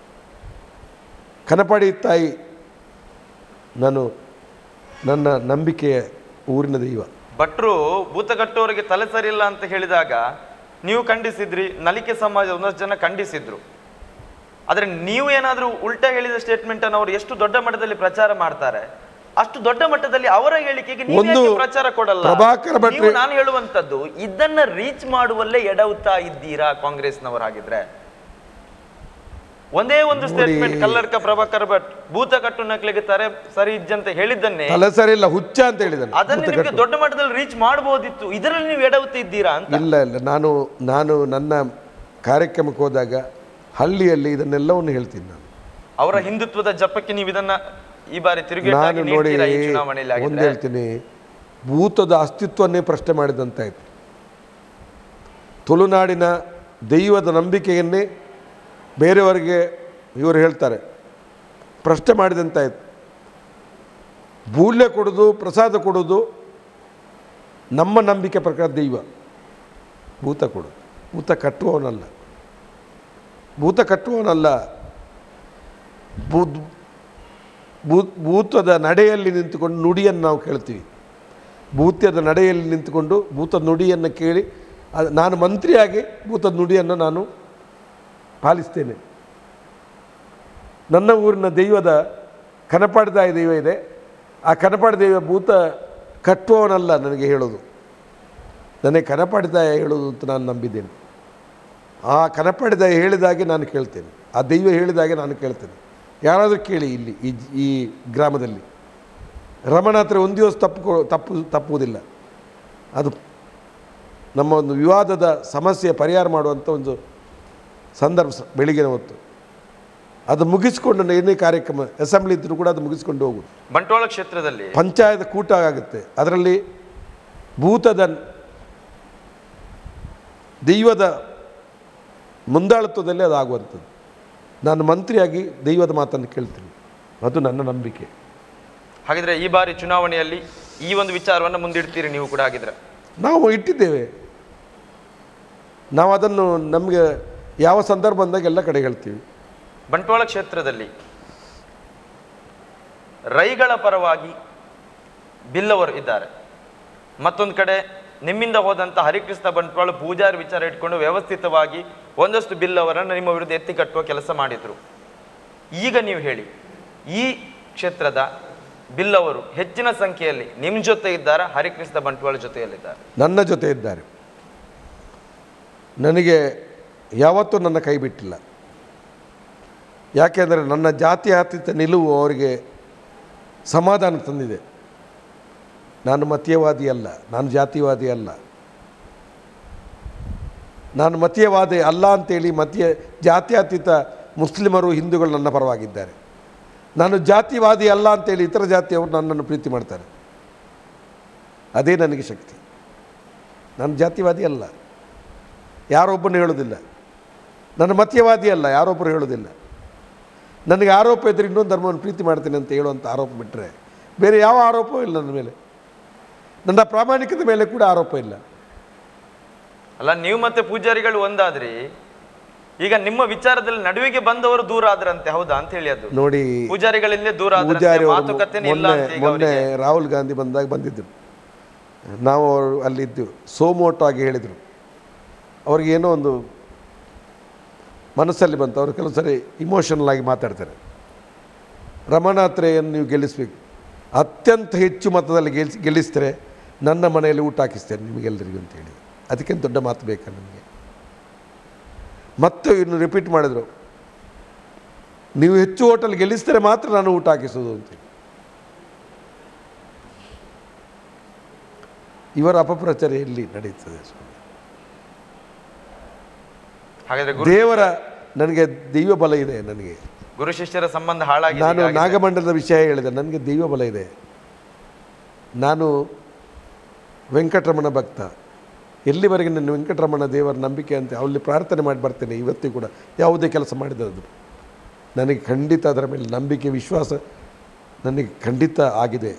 ಕನಪಾಡಿ ತಾಯಿ ನಾನು ನನ್ನ ನಂಬಿಕೆಯ ಊರಿನ ದೈವ ಭಟ್ರು ಭೂತ ಕಟ್ಟುವವರಿಗೆ ತಲೆ ಸರಿಯಿಲ್ಲ ಅಂತ ಹೇಳಿದಾಗ ನೀವು ಖಂಡಿಸಿದ್ರಿ ನಲಿಕೆ ಸಮಾಜ ಒಂದಷ್ಟು ಜನ ಖಂಡಿಸಿದ್ರು ಆದ್ರೆ ನೀವು ಏನಾದ್ರೂ ಉಲ್ಟಾ ಹೇಳಿದ ಸ್ಟೇಟ್ಮೆಂಟ್ ಅನ್ನು ಅವರು ಎಷ್ಟು ದೊಡ್ಡ ಮಟ್ಟದಲ್ಲಿ ಪ್ರಚಾರ ಮಾಡ್ತಾರೆ ಅಷ್ಟು ದೊಡ್ಡ ಮಟ್ಟದಲ್ಲಿ ಅವರ ಹೇಳಿಕೆಗೆ ನೀವು ಒಂದು ಯಾಕೆ ಪ್ರಚಾರ ಕೊಡಲ್ಲ ಪ್ರಭಾಕರ್ ಭಟ್ರು- ನೀವು ನಾನು ಹೇಳುವಂತದ್ದು ಇದನ್ನ ರೀಚ್ ಮಾಡುವಲ್ಲೇ ಎಡವುತ್ತಾ ಇದ್ದೀರಾ ಕಾಂಗ್ರೆಸ್ನವರಾಗಿದ್ರೆ ಒಂದೇ ಒಂದು ಸ್ಟೇಟ್ಮೆಂಟ್ ಕಲ್ಲರ್ಕ ಪ್ರಭಾಕರ್ ಭಟ್ ಭೂತ ಕಟ್ಟು ನಕ್ಲಿಗೆ ತಾರೆ ಸರಿ ಇಜ್ಜಂತ ಹೇಳಿದ್ದನ್ನೇ ತಲೆ ಸರಿ ಇಲ್ಲ ಹುಚ್ಚ ಅಂತ ಹೇಳಿದ್ದಾನೆ ಅದನ್ನ ನಿಮಗೆ ದೊಡ್ಡ ಮಟ್ಟದಲ್ಲಿ ರೀಚ್ ಮಾಡಬಹುದಿತ್ತು ಇದರಲ್ಲಿ ನೀವು ಎಡವುತ್ತಿದ್ದೀರಾ ಅಂತ ಇಲ್ಲ ಇಲ್ಲ ನಾನು ನಾನು ನನ್ನ ಕಾರ್ಯಕ್ರಮಕ್ಕೆ ಹೋದಾಗ ಹಳ್ಳಿಯಲ್ಲಿ ಇದನ್ನೆಲ್ಲವನ್ನು ಹೇಳ್ತೀನಿ ನಾನು ಅವರ ಹಿಂದುತ್ವದ ಜಪಕ್ಕೆ ನೀವು ಇದನ್ನ ಈ ಬಾರಿ ತಿರುಗೇಟಾಗಿ ನಾನು ನೋಡಿ ನೀಡ್ತೀರಾ ಈ ಚುನಾವಣೆಯಲ್ಲಿ ಒಂದು ಆಗಿದ್ರೆ ಹೇಳ್ತೀನಿ ಭೂತದ ಅಸ್ತಿತ್ವನ್ನೇ ಪ್ರಶ್ನೆ ಮಾಡಿದಂತಾಯಿತು ತುಳುನಾಡಿನ ದೈವದ ನಂಬಿಕೆಯನ್ನೇ ಬೇರೆಯವರಿಗೆ ಇವರು ಹೇಳ್ತಾರೆ ಪ್ರಶ್ನೆ ಮಾಡಿದಂತಾಯಿತು ಬೂಲ್ಯ ಕೊಡೋದು ಪ್ರಸಾದ ಕೊಡೋದು ನಮ್ಮ ನಂಬಿಕೆ ಪ್ರಕಾರ ದೈವ ಭೂತ ಕೊಡು ಭೂತ ಕಟ್ಟುವವನಲ್ಲ ಭೂತ ಕಟ್ಟುವವನಲ್ಲ ಬುದ್ ಭೂ ಭೂತದ ನಡೆಯಲ್ಲಿ ನಿಂತುಕೊಂಡು ನುಡಿಯನ್ನು ನಾವು ಕೇಳ್ತೀವಿ ಭೂತ್ಯದ ನಡೆಯಲ್ಲಿ ನಿಂತುಕೊಂಡು ಭೂತದ ನುಡಿಯನ್ನು ಕೇಳಿ ಅದು ನಾನು ಮಂತ್ರಿಯಾಗಿ ಭೂತದ ನುಡಿಯನ್ನು ನಾನು ಪಾಲಿಸ್ತೇನೆ ನನ್ನ ಊರಿನ ದೈವದ ಕನಪಾಡಿದಾಯ ದೈವ ಇದೆ ಆ ಕನಪಾಡಿ ದೈವ ಭೂತ ಕಟ್ಟುವವನಲ್ಲ ನನಗೆ ಹೇಳೋದು ನನಗೆ ಕನಪಾಡಿದಾಯ ಹೇಳೋದು ಅಂತ ನಾನು ನಂಬಿದ್ದೇನೆ ಆ ಕನಪಾಡಿದಾಯ ಹೇಳಿದಾಗೆ ನಾನು ಕೇಳ್ತೇನೆ ಆ ದೈವ ಹೇಳಿದಾಗೆ ನಾನು ಕೇಳ್ತೇನೆ ಯಾರಾದರೂ ಕೇಳಿ ಇಲ್ಲಿ ಈ ಈ ಗ್ರಾಮದಲ್ಲಿ ರಮಣ ಹತ್ರ ಒಂದು ದಿವಸ ತಪ್ಪು ತಪ್ಪು ತಪ್ಪುವುದಿಲ್ಲ ಅದು ನಮ್ಮ ಒಂದು ವಿವಾದದ ಸಮಸ್ಯೆ ಪರಿಹಾರ ಮಾಡುವಂಥ ಒಂದು ಸಂದರ್ಭ ಸ- ಬೆಳಿಗ್ಗಿನ ಹೊತ್ತು ಅದು ಮುಗಿಸ್ಕೊಂಡು ನಾನು ಏನೇ ಕಾರ್ಯಕ್ರಮ ಅಸೆಂಬ್ಲಿ ಇದ್ದರೂ ಕೂಡ ಅದು ಮುಗಿಸ್ಕೊಂಡು ಹೋಗುದು ಬಂಟ್ವಾಳ ಕ್ಷೇತ್ರದಲ್ಲಿ ಪಂಚಾಯತ್ ಕೂಟ ಆಗುತ್ತೆ ಅದರಲ್ಲಿ ಭೂತದ ದೈವದ ಮುಂದಾಳತ್ವದಲ್ಲಿ ಅದು ಆಗುವಂಥದ್ದು ನಾನು ಮಂತ್ರಿಯಾಗಿ ದೈವದ ಮಾತನ್ನು ಕೇಳ್ತೀನಿ ಅದು ನನ್ನ ನಂಬಿಕೆ ಹಾಗಿದ್ರೆ ಈ ಬಾರಿ ಚುನಾವಣೆಯಲ್ಲಿ ಈ ಒಂದು ವಿಚಾರವನ್ನು ಮುಂದಿಡ್ತೀರಿ ನೀವು ಕೂಡ ಹಾಗಿದ್ರೆ ನಾವು ಇಟ್ಟಿದ್ದೇವೆ ನಾವು ಅದನ್ನು ನಮಗೆ ಯಾವ ಸಂದರ್ಭ ಬಂದಾಗ ಎಲ್ಲ ಕಡೆ ಹೇಳ್ತೀವಿ ಬಂಟ್ವಾಳ ಕ್ಷೇತ್ರದಲ್ಲಿ ರೈಗಳ ಪರವಾಗಿ ಬಿಲ್ಲವರು ಇದ್ದಾರೆ ಮತ್ತೊಂದು ಕಡೆ ನಿಮ್ಮಿಂದ ಹೋದಂಥ ಹರಿಕೃಷ್ಣ ಬಂಟ್ವಾಳ ಪೂಜಾರಿ ವಿಚಾರ ಇಟ್ಕೊಂಡು ವ್ಯವಸ್ಥಿತವಾಗಿ ಒಂದಷ್ಟು ಬಿಲ್ಲವರನ್ನು ನಿಮ್ಮ ವಿರುದ್ಧ ಎತ್ತಿ ಕಟ್ಟುವ ಕೆಲಸ ಮಾಡಿದ್ರು ಈಗ ನೀವು ಹೇಳಿ ಈ ಕ್ಷೇತ್ರದ ಬಿಲ್ಲವರು ಹೆಚ್ಚಿನ ಸಂಖ್ಯೆಯಲ್ಲಿ ನಿಮ್ಮ ಜೊತೆ ಇದ್ದಾರಾ ಹರಿಕೃಷ್ಣ ಬಂಟ್ವಾಳ ಜೊತೆಯಲ್ಲಿದ್ದಾರೆ ನನ್ನ ಜೊತೆ ಇದ್ದಾರೆ ನನಗೆ ಯಾವತ್ತೂ ನನ್ನ ಕೈ ಬಿಟ್ಟಿಲ್ಲ ಯಾಕೆಂದರೆ ನನ್ನ ಜಾತ್ಯತೀತ ನಿಲುವು ಅವರಿಗೆ ಸಮಾಧಾನ ತಂದಿದೆ ನಾನು ಮತೀಯವಾದಿ ಅಲ್ಲ ನಾನು ಜಾತಿವಾದಿ ಅಲ್ಲ ನಾನು ಮತೀಯವಾದಿ ಅಲ್ಲ ಅಂತೇಳಿ ಮತೀಯ ಜಾತ್ಯತೀತ ಮುಸ್ಲಿಮರು ಹಿಂದೂಗಳು ನನ್ನ ಪರವಾಗಿದ್ದಾರೆ ನಾನು ಜಾತಿವಾದಿ ಅಲ್ಲ ಅಂತೇಳಿ ಇತರ ಜಾತಿಯವರು ನನ್ನನ್ನು ಪ್ರೀತಿ ಮಾಡ್ತಾರೆ ಅದೇ ನನಗೆ ಶಕ್ತಿ ನಾನು ಜಾತಿವಾದಿ ಅಲ್ಲ ಯಾರೊಬ್ಬನು ಹೇಳೋದಿಲ್ಲ ನಾನು ಮತೀಯವಾದಿ ಅಲ್ಲ ಯಾರೊಬ್ಬರು ಹೇಳೋದಿಲ್ಲ ನನಗೆ ಆರೋಪ ಇದ್ದರೆ ಇನ್ನೊಂದು ಧರ್ಮವನ್ನು ಪ್ರೀತಿ ಮಾಡ್ತೇನೆ ಅಂತ ಹೇಳುವಂಥ ಆರೋಪ ಬಿಟ್ಟರೆ ಬೇರೆ ಯಾವ ಆರೋಪವೂ ಇಲ್ಲ ನನ್ನ ಮೇಲೆ ನನ್ನ ಪ್ರಾಮಾಣಿಕತೆ ಮೇಲೆ ಕೂಡ ಆರೋಪ ಇಲ್ಲ ಅಲ್ಲ ನೀವು ಮತ್ತೆ ಪೂಜಾರಿಗಳು ಒಂದಾದ್ರಿ ಈಗ ನಿಮ್ಮ ವಿಚಾರದಲ್ಲಿ ನಡುವಿಗೆ ಬಂದವರು ದೂರ ಆದ್ರಂತೆ ಹೌದಾ ಅಂತ ಹೇಳಿ ಅದು ನೋಡಿ ಪೂಜಾರಿಗಳಿಂದ ದೂರ ಆದ್ರಂತೆ ಪೂಜಾರಿ ಅವರು ಮಾತುಕತೆನೇ ಇಲ್ಲ ಮೊನ್ನೆ ಅಂತ ಈಗ ಮೊನ್ನೆ ಅವರಿಗೆ. ರಾಹುಲ್ ಗಾಂಧಿ ಬಂದಾಗ ಬಂದಿದ್ದರು ನಾವು ಅವರು ಅಲ್ಲಿದ್ದೆವು ಸೋಮೋಟೋ ಆಗಿ ಹೇಳಿದರು ಅವ್ರಿಗೆ ಏನೋ ಒಂದು ಮನಸ್ಸಲ್ಲಿ ಬಂತು ಅವರು ಕೆಲವು ಸರಿ ಇಮೋಷನಲ್ ಆಗಿ ಮಾತಾಡ್ತಾರೆ ರಮಣಾತ್ರೆಯನ್ನು ನೀವು ಗೆಲ್ಲಿಸಬೇಕು ಅತ್ಯಂತ ಹೆಚ್ಚು ಮತದಲ್ಲಿ ಗೆಲ್ಲಿಸ್ ಗೆಲ್ಲಿಸಿದರೆ ನನ್ನ ಮನೆಯಲ್ಲಿ ಊಟ ಹಾಕಿಸ್ತೇನೆ ನಿಮಗೆಲ್ಲರಿಗೂ ಅಂತೇಳಿ ಅದಕ್ಕಿಂತ ದೊಡ್ಡ ಮಾತು ಬೇಕಾ ನನಗೆ ಮತ್ತೆ ಇನ್ನು ರಿಪೀಟ್ ಮಾಡಿದರು ನೀವು ಹೆಚ್ಚು ಹೋಟೆಲ್ ಗೆಲ್ಲಿಸಿದರೆ ಮಾತ್ರ ನಾನು ಊಟ ಹಾಕಿಸೋದು ಅಂತೇಳಿ ಇವರ ಅಪಪ್ರಚಾರ ಎಲ್ಲಿ ನಡೀತದೆ ಸ್ವಾಮಿ ಹಾಗಾದ್ರೆ ಗುರು ದೇವರ ನನಗೆ ದೈವ ಬಲ ಇದೆ ನನಗೆ ಗುರು ಶಿಷ್ಯರ ಸಂಬಂಧ ಹಾಳಾಗಿದೆ ನಾನು ಹೀಗಾಗಿದೆ. ನಾಗಮಂಡಲದ ವಿಷಯ ಹೇಳಿದೆ ನನಗೆ ದೈವ ಬಲ ಇದೆ ನಾನು ವೆಂಕಟರಮಣ ಭಕ್ತ ಎಲ್ಲಿವರೆಗೆ ನನ್ನ ವೆಂಕಟರಮಣ ದೇವರ ನಂಬಿಕೆ ಅಂತ ಅಲ್ಲಿ ಪ್ರಾರ್ಥನೆ ಮಾಡಿ ಬರ್ತೇನೆ ಇವತ್ತಿಗೂ ಕೂಡ ಯಾವುದೇ ಕೆಲಸ ಮಾಡಿದದ್ದು ನನಗೆ ಖಂಡಿತ ಅದರ ಮೇಲೆ ನಂಬಿಕೆ ವಿಶ್ವಾಸ ನನಗೆ ಖಂಡಿತ ಆಗಿದೆ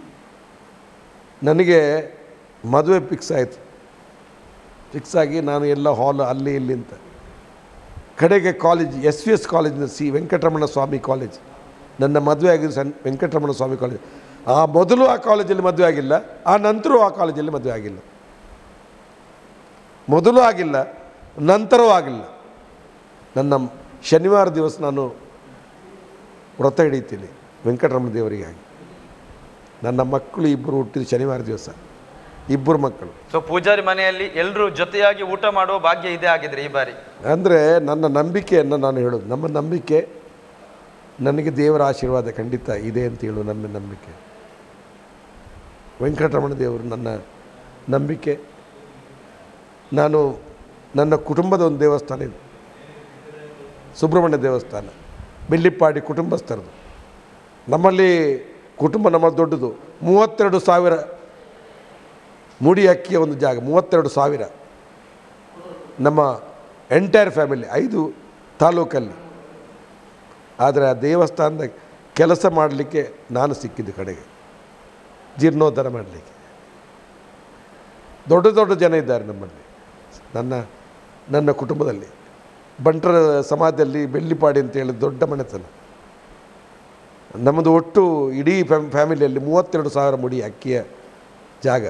ನನಗೆ ಮದುವೆ ಫಿಕ್ಸ್ ಆಯಿತು ಫಿಕ್ಸ್ ಆಗಿ ನಾನು ಎಲ್ಲ ಹಾಲ್ ಅಲ್ಲಿ ಇಲ್ಲಿ ಅಂತ ಕಡೆಗೆ ಕಾಲೇಜ್ ಎಸ್ ವಿ ಎಸ್ ಕಾಲೇಜಿನ ಸಿ ವೆಂಕಟರಮಣ ಸ್ವಾಮಿ ಕಾಲೇಜ್ ನನ್ನ ಮದುವೆ ಆಗಿದ್ದು ಸಣ್ಣ ವೆಂಕಟರಮಣ ಸ್ವಾಮಿ ಕಾಲೇಜ್ ಆ ಮೊದಲು ಆ ಕಾಲೇಜಲ್ಲಿ ಮದುವೆ ಆಗಿಲ್ಲ ಆ ನಂತರವೂ ಆ ಕಾಲೇಜಲ್ಲಿ ಮದುವೆ ಆಗಿಲ್ಲ ಮೊದಲು ಆಗಿಲ್ಲ ನಂತರವೂ ಆಗಿಲ್ಲ ನನ್ನ ಶನಿವಾರ ದಿವಸ ನಾನು ವ್ರತ ಹಿಡಿತೀನಿ ವೆಂಕಟರಮಣ ದೇವರಿಗೆ ಆಗಿ ನನ್ನ ಮಕ್ಕಳು ಇಬ್ಬರು ಹುಟ್ಟಿದ ಶನಿವಾರ ದಿವಸ ಇಬ್ಬರು ಮಕ್ಕಳು ಸೊ ಪೂಜಾರಿ ಮನೆಯಲ್ಲಿ ಎಲ್ಲರೂ ಜೊತೆಯಾಗಿ ಊಟ ಮಾಡುವ ಭಾಗ್ಯ ಇದೆ ಆಗಿದ್ರೆ ಈ ಬಾರಿ ಅಂದರೆ ನನ್ನ ನಂಬಿಕೆಯನ್ನು ನಾನು ಹೇಳೋದು ನಮ್ಮ ನಂಬಿಕೆ ನನಗೆ ದೇವರ ಆಶೀರ್ವಾದ ಖಂಡಿತ ಇದೆ ಅಂತ ಹೇಳು ನನ್ನ ನಂಬಿಕೆ ವೆಂಕಟರಮಣ ದೇವರು ನನ್ನ ನಂಬಿಕೆ ನಾನು ನನ್ನ ಕುಟುಂಬದ ಒಂದು ದೇವಸ್ಥಾನ ಇದೆ ಸುಬ್ರಹ್ಮಣ್ಯ ದೇವಸ್ಥಾನ ಬೆಳ್ಳಿಪ್ಪಾಡಿ ಕುಟುಂಬಸ್ಥರದು ನಮ್ಮಲ್ಲಿ ಕುಟುಂಬ ನಮ್ಮ ದೊಡ್ಡದು ಮೂವತ್ತೆರಡು ಸಾವಿರ ಮುಡಿ ಅಕ್ಕಿಯ ಒಂದು ಜಾಗ ಮೂವತ್ತೆರಡು ಸಾವಿರ ನಮ್ಮ ಎಂಟೈರ್ ಫ್ಯಾಮಿಲಿ ಐದು ತಾಲೂಕಲ್ಲಿ ಆದರೆ ಆ ದೇವಸ್ಥಾನದ ಕೆಲಸ ಮಾಡಲಿಕ್ಕೆ ನಾನು ಸಿಕ್ಕಿದ್ದು ಕಡೆಗೆ ಜೀರ್ಣೋದ್ಧಾರ ಮಾಡಲಿಕ್ಕೆ ದೊಡ್ಡ ದೊಡ್ಡ ಜನ ಇದ್ದಾರೆ ನಮ್ಮಲ್ಲಿ ನನ್ನ ನನ್ನ ಕುಟುಂಬದಲ್ಲಿ ಬಂಟರ ಸಮಾಜದಲ್ಲಿ ಬೆಳ್ಳಿಪಾಡಿ ಅಂತ ಹೇಳಿ ದೊಡ್ಡ ಮನೆತನ ನಮ್ಮದು ಒಟ್ಟು ಇಡೀ ಫ್ಯಾಮ್ ಫ್ಯಾಮಿಲಿಯಲ್ಲಿ ಮೂವತ್ತೆರಡು ಸಾವಿರ ಮುಡಿ ಅಕ್ಕಿಯ ಜಾಗ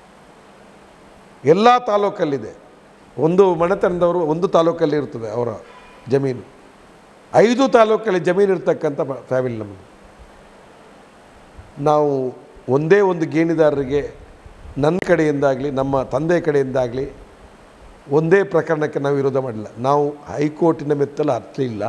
ಎಲ್ಲ ತಾಲೂಕಲ್ಲಿದೆ ಒಂದು ಮನೆತನದವರು ಒಂದು ತಾಲೂಕಲ್ಲಿ ಇರ್ತದೆ ಅವರ ಜಮೀನು ಐದು ತಾಲೂಕಲ್ಲಿ ಜಮೀನು ಇರ್ತಕ್ಕಂಥ ಫ್ಯಾಮಿಲಿ ನಮ್ಮದು ನಾವು ಒಂದೇ ಒಂದು ಗೇಣಿದಾರರಿಗೆ ನನ್ನ ಕಡೆಯಿಂದಾಗಲಿ ನಮ್ಮ ತಂದೆ ಕಡೆಯಿಂದಾಗಲಿ ಒಂದೇ ಪ್ರಕರಣಕ್ಕೆ ನಾವು ವಿರೋಧ ಮಾಡಿಲ್ಲ ನಾವು ಹೈಕೋರ್ಟಿನ ಮೆತ್ತಲು ಹತ್ತಲಿಲ್ಲ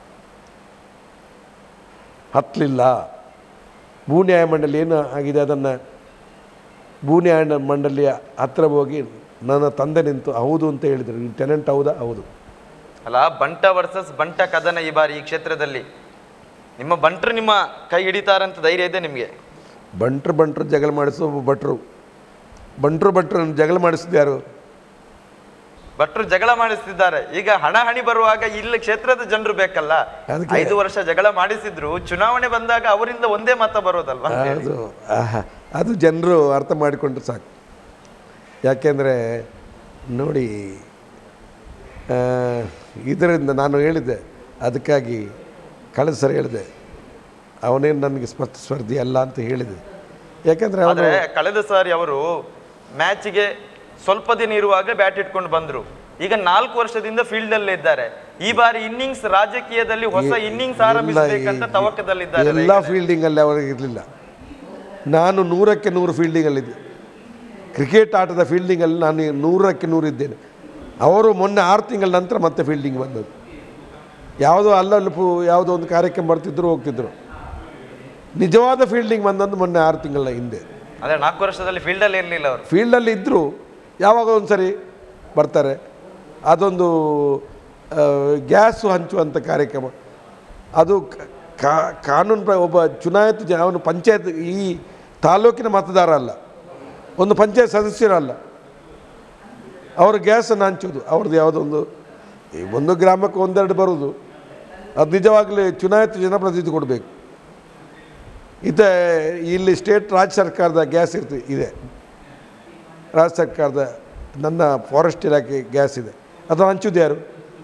ಹತ್ತಲಿಲ್ಲ ಭೂ ನ್ಯಾಯ ಮಂಡಳಿ ಏನು ಆಗಿದೆ ಅದನ್ನು ಭೂ ನ್ಯಾಯ ಮಂಡಳಿಯ ಹತ್ರ ಹೋಗಿ ನನ್ನ ತಂದೆ ನಿಂತು ಹೌದು ಅಂತ ಹೇಳಿದರು ನೀವು ಟೆನೆಂಟ್ ಹೌದಾ ಹೌದು ಅಲ್ಲ ಬಂಟ ವರ್ಸಸ್ ಬಂಟ ಕದನ ಈ ಬಾರಿ ಈ ಕ್ಷೇತ್ರದಲ್ಲಿ ನಿಮ್ಮ ಬಂಟರು ನಿಮ್ಮ ಕೈ ಹಿಡಿತಾರಂತ ಧೈರ್ಯ ಇದೆ ನಿಮಗೆ ಬಂಟ್ರು ಬಂಟ್ರು ಜಗಳ ಮಾಡಿಸೋ ಭಟ್ರು ಬಂಟ್ರು ಭಟ್ರು ಜಗಳ ಮಾಡಿಸಿದ್ದು ಯಾರು ಭಟ್ರು ಜಗಳ ಮಾಡಿಸ್ತಿದ್ದಾರೆ ಈಗ ಹಣ ಹಣಿ ಬರುವಾಗ ಇಲ್ಲಿ ಕ್ಷೇತ್ರದ ಜನರು ಬೇಕಲ್ಲ ಅದಕ್ಕೆ- ಐದು ವರ್ಷ ಜಗಳ ಮಾಡಿಸಿದ್ರು ಚುನಾವಣೆ ಬಂದಾಗ ಅವರಿಂದ ಒಂದೇ ಮತ ಬರೋದಲ್ವಾ ಅಂತ ಹೇಳಿ. ಅದು ಆಹಾ, ಅದು ಜನರು ಅರ್ಥ ಮಾಡಿಕೊಂಡ್ರೆ ಸಾಕು ಯಾಕೆಂದರೆ ನೋಡಿ ಆ, ಇದರಿಂದ ನಾನು ಹೇಳಿದ್ದೆ ಅದಕ್ಕಾಗಿ ಕಳೆದ ಸರಿ ಹೇಳಿದೆ ಅವನೇನು ನನಗೆ ಸ್ಪರ್ಧ ಸ್ಪರ್ಧಿ ಅಲ್ಲ ಅಂತ ಹೇಳಿದೆ ಯಾಕೆಂದರೆ ಅವನು ಆದ್ರೆ ಕಳೆದ ಸಾರಿ ಅವರು ಮ್ಯಾಚ್ಗೆ ಸ್ವಲ್ಪ ದಿನ ಇರುವಾಗ ಬ್ಯಾಟ್ ಇಟ್ಕೊಂಡು ಬಂದ್ರು ಈಗ ನಾಲ್ಕು ವರ್ಷದಿಂದ ಫೀಲ್ಡ್ ಅಲ್ಲೇ ಇದ್ದಾರೆ ಈ ಬಾರಿ ಇನ್ನಿಂಗ್ಸ್ ರಾಜಕೀಯದಲ್ಲಿ ಹೊಸ ಇನ್ನಿಂಗ್ಸ್ ಆರಂಭಿಸಬೇಕಂತ ತವಕದಲ್ಲಿದ್ದಾರೆ ಎಲ್ಲ ಫೀಲ್ಡಿಂಗಲ್ಲಿ ಅವರಿಗೆ ಇರಲಿಲ್ಲ ನಾನು ನೂರಕ್ಕೆ ನೂರು ಫೀಲ್ಡಿಂಗಲ್ಲಿದ್ದೆ ಕ್ರಿಕೆಟ್ ಆಟದ ಫೀಲ್ಡಿಂಗಲ್ಲಿ ನಾನು ನೂರಕ್ಕೆ ನೂರು ಇದ್ದೇನೆ ಅವರು ಮೊನ್ನೆ ಆರು ತಿಂಗಳ ನಂತರ ಮತ್ತೆ ಫೀಲ್ಡಿಂಗ್ ಬಂದದ್ದು ಯಾವುದೋ ಅಲ್ಲಲ್ಲೂ ಯಾವುದೋ ಒಂದು ಕಾರ್ಯಕ್ರಮ ಬರ್ತಿದ್ರು ಹೋಗ್ತಿದ್ರು ನಿಜವಾದ ಫೀಲ್ಡಿಂಗ್ ಬಂದದ್ದು ಮೊನ್ನೆ ಆರು ತಿಂಗಳ ಹಿಂದೆ ಅದೇ ನಾಲ್ಕು ವರ್ಷದಲ್ಲಿ ಫೀಲ್ಡ್ ಅಲ್ಲಿ ಇರ್ಲಿಲ್ಲ ಅವರು ಫೀಲ್ಡಲ್ಲಿ ಇದ್ದರು ಯಾವಾಗ ಒಂದು ಸರಿ ಬರ್ತಾರೆ ಅದೊಂದು ಆ, ಗ್ಯಾಸು ಹಂಚುವಂಥ ಕಾರ್ಯಕ್ರಮ ಅದು ಕ- ಕಾ- ಕಾನೂನು ಪ್ರ ಒಬ್ಬ ಚುನಾಯಿತ ಜನ ಅವನು ಪಂಚಾಯತ್ ಈ ತಾಲೂಕಿನ ಮತದಾರ ಅಲ್ಲ ಒಂದು ಪಂಚಾಯತ್ ಸದಸ್ಯರಲ್ಲ ಅವರು ಗ್ಯಾಸನ್ನು ಹಂಚೋದು ಅವ್ರದ್ದು ಯಾವುದೊಂದು ಈ ಒಂದು ಗ್ರಾಮಕ್ಕೆ ಒಂದೆರಡು ಬರೋದು ಅದು ನಿಜವಾಗಲೇ ಚುನಾಯಿತ ಜನಪ್ರತಿನಿಧಿ ಕೊಡಬೇಕು ಇದೆ ಇಲ್ಲಿ ಸ್ಟೇಟ್ ರಾಜ್ಯ ಸರ್ಕಾರದ ಗ್ಯಾಸ್ ಇರ್ತದೆ ಇದೆ ರಾಜ್ಯ ಸರ್ಕಾರದ ನನ್ನ ಫಾರೆಸ್ಟ್ ಇಲಾಖೆ ಗ್ಯಾಸ್ ಇದೆ ಅದನ್ನು ಹಂಚೋದು ಯಾರು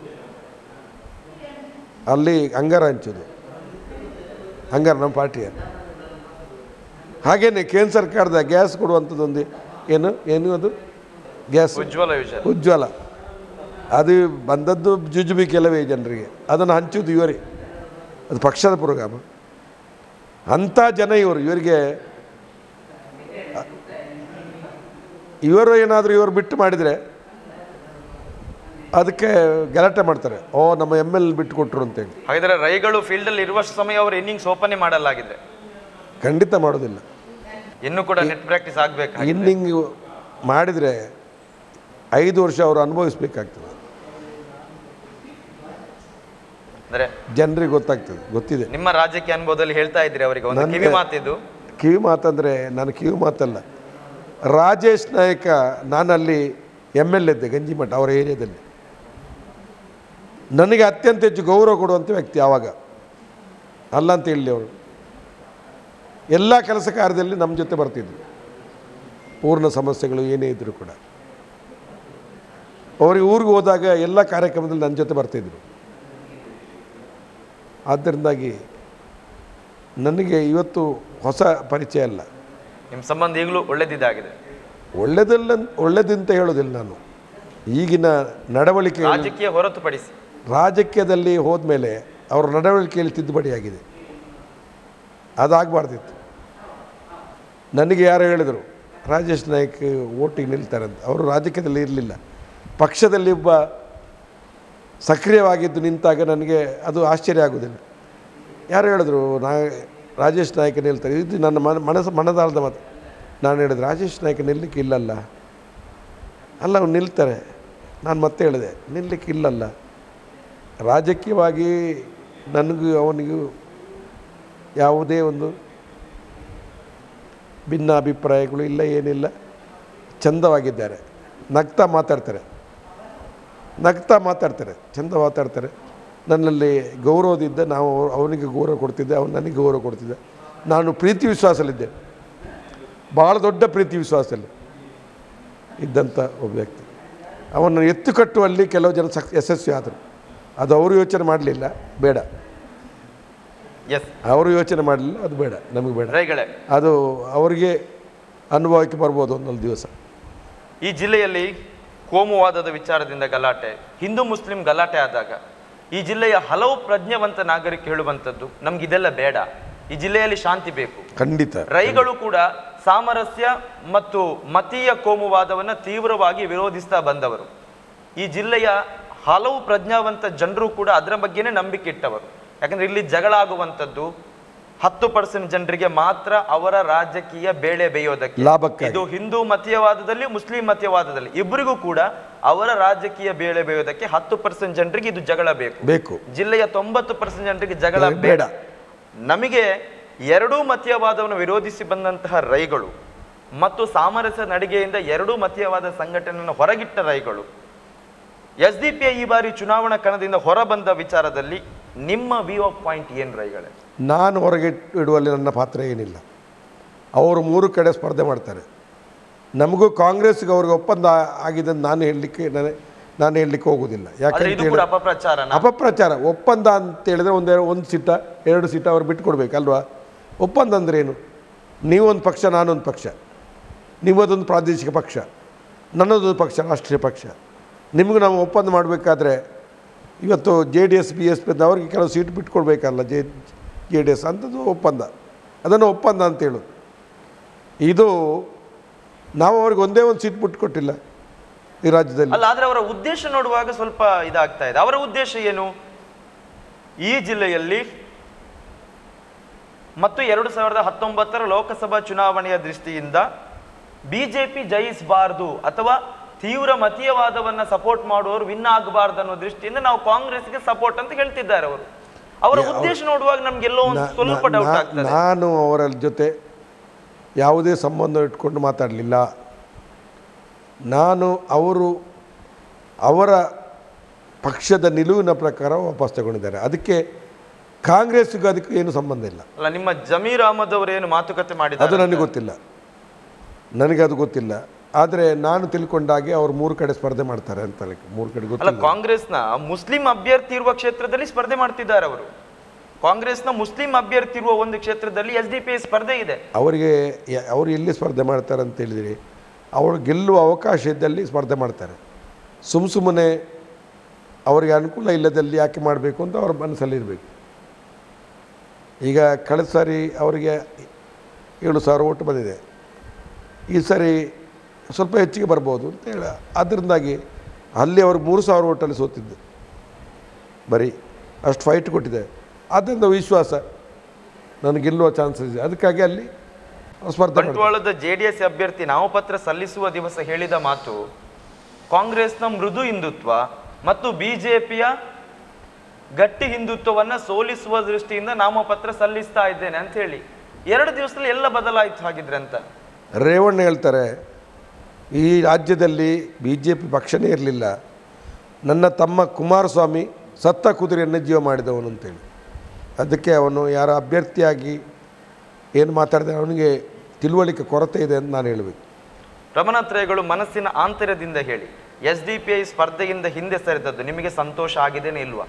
ಅಲ್ಲಿ ಅಂಗಾರ ಹಂಚೋದು ಅಂಗಾರ ನಮ್ಮ ಪಾರ್ಟಿಯ ಹಾಗೇನೆ ಕೇಂದ್ರ ಸರ್ಕಾರದ ಗ್ಯಾಸ್ ಕೊಡುವಂಥದ್ದೊಂದು ಏನು ಏನು ಅದು ಗ್ಯಾಸ್ ಉಜ್ವಲ ಯೋಜನೆ ಉಜ್ವಲ ಅದು ಬಂದದ್ದು ಜುಜುಬಿ ಕೆಲವೇ ಜನರಿಗೆ ಅದನ್ನು ಹಂಚುವುದು ಇವರೇ ಅದು ಪಕ್ಷದ ಪ್ರೋಗ್ರಾಮ ಅಂಥ ಜನ ಇವರು ಇವರಿಗೆ ಇವರು ಏನಾದರೂ ಇವರು ಬಿಟ್ಟು ಮಾಡಿದರೆ ಅದಕ್ಕೆ ಗಲಾಟೆ ಮಾಡ್ತಾರೆ ಓ ನಮ್ಮ ಎಮ್ ಎಲ್ ಬಿಟ್ಟು ಕೊಟ್ಟರು ಅಂತೇಳಿ ಹಾಗಿದ್ರೆ ರೈಗಳು ಫೀಲ್ಡ್ ಅಲ್ಲಿ ಇರುವಷ್ಟು ಸಮಯ ಅವರು ಇನ್ನಿಂಗ್ಸ್ ಓಪನ್ ಮಾಡಲಾಗಿದೆ ಖಂಡಿತ ಮಾಡೋದಿಲ್ಲ ಇನ್ನು ಕೂಡ ನೆಟ್ ಪ್ರಾಕ್ಟೀಸ್ ಆಗ್ಬೇಕು ಇನ್ನಿಂಗ್ ಮಾಡಿದರೆ ಐದು ವರ್ಷ ಅವರು ಅನುಭವಿಸ್ಬೇಕಾಗ್ತದೆ ಅಂದ್ರೆ ಜನರಿಗೆ ಗೊತ್ತಾಗ್ತದೆ ಗೊತ್ತಿದೆ ನಿಮ್ಮ ರಾಜಕೀಯ ಅನುಭವದಲ್ಲಿ ಹೇಳ್ತಾ ಇದ್ರಿ ಅವರಿಗೆ ಒಂದು ನನ್ಗೆ- ಕಿವಿ ಮಾತಿದ್ದು ಕಿವಿ ಮಾತಂದರೆ ನಾನು ಕಿವಿ ಮಾತಲ್ಲ ರಾಜೇಶ್ ನಾಯಕ ನಾನಲ್ಲಿ ಎಮ್ ಎಲ್ ಇದ್ದೆ ಗಂಜಿಮಠ ಅವರ ಏರಿಯಾದಲ್ಲಿ ನನಗೆ ಅತ್ಯಂತ ಹೆಚ್ಚು ಗೌರವ ಕೊಡುವಂಥ ವ್ಯಕ್ತಿ ಆವಾಗ ಅಲ್ಲ ಅಂತ ಹೇಳಿ ಅವರು ಎಲ್ಲ ಕೆಲಸ ಕಾರ್ಯದಲ್ಲಿ ನಮ್ಮ ಜೊತೆ ಬರ್ತಿದ್ರು ಪೂರ್ಣ ಸಮಸ್ಯೆಗಳು ಏನೇ ಇದ್ದರೂ ಕೂಡ ಅವ್ರಿಗೆ ಊರಿಗೆ ಹೋದಾಗ ಎಲ್ಲ ಕಾರ್ಯಕ್ರಮದಲ್ಲಿ ನನ್ನ ಜೊತೆ ಬರ್ತಿದ್ರು ಆದ್ದರಿಂದಾಗಿ ನನಗೆ ಇವತ್ತು ಹೊಸ ಪರಿಚಯ ಅಲ್ಲ ನಿಮ್ಮ ಸಂಬಂಧ ಈಗಲೂ ಒಳ್ಳೇದಿದ್ದಾಗಿದೆ ಒಳ್ಳೆದಲ್ಲ ಒಳ್ಳೆದಂತ ಹೇಳೋದಿಲ್ಲ ನಾನು ಈಗಿನ ನಡವಳಿಕೆ ರಾಜಕೀಯ ಹೊರತುಪಡಿಸಿ ರಾಜಕೀಯದಲ್ಲಿ ಹೋದ್ಮೇಲೆ ಅವರ ನಡವಳಿಕೆಯಲ್ಲಿ ತಿದ್ದುಪಡಿ ಆಗಿದೆ ಅದಾಗಬಾರ್ದಿತ್ತು ನನಗೆ ಯಾರು ಹೇಳಿದರು ರಾಜೇಶ್ ನಾಯ್ಕ್ ಓಟಿಗೆ ನಿಲ್ತಾರಂತ ಅವರು ರಾಜಕೀಯದಲ್ಲಿ ಇರಲಿಲ್ಲ ಪಕ್ಷದಲ್ಲಿ ಒಬ್ಬ ಸಕ್ರಿಯವಾಗಿದ್ದು ನಿಂತಾಗ ನನಗೆ ಅದು ಆಶ್ಚರ್ಯ ಆಗೋದಿಲ್ಲ ಯಾರು ಹೇಳಿದ್ರು ನಾ ರಾಜೇಶ್ ನಾಯ್ಕ ನಿಲ್ತಾರೆ ಇದು ನನ್ನ ಮನ ಮನಸ್ಸು ಮನದಾಳದ ಮಾತು ನಾನು ಹೇಳಿದೆ ರಾಜೇಶ್ ನಾಯ್ಕ ನಿಲ್ಲಕ್ಕೆ ಇಲ್ಲಲ್ಲ ಅಲ್ಲ ಅವ್ನು ನಿಲ್ತಾರೆ ನಾನು ಮತ್ತೆ ಹೇಳಿದೆ ನಿಲ್ಲಕ್ಕೆ ಇಲ್ಲಲ್ಲ ರಾಜಕೀಯವಾಗಿ ನನಗೂ ಅವನಿಗೂ ಯಾವುದೇ ಒಂದು ಭಿನ್ನ ಅಭಿಪ್ರಾಯಗಳು ಇಲ್ಲ ಏನಿಲ್ಲ ಚಂದವಾಗಿದ್ದಾರೆ ನಗ್ತಾ ಮಾತಾಡ್ತಾರೆ ನಗ್ತಾ ಮಾತಾಡ್ತಾರೆ ಚಂದ ಮಾತಾಡ್ತಾರೆ ನನ್ನಲ್ಲಿ ಗೌರವದಿದ್ದ ನಾವು ಅವ್ರ- ಅವನಿಗೆ ಗೌರವ ಕೊಡ್ತಿದ್ದೆ ಅವನು ನನಗೆ ಗೌರವ ಕೊಡ್ತಿದ್ದೆ ನಾನು ಪ್ರೀತಿ ವಿಶ್ವಾಸದಲ್ಲಿದ್ದೆ ಭಾಳ ದೊಡ್ಡ ಪ್ರೀತಿ ವಿಶ್ವಾಸದಲ್ಲಿ ಇದ್ದಂಥ ಒಬ್ಬ ವ್ಯಕ್ತಿ ಅವನನ್ನು ಎತ್ತು ಕಟ್ಟುವಲ್ಲಿ ಕೆಲವು ಜನ ಸಕ್ ಯಶಸ್ವಿ ಆದರು ಅದು ಅವರು ಯೋಚನೆ ಮಾಡಲಿಲ್ಲ ಬೇಡ ಎಸ್ ಅವರು ಯೋಚನೆ ಮಾಡಲಿಲ್ಲ ಅದು ಬೇಡ ನಮಗೆ ಬೇಡ ರೈಗಳೇ ಅದು ಅವರಿಗೆ ಅನುಭವಕ್ಕೆ ಬರ್ಬೋದು ಒಂದೊಂದು ದಿವಸ ಈ ಜಿಲ್ಲೆಯಲ್ಲಿ ಕೋಮುವಾದದ ವಿಚಾರದಿಂದ ಗಲಾಟೆ ಹಿಂದೂ ಮುಸ್ಲಿಂ ಗಲಾಟೆ ಆದಾಗ ಈ ಜಿಲ್ಲೆಯ ಹಲವು ಪ್ರಜ್ಞಾವಂತ ನಾಗರಿಕ ಹೇಳುವಂಥದ್ದು ನಮ್ಗೆ ಇದೆಲ್ಲ ಬೇಡ ಈ ಜಿಲ್ಲೆಯಲ್ಲಿ ಶಾಂತಿ ಬೇಕು ಖಂಡಿತ ರೈಗಳು ಕೂಡ ಸಾಮರಸ್ಯ ಮತ್ತು ಮತೀಯ ಕೋಮುವಾದವನ್ನು ತೀವ್ರವಾಗಿ ವಿರೋಧಿಸ್ತಾ ಬಂದವರು ಈ ಜಿಲ್ಲೆಯ ಹಲವು ಪ್ರಜ್ಞಾವಂತ ಜನರು ಕೂಡ ಅದರ ಬಗ್ಗೆನೇ ನಂಬಿಕೆ ಇಟ್ಟವರು ಯಾಕಂದ್ರೆ ಇಲ್ಲಿ ಜಗಳ ಆಗುವಂಥದ್ದು ಹತ್ತು ಪರ್ಸೆಂಟ್ ಜನರಿಗೆ ಮಾತ್ರ ಅವರ ರಾಜಕೀಯ ಬೇಳೆ ಬೇಯೋದಕ್ಕೆ ಲಾಭಕ್ಕಾಗಿ. ಇದು ಹಿಂದೂ ಮತೀಯವಾದದಲ್ಲಿ ಮುಸ್ಲಿಂ ಮತೀಯವಾದದಲ್ಲಿ ಇಬ್ಬರಿಗೂ ಕೂಡ ಅವರ ರಾಜಕೀಯ ಬೇಳೆ ಬೇಯೋದಕ್ಕೆ ಹತ್ತು ಪರ್ಸೆಂಟ್ ಜನರಿಗೆ ಇದು ಜಗಳ ಬೇಕು ಬೇಕು ಜಿಲ್ಲೆಯ ತೊಂಬತ್ತು ಪರ್ಸೆಂಟ್ ಜನರಿಗೆ ಜಗಳ ಬೇಡ. ಬೇಡ ನಮಗೆ ಎರಡೂ ಮತೀಯವಾದವನ್ನು ವಿರೋಧಿಸಿ ಬಂದಂತಹ ರೈಗಳು ಮತ್ತು ಸಾಮರಸ್ಯ ನಡಿಗೆಯಿಂದ ಎರಡೂ ಮತೀಯವಾದ ಸಂಘಟನೆಯನ್ನು ಹೊರಗಿಟ್ಟ ರೈಗಳು ಎಸ್ ಡಿ ಪಿ ಈ ಬಾರಿ ಚುನಾವಣಾ ಕಣದಿಂದ ಹೊರಬಂದ ವಿಚಾರದಲ್ಲಿ ನಿಮ್ಮ ವ್ಯೂ ಆಫ್ ಪಾಯಿಂಟ್ ಏನ್ ರೈಗಳೇ ನಾನು ಹೊರಗೆ ಇಟ್- ಇಡುವಲ್ಲಿ ನನ್ನ ಪಾತ್ರ ಏನಿಲ್ಲ ಅವರು ಮೂರು ಕಡೆ ಸ್ಪರ್ಧೆ ಮಾಡ್ತಾರೆ ನಮಗೂ ಕಾಂಗ್ರೆಸ್ಗೆ ಅವ್ರಿಗೆ ಒಪ್ಪಂದ ಆಗಿದೆ ಅಂತ ನಾನು ಹೇಳಲಿಕ್ಕೆ ನಾನು ನಾನು ಹೇಳಲಿಕ್ಕೆ ಹೋಗೋದಿಲ್ಲ ಆದ್ರೆ ಯಾಕಂತ ಇದು ಕೂಡ ಹೇಳಿ ಅಪಪ್ರಚಾರನ ಅಪಪ್ರಚಾರ ಒಪ್ಪಂದ ಅಂತ ಹೇಳಿದ್ರೆ ಒಂದು ಒಂದು ಸೀಟ ಎರಡು ಸೀಟ ಅವ್ರು ಬಿಟ್ಕೊಡ್ಬೇಕಲ್ವಾ ಒಪ್ಪಂದ ಅಂದ್ರೆ ಏನು ನೀವೊಂದು ಪಕ್ಷ ನಾನೊಂದು ಪಕ್ಷ ನೀವದೊಂದು ಪ್ರಾದೇಶಿಕ ಪಕ್ಷ ನನ್ನದೊಂದು ಪಕ್ಷ ರಾಷ್ಟ್ರೀಯ ಪಕ್ಷ ನಿಮಗೂ ನಾವು ಒಪ್ಪಂದ ಮಾಡಬೇಕಾದ್ರೆ ಇವತ್ತು J D S B S P ಅವ್ರಿಗೆ ಕೆಲವು ಸೀಟ್ ಬಿಟ್ಕೊಡ್ಬೇಕಲ್ಲ ಜೆ ಜೆ ಡಿ ಎಸ್ ಅಂಥದ್ದು ಒಪ್ಪಂದ ಅದನ್ನು ಒಪ್ಪಂದ ಅಂತೇಳು ಇದು ನಾವು ಅವ್ರಿಗೆ ಒಂದೇ ಒಂದು ಸೀಟ್ ಬಿಟ್ಕೊಟ್ಟಿಲ್ಲ ಈ ರಾಜ್ಯದಲ್ಲಿ ಅಲ್ಲ ಆದ್ರೆ ಅವರ ಉದ್ದೇಶ ನೋಡುವಾಗ ಸ್ವಲ್ಪ ಇದಾಗ್ತಾ ಇದೆ ಅವರ ಉದ್ದೇಶ ಏನು ಈ ಜಿಲ್ಲೆಯಲ್ಲಿ ಮತ್ತು ಎರಡು ಸಾವಿರದ ಹತ್ತೊಂಬತ್ತರ ಲೋಕಸಭಾ ಚುನಾವಣೆಯ ದೃಷ್ಟಿಯಿಂದ ಬಿಜೆಪಿ ಜಯಿಸಬಾರದು ಅಥವಾ ತೀವ್ರ ಮತೀಯವಾದವನ್ನ ಸಪೋರ್ಟ್ ಮಾಡುವವರು ವಿನ್ ಆಗಬಾರ್ದು ಅನ್ನೋ ದೃಷ್ಟಿಯಿಂದ ನಾವು ಕಾಂಗ್ರೆಸ್ಗೆ ಸಪೋರ್ಟ್ ಅಂತ ಹೇಳ್ತಿದ್ದಾರೆ ಅವರು ಅವರ ಉದ್ದೇಶ ನೋಡುವಾಗ ನಮ್ಗೆಲ್ಲೋ ಒಂದು ನಾ- ಸ್ವಲ್ಪ ನಾ- ಡೌಟ್ ನಾ- ಆಗ್ತದೆ ನಾನು ಅವರ ಜೊತೆ ಯಾವುದೇ ಸಂಬಂಧ ಇಟ್ಕೊಂಡು ಮಾತಾಡಲಿಲ್ಲ ನಾನು ಅವರು ಅವರ ಪಕ್ಷದ ನಿಲುವಿನ ಪ್ರಕಾರ ವಾಪಸ್ ತಗೊಂಡಿದ್ದಾರೆ ಅದಕ್ಕೆ ಕಾಂಗ್ರೆಸ್ಗೂ ಅದಕ್ಕೆ ಏನು ಸಂಬಂಧ ಇಲ್ಲ ಅಲ್ಲ ನಿಮ್ಮ ಜಮೀರ್ ಅಹಮದ್ ಅವರು ಏನು ಮಾತುಕತೆ ಅದು ಮಾಡಿದ್ದಾರೆ ನನಗೆ ಗೊತ್ತಿಲ್ಲ ನನಗೆ ಅದು ಗೊತ್ತಿಲ್ಲ ಆದರೆ ನಾನು ತಿಳ್ಕೊಂಡಾಗೆ ಅವ್ರು ಮೂರು ಕಡೆ ಸ್ಪರ್ಧೆ ಮಾಡ್ತಾರೆ ಅಂತ ಲೆಕ್ಕ. ಮೂರು ಕಡೆ ಅಲ್ಲ ಗೊತ್ತಿಲ್ಲ ಕಾಂಗ್ರೆಸ್ನ ಮುಸ್ಲಿಂ ಅಭ್ಯರ್ಥಿ ಇರುವ ಕ್ಷೇತ್ರದಲ್ಲಿ ಸ್ಪರ್ಧೆ ಮಾಡ್ತಿದ್ದಾರೆ ಅವರು ಕಾಂಗ್ರೆಸ್ನ ಮುಸ್ಲಿಂ ಅಭ್ಯರ್ಥಿ ಇರುವ ಒಂದು ಕ್ಷೇತ್ರದಲ್ಲಿ ಎಸ್ ಡಿ ಪಿ ಸ್ಪರ್ಧೆ ಇದೆ ಅವರಿಗೆ ಯ- ಅವರು ಎಲ್ಲಿ ಸ್ಪರ್ಧೆ ಮಾಡ್ತಾರೆ ಅಂತ ಹೇಳಿದಿರಿ ಅವರು ಗೆಲ್ಲುವ ಅವಕಾಶ ಇದ್ದಲ್ಲಿ ಸ್ಪರ್ಧೆ ಮಾಡ್ತಾರೆ ಸುಮ್ಮ ಸುಮ್ಮನೆ ಅವರಿಗೆ ಅನುಕೂಲ ಇಲ್ಲದಲ್ಲಿ ಯಾಕೆ ಮಾಡಬೇಕು ಅಂತ ಅವ್ರ ಮನಸ್ಸಲ್ಲಿ ಇರಬೇಕು ಈಗ ಕಳೆದ ಸಾರಿ ಅವರಿಗೆ ಏಳು ಸಾವಿರ ಓಟು ಬಂದಿದೆ ಈ ಸಾರಿ ಸ್ವಲ್ಪ ಹೆಚ್ಚಿಗೆ ಬರ್ಬೋದು ಅಂತ ಹೇಳ ಅದರಿಂದಾಗಿ ಅಲ್ಲಿ ಅವರು ಮೂರು ಸಾವಿರ ಓಟಲ್ಲಿ ಸೋತಿದ್ದು ಬರೀ ಅಷ್ಟು ಫೈಟ್ ಕೊಟ್ಟಿದೆ ಆದ್ದರಿಂದ ವಿಶ್ವಾಸ ನನಗೆ ಗೆಲ್ಲುವ ಚಾನ್ಸಸ್ ಇದೆ ಅದಕ್ಕಾಗಿ ಅಲ್ಲಿ ಸ್ಪರ್ಧೆ ಮಾಡ್ತಾರೆ. ಬಂಟ್ವಾಳದ ಜೆಡಿಎಸ್ ಅಭ್ಯರ್ಥಿ ನಾಮಪತ್ರ ಸಲ್ಲಿಸುವ ದಿವಸ ಹೇಳಿದ ಮಾತು ಕಾಂಗ್ರೆಸ್ನ ಮೃದು ಹಿಂದುತ್ವ ಮತ್ತು ಬಿಜೆಪಿಯ ಗಟ್ಟಿ ಹಿಂದುತ್ವವನ್ನ ಸೋಲಿಸುವ ದೃಷ್ಟಿಯಿಂದ ನಾಮಪತ್ರ ಸಲ್ಲಿಸ್ತಾ ಇದ್ದೇನೆ ಅಂತ ಹೇಳಿ ಎರಡು ದಿವಸದಲ್ಲಿ ಎಲ್ಲ ಬದಲಾಯಿತು ಹಾಗಿದ್ರೆ ಅಂತ ರೇವಣ್ಣ ಹೇಳ್ತಾರೆ ಈ ರಾಜ್ಯದಲ್ಲಿ ಬಿ ಜೆ ಪಿ ಪಕ್ಷನೇ ಇರಲಿಲ್ಲ ನನ್ನ ತಮ್ಮ ಕುಮಾರಸ್ವಾಮಿ ಸತ್ತ ಕುದುರೆಯನ್ನು ಜೀವ ಮಾಡಿದವನು ಅಂತೇಳಿ ಅದಕ್ಕೆ ಅವನು ಯಾರ ಅಭ್ಯರ್ಥಿಯಾಗಿ ಏನು ಮಾತಾಡಿದೆ ಅವನಿಗೆ ತಿಳುವಳಿಕೆ ಕೊರತೆ ಇದೆ ಅಂತ ನಾನು ಹೇಳಬೇಕು ರಮಣತ್ರಯಗಳು ಮನಸ್ಸಿನ ಆಂತರ್ಯದಿಂದ ಹೇಳಿ ಎಸ್ ಡಿ ಪಿ ಐ ಸ್ಪರ್ಧೆಯಿಂದ ಹಿಂದೆ ಸರಿದದ್ದು ನಿಮಗೆ ಸಂತೋಷ ಆಗಿದೇನೆ ಇಲ್ವಾ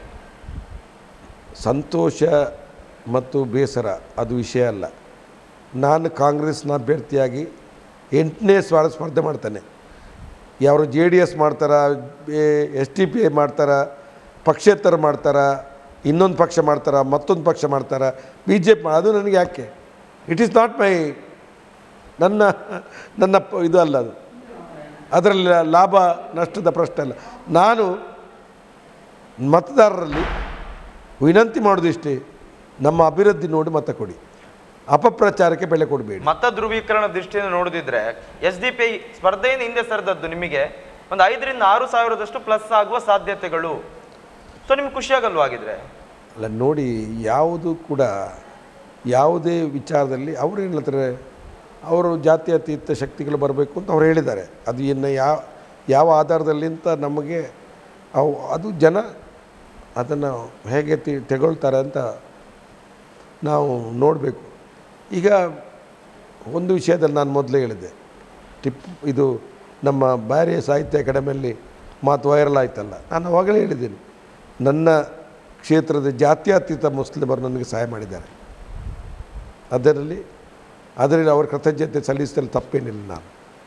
ಸಂತೋಷ ಮತ್ತು ಬೇಸರ ಅದು ವಿಷಯ ಅಲ್ಲ ನಾನು ಕಾಂಗ್ರೆಸ್ನ ಅಭ್ಯರ್ಥಿಯಾಗಿ ಎಂಟನೇ ಸ್ವಾರ ಸ್ಪರ್ಧೆ ಮಾಡ್ತಾನೆ ಯಾರು ಜೆ ಡಿ ಎಸ್ ಮಾಡ್ತಾರ ಎಸ್ ಟಿ ಪಿ ಐ ಮಾಡ್ತಾರ ಪಕ್ಷೇತರ ಮಾಡ್ತಾರ ಇನ್ನೊಂದು ಪಕ್ಷ ಮಾಡ್ತಾರ ಮತ್ತೊಂದು ಪಕ್ಷ ಮಾಡ್ತಾರ ಬಿ ಜೆ ಪಿ ಅದು ನನಗೆ ಯಾಕೆ ಇಟ್ ಈಸ್ ನಾಟ್ ಮೈ ನನ್ನ ನನ್ನ ಪ- ಇದು ಅಲ್ಲ ಅದು ಅದರಲ್ಲಿ ಲಾಭ ನಷ್ಟದ ಪ್ರಶ್ನೆ ಅಲ್ಲ ನಾನು ಮತದಾರರಲ್ಲಿ ವಿನಂತಿ ಮಾಡೋದಿಷ್ಟೇ ನಮ್ಮ ಅಭಿವೃದ್ಧಿ ನೋಡಿ ಮತ ಕೊಡಿ ಅಪಪ್ರಚಾರಕ್ಕೆ ಬೆಲೆ ಕೊಡಬೇಡಿ ಮತ ಧ್ರುವೀಕರಣ ದೃಷ್ಟಿಯಿಂದ ನೋಡಿದ್ರೆ ಎಸ್ ಡಿ ಪಿ ಐ ಸ್ಪರ್ಧೆಯಿಂದ ಹಿಂದೆ ಸರಿದದ್ದು ನಿಮಗೆ ಒಂದು ಐದರಿಂದ ಆರು ಸಾವಿರದಷ್ಟು ಪ್ಲಸ್ ಆಗುವ ಸಾಧ್ಯತೆಗಳು ಸೊ ನಿಮ್ಗೆ ಖುಷಿಯಾಗಲ್ವಾ ಆಗಿದ್ರೆ ಅಲ್ಲ ನೋಡಿ ಯಾವುದು ಕೂಡ ಯಾವುದೇ ವಿಚಾರದಲ್ಲಿ ಅವರು ಏನು ಹೇಳ್ತಾರೆ ಅವರು ಜಾತ್ಯತೀತ ಶಕ್ತಿಗಳು ಬರಬೇಕು ಅಂತ ಅವ್ರು ಹೇಳಿದ್ದಾರೆ ಅದು ಇನ್ನು ಯಾವ ಯಾವ ಆಧಾರದಲ್ಲಿ ಅಂತ ನಮಗೆ ಅವು ಅದು ಜನ ಅದನ್ನು ಹೇಗೆ ತಿ ತೆಗೊಳ್ತಾರೆ ಅಂತ ನಾವು ನೋಡಬೇಕು ಈಗ ಒಂದು ವಿಷಯದಲ್ಲಿ ನಾನು ಮೊದಲೇ ಹೇಳಿದೆ ಟಿಪ್ ಇದು ನಮ್ಮ ಬ್ಯಾರಿಯ ಸಾಹಿತ್ಯ ಅಕಾಡೆಮಿಯಲ್ಲಿ ಮಾತು ವೈರಲ್ ಆಯ್ತಲ್ಲ ನಾನು ಅವಾಗಲೇ ಹೇಳಿದ್ದೀನಿ ನನ್ನ ಕ್ಷೇತ್ರದ ಜಾತ್ಯತೀತ ಮುಸ್ಲಿಮರು ನನಗೆ ಸಹಾಯ ಮಾಡಿದ್ದಾರೆ ಅದರಲ್ಲಿ ಅದರಲ್ಲಿ ಅವರ ಕೃತಜ್ಞತೆ ಸಲ್ಲಿಸಿದಲ್ಲಿ ತಪ್ಪೇನಿಲ್ಲ ನಾನು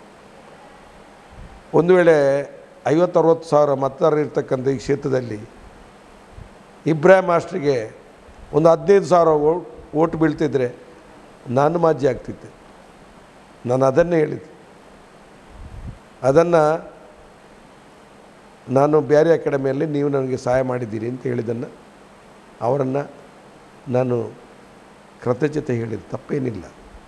ಒಂದು ವೇಳೆ ಐವತ್ತರವತ್ತು ಸಾವಿರ ಮತದಾರರು ಇರ್ತಕ್ಕಂಥ ಈ ಕ್ಷೇತ್ರದಲ್ಲಿ ಇಬ್ರಾಹಿಂ ಮಾಸ್ಟ್ರಿಗೆ ಒಂದು ಹದಿನೈದು ಸಾವಿರ ಓ- ಓಟ್ ಬೀಳ್ತಿದ್ರೆ ನಾನು ಮಾಜಿ ಆಗ್ತಿದ್ದೆ ನಾನು ಅದನ್ನೇ ಹೇಳಿದ್ದೆ ಅದನ್ನು ನಾನು ಬೇರೆ ಅಕಾಡೆಮಿಯಲ್ಲಿ ನೀವು ನನಗೆ ಸಹಾಯ ಮಾಡಿದ್ದೀರಿ ಅಂತ ಹೇಳಿದ್ದನ್ನು ಅವರನ್ನು ನಾನು ಕೃತಜ್ಞತೆ ಹೇಳಿದ ತಪ್ಪೇನಿಲ್ಲ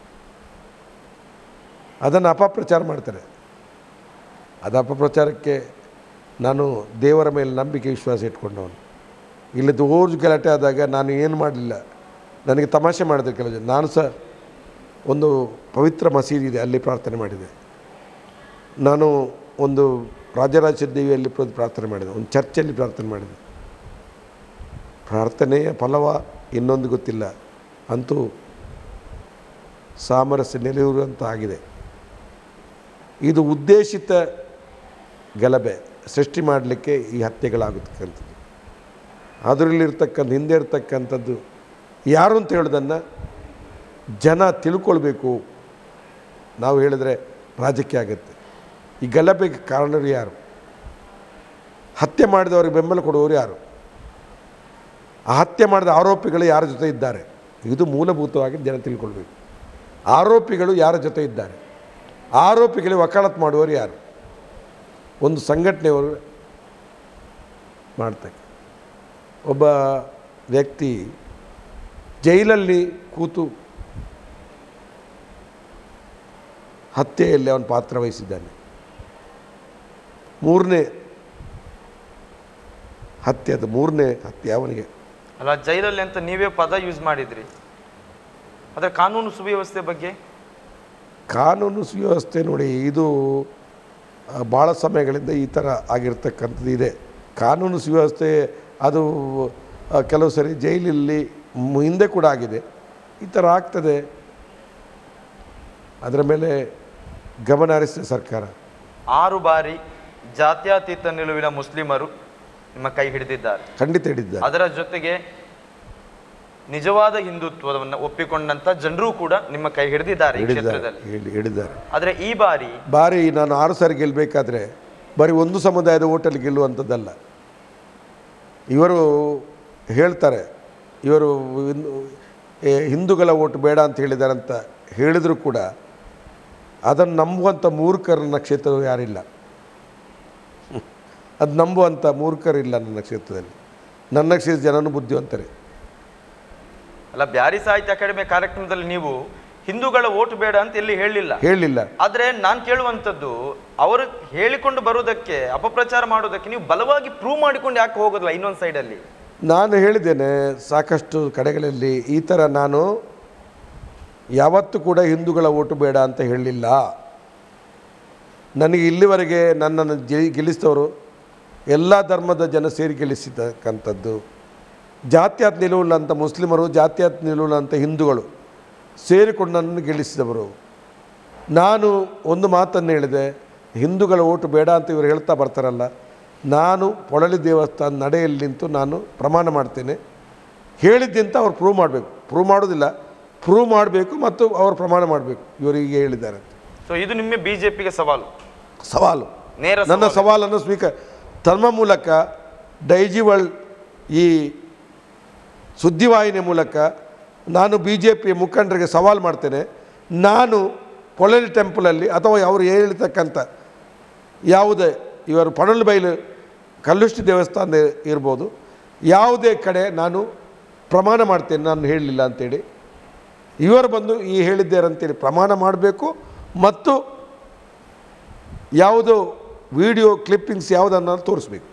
ಅದನ್ನು ಅಪಪ್ರಚಾರ ಮಾಡ್ತಾರೆ ಅದು ಅಪಪ್ರಚಾರಕ್ಕೆ ನಾನು ದೇವರ ಮೇಲೆ ನಂಬಿಕೆ ವಿಶ್ವಾಸ ಇಟ್ಕೊಂಡವನು ಇಲ್ಲದ ಓರ್ಜು ಗಲಾಟೆ ಆದಾಗ ನಾನು ಏನು ಮಾಡಲಿಲ್ಲ ನನಗೆ ತಮಾಷೆ ಮಾಡಿದೆ ಕೆಲವು ಜನ ನಾನು ಸಹ ಒಂದು ಪವಿತ್ರ ಮಸೀದಿ ಇದೆ ಅಲ್ಲಿ ಪ್ರಾರ್ಥನೆ ಮಾಡಿದೆ ನಾನು ಒಂದು ರಾಜರಾಜ ದೇವಿಯಲ್ಲಿ ಪ್ರ- ಪ್ರಾರ್ಥನೆ ಮಾಡಿದೆ ಒಂದು ಚರ್ಚಲ್ಲಿ ಪ್ರಾರ್ಥನೆ ಮಾಡಿದೆ ಪ್ರಾರ್ಥನೆಯ ಫಲವ ಇನ್ನೊಂದು ಗೊತ್ತಿಲ್ಲ ಅಂತೂ ಸಾಮರಸ್ಯ ನೆಲೆಯೂರು ಅಂತ ಆಗಿದೆ ಇದು ಉದ್ದೇಶಿತ ಗಲಭೆ ಸೃಷ್ಟಿ ಮಾಡಲಿಕ್ಕೆ ಈ ಹತ್ಯೆಗಳಾಗತಕ್ಕಂಥದ್ದು ಅದರಲ್ಲಿರ್ತಕ್ಕಂಥ ಹಿಂದೆ ಇರ್ತಕ್ಕಂಥದ್ದು ಯಾರು ಅಂತ ಹೇಳೋದನ್ನು ಜನ ತಿಳ್ಕೊಳ್ಬೇಕು ನಾವು ಹೇಳಿದ್ರೆ ರಾಜಕೀಯ ಆಗುತ್ತೆ ಈ ಗಲಭೆಗೆ ಕಾರಣರು ಯಾರು ಹತ್ಯೆ ಮಾಡಿದವರಿಗೆ ಬೆಂಬಲ ಕೊಡುವವರು ಯಾರು ಆ ಹತ್ಯೆ ಮಾಡಿದ ಆರೋಪಿಗಳು ಯಾರ ಜೊತೆ ಇದ್ದಾರೆ ಇದು ಮೂಲಭೂತವಾಗಿ ಜನ ತಿಳ್ಕೊಳ್ಬೇಕು ಆರೋಪಿಗಳು ಯಾರ ಜೊತೆ ಇದ್ದಾರೆ ಆರೋಪಿಗಳಿಗೆ ವಕಾಲತ್ ಮಾಡುವವರು ಯಾರು ಒಂದು ಸಂಘಟನೆಯವರು ಮಾಡ್ತಾರೆ ಒಬ್ಬ ವ್ಯಕ್ತಿ ಜೈಲಲ್ಲಿ ಕೂತು ಹತ್ಯೆಯಲ್ಲಿ ಅವನ ಪಾತ್ರ ವಹಿಸಿದ್ದಾನೆ ಮೂರನೇ ಹತ್ಯೆ ಅದು ಮೂರನೇ ಹತ್ಯೆ ಅವನಿಗೆ ಅಲ್ಲ ಜೈಲಲ್ಲಿ ಅಂತ ನೀವೇ ಪದ ಯೂಸ್ ಮಾಡಿದ್ರಿ ಅದರ ಕಾನೂನು ಸುವ್ಯವಸ್ಥೆ ಬಗ್ಗೆ ಕಾನೂನು ಸುವ್ಯವಸ್ಥೆ ನೋಡಿ ಇದು ಆ, ಭಾಳ ಸಮಯಗಳಿಂದ ಈ ಥರ ಆಗಿರ್ತಕ್ಕಂಥದ್ದು ಇದೆ ಕಾನೂನು ಸುವ್ಯವಸ್ಥೆ ಅದು ಆ, ಕೆಲವು ಸರಿ ಜೈಲಲ್ಲಿ ಮ್- ಹಿಂದೆ ಕೂಡ ಆಗಿದೆ ಈ ಥರ ಆಗ್ತದೆ ಅದರ ಮೇಲೆ ಗಮನ ಹರಿಸಿದೆ ಸರ್ಕಾರ ಆರು ಬಾರಿ ಜಾತ್ಯತೀತ ನಿಲುವಿನ ಮುಸ್ಲಿಮರು ನಿಮ್ಮ ಕೈ ಹಿಡಿದಿದ್ದಾರೆ ಖಂಡಿತ ಹಿಡಿದ್ದಾರೆ ಅದರ ಜೊತೆಗೆ ನಿಜವಾದ ಹಿಂದುತ್ವವನ್ನು ಒಪ್ಪಿಕೊಂಡಂತ ಜನರು ಕೂಡ ನಿಮ್ಮ ಕೈ ಹಿಡಿದಿದ್ದಾರೆ ಈ ಹಿಡಿದ್ದಾರೆ ಕ್ಷೇತ್ರದಲ್ಲಿ ಹಿಡಿ- ಹಿಡಿದ್ದಾರೆ ಆದ್ರೆ ಈ ಬಾರಿ ಬಾರಿ ನಾನು ಆರು ಸಾರಿ ಗೆಲ್ಲಬೇಕಾದ್ರೆ ಬರೀ ಒಂದು ಸಮುದಾಯದ ಓಟಲ್ಲಿ ಗೆಲ್ಲುವಂಥದ್ದಲ್ಲ ಇವರು ಹೇಳ್ತಾರೆ ಇವರು ಹಿಂದ್- ಏ, ಹಿಂದೂಗಳ ಓಟ್ ಬೇಡ ಅಂತ ಹೇಳಿದ್ದಾರೆ ಅಂತ ಹೇಳಿದರೂ ಕೂಡ ಅದನ್ನು ನಂಬುವಂಥ ಮೂರ್ಖರನ್ನ ಕ್ಷೇತ್ರವು ಯಾರಿಲ್ಲ ಅದು ನಂಬುವಂಥ ಮೂರ್ಖರಿಲ್ಲ ನನ್ನ ಕ್ಷೇತ್ರದಲ್ಲಿ ನನ್ನ ಕ್ಷೇತ್ರ ಜನನು ಬುದ್ಧಿವಂತರೇ ಅಲ್ಲ ಬ್ಯಾರಿ ಸಾಹಿತ್ಯ ಅಕಾಡೆಮಿ ಕಾರ್ಯಕ್ರಮದಲ್ಲಿ ನೀವು ಹಿಂದೂಗಳ ಓಟ್ ಬೇಡ ಅಂತ ಎಲ್ಲಿ ಹೇಳಲಿಲ್ಲ ಹೇಳಲಿಲ್ಲ ಆದ್ರೆ ನಾನು ಕೇಳುವಂಥದ್ದು ಅವರು ಹೇಳಿಕೊಂಡು ಬರುವುದಕ್ಕೆ ಅಪಪ್ರಚಾರ ಮಾಡೋದಕ್ಕೆ ನೀವು ಬಲವಾಗಿ ಪ್ರೂವ್ ಮಾಡಿಕೊಂಡು ಯಾಕೆ ಹೋಗೋದಿಲ್ಲ ಇನ್ನೊಂದು ಸೈಡಲ್ಲಿ ನಾನು ಹೇಳಿದ್ದೇನೆ ಸಾಕಷ್ಟು ಕಡೆಗಳಲ್ಲಿ ಈ ಥರ ನಾನು ಯಾವತ್ತೂ ಕೂಡ ಹಿಂದೂಗಳ ಓಟು ಬೇಡ ಅಂತ ಹೇಳಲಿಲ್ಲ ನನಗೆ ಇಲ್ಲಿವರೆಗೆ ನನ್ನನ್ನು ಜೈ ಗೆಲ್ಲಿಸಿದವರು ಎಲ್ಲ ಧರ್ಮದ ಜನ ಸೇರಿ ಗೆಲ್ಲಿಸಿರ್ತಕ್ಕಂಥದ್ದು ಜಾತ್ಯಾತ್ ನಿಲುವುಳ್ಳಂಥ ಮುಸ್ಲಿಮರು ಜಾತ್ಯಾತ್ ನಿಲುವುಳ್ಳಂಥ ಹಿಂದೂಗಳು ಸೇರಿಕೊಂಡು ನನ್ನನ್ನು ಗೆಲ್ಲಿಸಿದವರು ನಾನು ಒಂದು ಮಾತನ್ನು ಹೇಳಿದೆ ಹಿಂದೂಗಳ ಓಟು ಬೇಡ ಅಂತ ಇವರು ಹೇಳ್ತಾ ಬರ್ತಾರಲ್ಲ ನಾನು ಪೊಳಲಿ ದೇವಸ್ಥಾನ ನಡೆಯಲ್ಲಿ ನಿಂತು ನಾನು ಪ್ರಮಾಣ ಮಾಡ್ತೇನೆ ಹೇಳಿದ್ದಂತ ಅವ್ರು ಪ್ರೂವ್ ಮಾಡಬೇಕು ಪ್ರೂವ್ ಮಾಡೋದಿಲ್ಲ ಪ್ರೂವ್ ಮಾಡಬೇಕು ಮತ್ತು ಅವರು ಪ್ರಮಾಣ ಮಾಡಬೇಕು ಇವರು ಹೀಗೆ ಹೇಳಿದ್ದಾರೆ ಸೊ ಇದು ನಿಮ್ಮ ಬಿಜೆಪಿಗೆ ಸವಾಲು ಸವಾಲು ನೇರ ನನ್ನ ಸವಾಲು. ಸವಾಲನ್ನು ಸ್ವೀಕಾರ ತಮ್ಮ ಮೂಲಕ ಡೈಜಿ ವರ್ಲ್ಡ್ ಈ ಸುದ್ದಿವಾಹಿನಿಯ ಮೂಲಕ ನಾನು ಬಿ ಜೆ ಪಿಯ ಮುಖಂಡರಿಗೆ ಸವಾಲು ಮಾಡ್ತೇನೆ ನಾನು ಪೊಳಲಿ ಟೆಂಪಲಲ್ಲಿ ಅಥವಾ ಅವರು ಹೇಳ್ತಕ್ಕಂಥ ಯಾವುದೇ ಇವರು ಪಣಲು ಬೈಲು ಕಲ್ಲುಷ್ಟಿ ದೇವಸ್ಥಾನ ಇರ್ಬೋದು ಯಾವುದೇ ಕಡೆ ನಾನು ಪ್ರಮಾಣ ಮಾಡ್ತೇನೆ ನಾನು ಹೇಳಲಿಲ್ಲ ಅಂತೇಳಿ ಇವರು ಬಂದು ಈ ಹೇಳಿದ್ದಾರೆ ಅಂತೇಳಿ ಪ್ರಮಾಣ ಮಾಡಬೇಕು ಮತ್ತು ಯಾವುದು ವಿಡಿಯೋ ಕ್ಲಿಪ್ಪಿಂಗ್ಸ್ ಯಾವುದನ್ನು ತೋರಿಸ್ಬೇಕು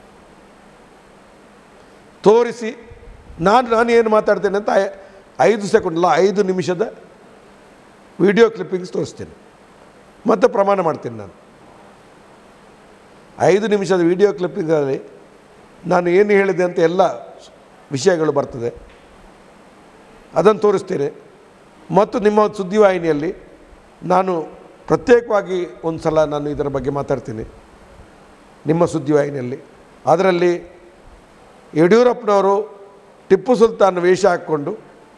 ತೋರಿಸಿ ನಾನು ನಾನು ಏನು ಮಾತಾಡ್ತೇನೆ ಅಂತ ಐ- ಐದು ಸೆಕೆಂಡ್ ಅಲ್ಲ ಐದು ನಿಮಿಷದ ವಿಡಿಯೋ ಕ್ಲಿಪ್ಪಿಂಗ್ಸ್ ತೋರಿಸ್ತೇನೆ ಮತ್ತು ಪ್ರಮಾಣ ಮಾಡ್ತೇನೆ ನಾನು ಐದು ನಿಮಿಷದ ವಿಡಿಯೋ ಕ್ಲಿಪ್ಪಿಂಗಲ್ಲಿ ನಾನು ಏನು ಹೇಳಿದೆ ಅಂತ ಎಲ್ಲ ವಿಷಯಗಳು ಬರ್ತದೆ ಅದನ್ನು ತೋರಿಸ್ತೇನೆ ಮತ್ತು ನಿಮ್ಮ ಸುದ್ದಿವಾಹಿನಿಯಲ್ಲಿ ನಾನು ಪ್ರತ್ಯೇಕವಾಗಿ ಒಂದು ಸಲ ನಾನು ಇದರ ಬಗ್ಗೆ ಮಾತಾಡ್ತೀನಿ ನಿಮ್ಮ ಸುದ್ದಿವಾಹಿನಿಯಲ್ಲಿ ಅದರಲ್ಲಿ ಯಡಿಯೂರಪ್ಪನವರು ಟಿಪ್ಪು ಸುಲ್ತಾನ್ ವೇಷ ಹಾಕ್ಕೊಂಡು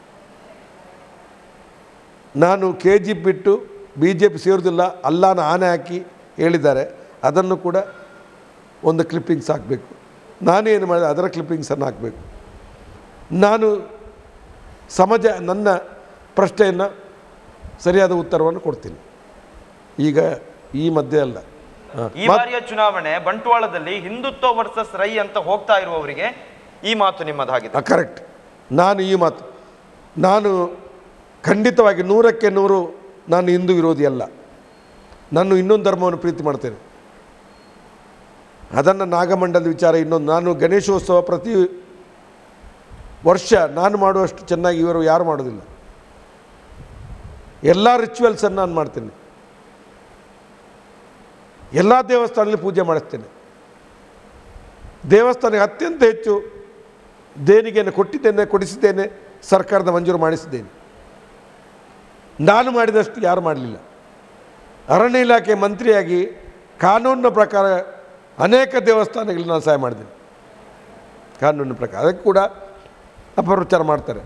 ನಾನು ಕೆ ಜಿ ಬಿಟ್ಟು ಬಿ ಜೆ ಪಿ ಸೇರೋದಿಲ್ಲ ಅಲ್ಲಾನ ಆನೆ ಹಾಕಿ ಹೇಳಿದ್ದಾರೆ ಅದನ್ನು ಕೂಡ ಒಂದು ಕ್ಲಿಪ್ಪಿಂಗ್ಸ್ ಹಾಕಬೇಕು ನಾನೇನು ಮಾಡಿದೆ ಅದರ ಕ್ಲಿಪ್ಪಿಂಗ್ಸನ್ನು ಹಾಕಬೇಕು ನಾನು ಸಮಾಜ ನನ್ನ ಪ್ರಶ್ನೆಯನ್ನು ಸರಿಯಾದ ಉತ್ತರವನ್ನು ಕೊಡ್ತೀನಿ ಈಗ ಈ ಮಧ್ಯೆ ಅಲ್ಲ ಹ. ಈ ಬಾರಿಯ ಚುನಾವಣೆ ಬಂಟ್ವಾಳದಲ್ಲಿ ಹಿಂದುತ್ವ ವರ್ಸಸ್ ರೈ ಅಂತ ಹೋಗ್ತಾ ಇರುವವರಿಗೆ ಈ ಮಾತು ನಿಮ್ಮದಾಗಿದೆ ಕರೆಕ್ಟ್ ನಾನು ಈ ಮಾತು ನಾನು ಖಂಡಿತವಾಗಿ ನೂರಕ್ಕೆ ನೂರು ನಾನು ಹಿಂದೂ ವಿರೋಧಿ ಅಲ್ಲ ನಾನು ಇನ್ನೊಂದು ಧರ್ಮವನ್ನು ಪ್ರೀತಿ ಮಾಡ್ತೇನೆ ಅದನ್ನು ನಾಗಮಂಡಲದ ವಿಚಾರ ಇನ್ನೊಂದು ನಾನು ಗಣೇಶೋತ್ಸವ ಪ್ರತಿ ವರ್ಷ ನಾನು ಮಾಡುವಷ್ಟು ಚೆನ್ನಾಗಿ ಇವರು ಯಾರು ಮಾಡೋದಿಲ್ಲ ಎಲ್ಲ ರಿಚುವಲ್ಸನ್ನು ನಾನು ಮಾಡ್ತೇನೆ ಎಲ್ಲ ದೇವಸ್ಥಾನದಲ್ಲಿ ಪೂಜೆ ಮಾಡಿಸ್ತೇನೆ ದೇವಸ್ಥಾನಕ್ಕೆ ಅತ್ಯಂತ ಹೆಚ್ಚು ದೇಣಿಗೆಯನ್ನು ಕೊಟ್ಟಿದ್ದೇನೆ ಕೊಡಿಸಿದ್ದೇನೆ ಸರ್ಕಾರದ ಮಂಜೂರು ಮಾಡಿಸಿದ್ದೇನೆ ನಾನು ಮಾಡಿದಷ್ಟು ಯಾರು ಮಾಡಲಿಲ್ಲ ಅರಣ್ಯ ಇಲಾಖೆ ಮಂತ್ರಿಯಾಗಿ ಕಾನೂನಿನ ಪ್ರಕಾರ ಅನೇಕ ದೇವಸ್ಥಾನಗಳಿಗೆ ನಾನು ಸಹಾಯ ಮಾಡಿದ್ದೇನೆ ಕಾನೂನಿನ ಪ್ರಕಾರ ಅದಕ್ಕೆ ಕೂಡ ಅಪಪ್ರಚಾರ ಮಾಡ್ತಾರೆ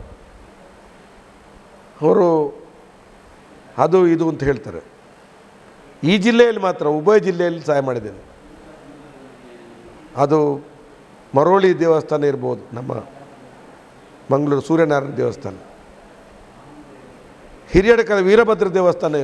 ಅವರು ಅದು ಇದು ಅಂತ ಹೇಳ್ತಾರೆ ಈ ಜಿಲ್ಲೆಯಲ್ಲಿ ಮಾತ್ರ ಉಭಯ ಜಿಲ್ಲೆಯಲ್ಲಿ ಸಹಾಯ ಮಾಡಿದ್ದೇನೆ ಅದು ಮರೋಳಿ ದೇವಸ್ಥಾನ ಇರ್ಬೋದು ನಮ್ಮ ಮಂಗಳೂರು ಸೂರ್ಯನಾರಾಯಣ ದೇವಸ್ಥಾನ ಹಿರಿಯಡಕದ ವೀರಭದ್ರ ದೇವಸ್ಥಾನ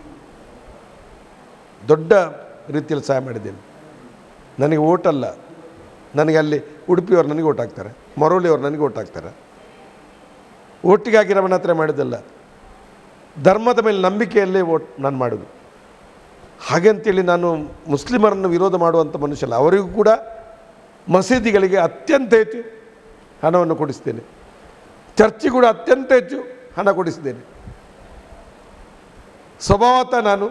ದೊಡ್ಡ ರೀತಿಯಲ್ಲಿ ಸಹಾಯ ಮಾಡಿದ್ದೇನೆ ನನಗೆ ಓಟಲ್ಲ ನನಗೆ ಅಲ್ಲಿ ಉಡುಪಿಯವರು ನನಗೆ ಓಟ್ ಹಾಕ್ತಾರೆ ಮರೋಳಿಯವರು ನನಗೆ ಓಟ್ ಹಾಕ್ತಾರೆ ಒಟ್ಟಿಗಾಗಿ ರಮಣ ಹತ್ರ ಮಾಡಿದ್ದಲ್ಲ ಧರ್ಮದ ಮೇಲೆ ನಂಬಿಕೆಯಲ್ಲೇ ಓಟ್ ನಾನು ಮಾಡೋದು ಹಾಗಂತೇಳಿ ನಾನು ಮುಸ್ಲಿಮರನ್ನು ವಿರೋಧ ಮಾಡುವಂಥ ಮನುಷ್ಯ ಅಲ್ಲ ಅವರಿಗೂ ಕೂಡ ಮಸೀದಿಗಳಿಗೆ ಅತ್ಯಂತ ಹೆಚ್ಚು ಹಣವನ್ನು ಕೊಡಿಸ್ತೇನೆ ಚರ್ಚಿಗೆ ಕೂಡ ಅತ್ಯಂತ ಹೆಚ್ಚು ಹಣ ಕೊಡಿಸಿದ್ದೇನೆ ಸ್ವಭಾವತಃ ನಾನು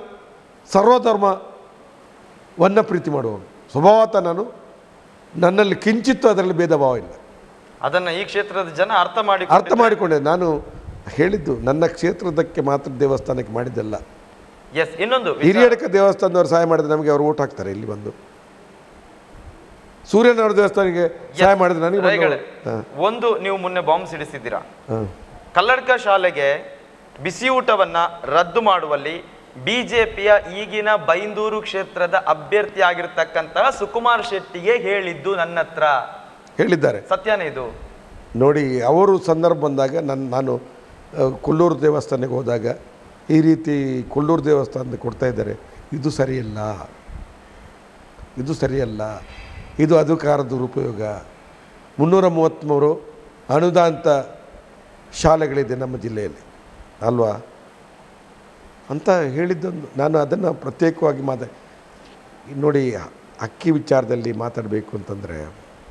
ಸರ್ವಧರ್ಮವನ್ನು ಪ್ರೀತಿ ಮಾಡುವವನು ಸ್ವಭಾವತಃ ನಾನು ನನ್ನಲ್ಲಿ ಕಿಂಚಿತ್ತು ಅದರಲ್ಲಿ ಭೇದ ಭಾವ ಇಲ್ಲ ಅದನ್ನ ಈ ಕ್ಷೇತ್ರದ ಜನ ಅರ್ಥ ಮಾಡಿ ಅರ್ಥ ಮಾಡಿಕೊಂಡೆ ನಾನು ಹೇಳಿದ್ದು ನನ್ನ ಕ್ಷೇತ್ರದಕ್ಕೆ ಮಾತ್ರ ದೇವಸ್ಥಾನಕ್ಕೆ ಮಾಡಿದ್ದಲ್ಲ ಎಸ್ ಇನ್ನೊಂದು ವಿಚಾರ. ಹಿರಿಯಡಕ ದೇವಸ್ಥಾನದವ್ರು ಸಹಾಯ ಮಾಡಿದ್ರೆ ನಮಗೆ ಅವರು ಓಟ್ ಹಾಕ್ತಾರೆ ಇಲ್ಲಿ ಬಂದು ಸೂರ್ಯನವರ ದೇವಸ್ಥಾನಕ್ಕೆ ಸಹಾಯ ಮಾಡಿದ್ರೆ ನನಗೆ ಬಂದು ರೈಗಳೇ, ಹಾಂ ಒಂದು ನೀವು ಮೊನ್ನೆ ಬಾಂಬ್ ಸಿಡಿಸಿದ್ದೀರಾ ಹಾಂ ಕಲ್ಲಡ್ಕ ಶಾಲೆಗೆ ಬಿಸಿ ಊಟವನ್ನ ರದ್ದು ಮಾಡುವಲ್ಲಿ ಬಿಜೆಪಿಯ ಈಗಿನ ಬೈಂದೂರು ಕ್ಷೇತ್ರದ ಅಭ್ಯರ್ಥಿ ಆಗಿರ್ತಕ್ಕಂತಹ ಸುಕುಮಾರ್ ಶೆಟ್ಟಿಗೆ ಹೇಳಿದ್ದು ನನ್ನ ಹತ್ರ ಹೇಳಿದ್ದಾರೆ ಸತ್ಯನೇ ಇದು ನೋಡಿ ಅವರು ಸಂದರ್ಭ ಬಂದಾಗ ನನ್ನ ನಾನು ಆ, ಕೊಲ್ಲೂರು ದೇವಸ್ಥಾನಕ್ಕೆ ಹೋದಾಗ ಈ ರೀತಿ ಕೊಲ್ಲೂರು ದೇವಸ್ಥಾನದ ಕೊಡ್ತಾ ಇದ್ದಾರೆ ಇದು ಸರಿಯಲ್ಲ ಇದು ಸರಿಯಲ್ಲ ಇದು ಅಧಿಕಾರ ದುರುಪಯೋಗ ಮುನ್ನೂರ ಮೂವತ್ತ್ಮೂರು ಅನುದಾನಿತ ಶಾಲೆಗಳಿದೆ ನಮ್ಮ ಜಿಲ್ಲೆಯಲ್ಲಿ ಅಲ್ವಾ ಅಂತ ಹೇಳಿದ್ದೊಂದು ನಾನು ಅದನ್ನು ಪ್ರತ್ಯೇಕವಾಗಿ ಮಾತಾ ನೋಡಿ ಅಕ್ಕಿ ವಿಚಾರದಲ್ಲಿ ಮಾತಾಡಬೇಕು ಅಂತಂದರೆ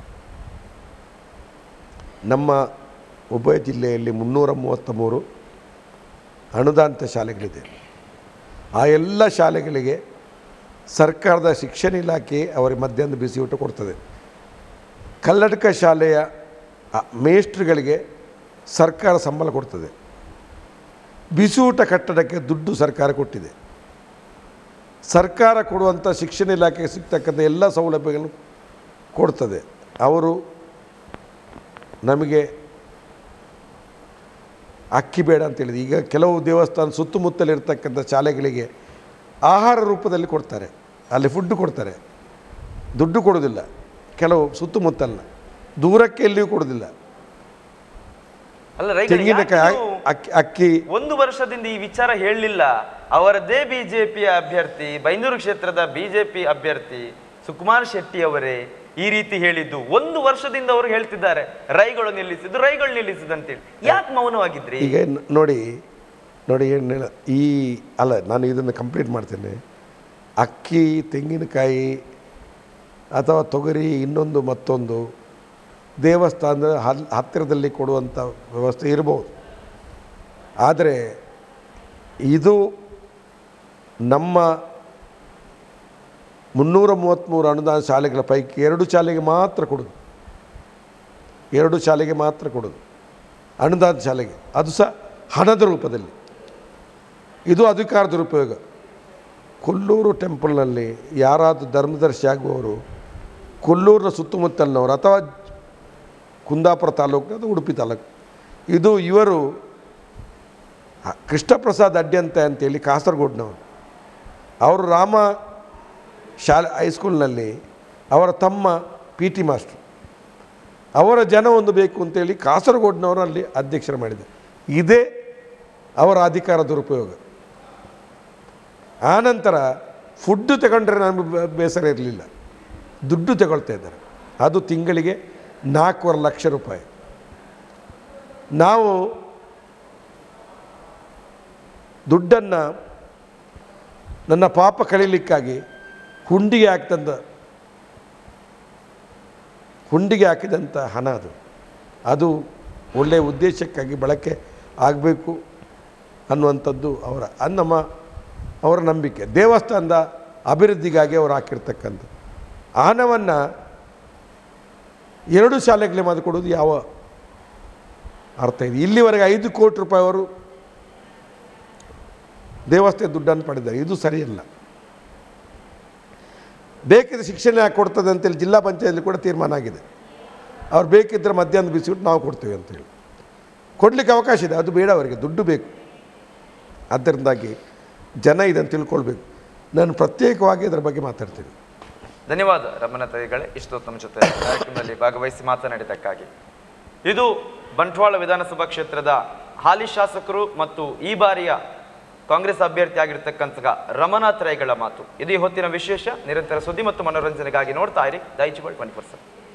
ನಮ್ಮ ಉಭಯ ಜಿಲ್ಲೆಯಲ್ಲಿ ಮುನ್ನೂರ ಮೂವತ್ತ ಮೂರು ಅನುದಾನಿತ ಶಾಲೆಗಳಿದೆ ಆ ಎಲ್ಲ ಶಾಲೆಗಳಿಗೆ ಸರ್ಕಾರದ ಶಿಕ್ಷಣ ಇಲಾಖೆ ಅವರಿಗೆ ಮಧ್ಯಾಹ್ನ ಬಿಸಿ ಊಟ ಕೊಡ್ತದೆ ಕಲ್ಲಡ್ಕ ಶಾಲೆಯ ಆ ಮೇಷ್ಟ್ರುಗಳಿಗೆ ಸರ್ಕಾರ ಸಂಬಳ ಕೊಡ್ತದೆ ಬಿಸಿ ಊಟ ಕಟ್ಟಡಕ್ಕೆ ದುಡ್ಡು ಸರ್ಕಾರ ಕೊಟ್ಟಿದೆ ಸರ್ಕಾರ ಕೊಡುವಂಥ ಶಿಕ್ಷಣ ಇಲಾಖೆಗೆ ಸಿಗ್ತಕ್ಕಂಥ ಎಲ್ಲ ಸೌಲಭ್ಯಗಳನ್ನು ಕೊಡ್ತದೆ ಅವರು ನಮಗೆ ಅಕ್ಕಿ ಬೇಡ ಅಂತ ಹೇಳಿದೆ ಈಗ ಕೆಲವು ದೇವಸ್ಥಾನ ಸುತ್ತಮುತ್ತಲಿರ್ತಕ್ಕಂಥ ಶಾಲೆಗಳಿಗೆ ಆಹಾರ ರೂಪದಲ್ಲಿ ಕೊಡ್ತಾರೆ ಅಲ್ಲಿ ಫುಡ್ ಕೊಡ್ತಾರೆ ದುಡ್ಡು ಕೊಡೋದಿಲ್ಲ ಕೆಲವು ಸುತ್ತಮುತ್ತಲಿನ ದೂರಕ್ಕೆ ಎಲ್ಲಿಯೂ ಕೊಡೋದಿಲ್ಲ ಅಲ್ಲ ರೈತ ತೆಂಗಿನಕಾಯಿ ಅಕ್ಕಿ ಅಕ್ಕಿ ಒಂದು ವರ್ಷದಿಂದ ಈ ವಿಚಾರ ಹೇಳಲಿಲ್ಲ ಅವರದ್ದೇ ಬಿಜೆಪಿಯ ಅಭ್ಯರ್ಥಿ ಬೈಂದೂರು ಕ್ಷೇತ್ರದ ಬಿಜೆಪಿ ಅಭ್ಯರ್ಥಿ ಸುಕುಮಾರ್ ಶೆಟ್ಟಿ ಅವರೇ ಈ ರೀತಿ ಹೇಳಿದ್ದು ಒಂದು ವರ್ಷದಿಂದ ಅವರು ಹೇಳ್ತಿದ್ದಾರೆ ರೈಗಳು ನಿಲ್ಲಿಸಿದ್ದು ರೈಗಳು ನಿಲ್ಲಿಸಿದ್ದು ಅಂತೇಳಿ ಯಾಕೆ ಮೌನವಾಗಿದ್ರಿ ಈಗ ನ- ನೋಡಿ ನೋಡಿ ಏನು ಹೇಳ- ಈ ಅಲ್ಲ ನಾನು ಇದನ್ನು ಕಂಪ್ಲೀಟ್ ಮಾಡ್ತೇನೆ ಅಕ್ಕಿ ತೆಂಗಿನಕಾಯಿ ಅಥವಾ ತೊಗರಿ ಇನ್ನೊಂದು ಮತ್ತೊಂದು ದೇವಸ್ಥಾನದ ಹಲ್ ಹತ್ತಿರದಲ್ಲಿ ಕೊಡುವಂಥ ವ್ಯವಸ್ಥೆ ಇರ್ಬೋದು ಆದರೆ ಇದು ನಮ್ಮ ಮುನ್ನೂರ ಮೂವತ್ತ್ಮೂರು ಅನುದಾನ ಶಾಲೆಗಳ ಪೈಕಿ ಎರಡು ಶಾಲೆಗೆ ಮಾತ್ರ ಕೊಡೋದು ಎರಡು ಶಾಲೆಗೆ ಮಾತ್ರ ಕೊಡೋದು ಅನುದಾನ ಶಾಲೆಗೆ ಅದು ಸಹ ಹಣದ ರೂಪದಲ್ಲಿ ಇದು ಅಧಿಕಾರ ದುರುಪಯೋಗ ಕೊಲ್ಲೂರು ಟೆಂಪಲ್ನಲ್ಲಿ ಯಾರಾದರೂ ಧರ್ಮದರ್ಶಿ ಆಗುವವರು ಕೊಲ್ಲೂರಿನ ಸುತ್ತಮುತ್ತಲಿನವರು ಅಥವಾ ಕುಂದಾಪುರ ತಾಲೂಕು ಅದು ಉಡುಪಿ ತಾಲೂಕು ಇದು ಇವರು ಆ, ಕೃಷ್ಣಪ್ರಸಾದ್ ಅಡ್ಯಂತ ಅಂತೇಳಿ ಕಾಸರಗೋಡ್ನವರು ಅವರು ರಾಮ ಶಾಲೆ ಹೈಸ್ಕೂಲ್ನಲ್ಲಿ ಅವರ ತಮ್ಮ ಪಿ ಟಿ ಮಾಸ್ಟ್ರು ಅವರ ಜನ ಒಂದು ಬೇಕು ಅಂತೇಳಿ ಕಾಸರಗೋಡ್ನವರು ಅಲ್ಲಿ ಅಧ್ಯಕ್ಷರು ಮಾಡಿದೆ ಇದೇ ಅವರ ಅಧಿಕಾರ ದುರುಪಯೋಗ ಆನಂತರ ಫುಡ್ಡು ತಗೊಂಡ್ರೆ ನಮಗೆ ಬೇ- ಬೇಸರ ಇರಲಿಲ್ಲ ದುಡ್ಡು ತಗೊಳ್ತಾ ಇದ್ದಾರೆ ಅದು ತಿಂಗಳಿಗೆ ನಾಲ್ಕೂವರೆ ಲಕ್ಷ ರೂಪಾಯಿ ನಾವು ದುಡ್ಡನ್ನು ನನ್ನ ಪಾಪ ಕಳೀಲಿಕ್ಕಾಗಿ ಹುಂಡಿಗೆ ಹಾಕ್ತಂದ ಹುಂಡಿಗೆ ಹಾಕಿದಂಥ ಹಣ ಅದು ಅದು ಒಳ್ಳೆಯ ಉದ್ದೇಶಕ್ಕಾಗಿ ಬಳಕೆ ಆಗಬೇಕು ಅನ್ನುವಂಥದ್ದು ಅವರ ಅದು ನಮ್ಮ ಅವರ ನಂಬಿಕೆ ದೇವಸ್ಥಾನದ ಅಭಿವೃದ್ಧಿಗಾಗಿ ಅವರು ಹಾಕಿರ್ತಕ್ಕಂಥ ಹಣವನ್ನು ಎರಡು ಶಾಲೆಗಳಿಗೆ ಮಾತ್ರ ಕೊಡೋದು ಯಾವ ಅರ್ಥ ಇದೆ ಇಲ್ಲಿವರೆಗೆ ಐದು ಕೋಟಿ ರೂಪಾಯಿ ಅವರು ದೇವಸ್ಥಾನ ದುಡ್ಡನ್ನು ಪಡೆದಿದ್ದಾರೆ ಇದು ಸರಿಯಲ್ಲ ಬೇಕಿದ್ರೆ ಶಿಕ್ಷಣ ಯಾಕೆ ಕೊಡ್ತದೆ ಅಂತೇಳಿ ಜಿಲ್ಲಾ ಪಂಚಾಯತ್ಲಿ ಕೂಡ ತೀರ್ಮಾನ ಆಗಿದೆ ಅವ್ರು ಬೇಕಿದ್ದರೆ ಮಧ್ಯಾಹ್ನ ಬಿಸಿಬಿಟ್ಟು ನಾವು ಕೊಡ್ತೇವೆ ಅಂತೇಳಿ ಕೊಡಲಿಕ್ಕೆ ಅವಕಾಶ ಇದೆ ಅದು ಬೇಡ ಅವರಿಗೆ ದುಡ್ಡು ಬೇಕು ಅದರಿಂದಾಗಿ ಜನ ಇದನ್ನು ತಿಳ್ಕೊಳ್ಬೇಕು ನಾನು ಪ್ರತ್ಯೇಕವಾಗಿ ಅದರ ಬಗ್ಗೆ ಮಾತಾಡ್ತೀನಿ ಧನ್ಯವಾದ ರಮಣ ತೈಗಳೇ ಇಷ್ಟೊತ್ತು ನಮ್ಮ ಜೊತೆ ಕಾರ್ಯಕ್ರಮದಲ್ಲಿ ಭಾಗವಹಿಸಿ ಮಾತನಾಡಿದ್ದಕ್ಕಾಗಿ ಇದು ಬಂಟ್ವಾಳ ವಿಧಾನಸಭಾ ಕ್ಷೇತ್ರದ ಹಾಲಿ ಶಾಸಕರು ಮತ್ತು ಈ ಬಾರಿಯ ಕಾಂಗ್ರೆಸ್ ಅಭ್ಯರ್ಥಿ ಆಗಿರ್ತಕ್ಕಂಥ ರಮನಾಥ್ ರೈಗಳ ಮಾತು ಇದು ಈ ಹೊತ್ತಿನ ವಿಶೇಷ ನಿರಂತರ ಸುದ್ದಿ ಮತ್ತು ಮನೋರಂಜನೆಗಾಗಿ ನೋಡ್ತಾ ಇರಿ ದೈಚಿಬಲ್ ಟ್ವೆಂಟಿ ಪರ್ಸೆಂಟ್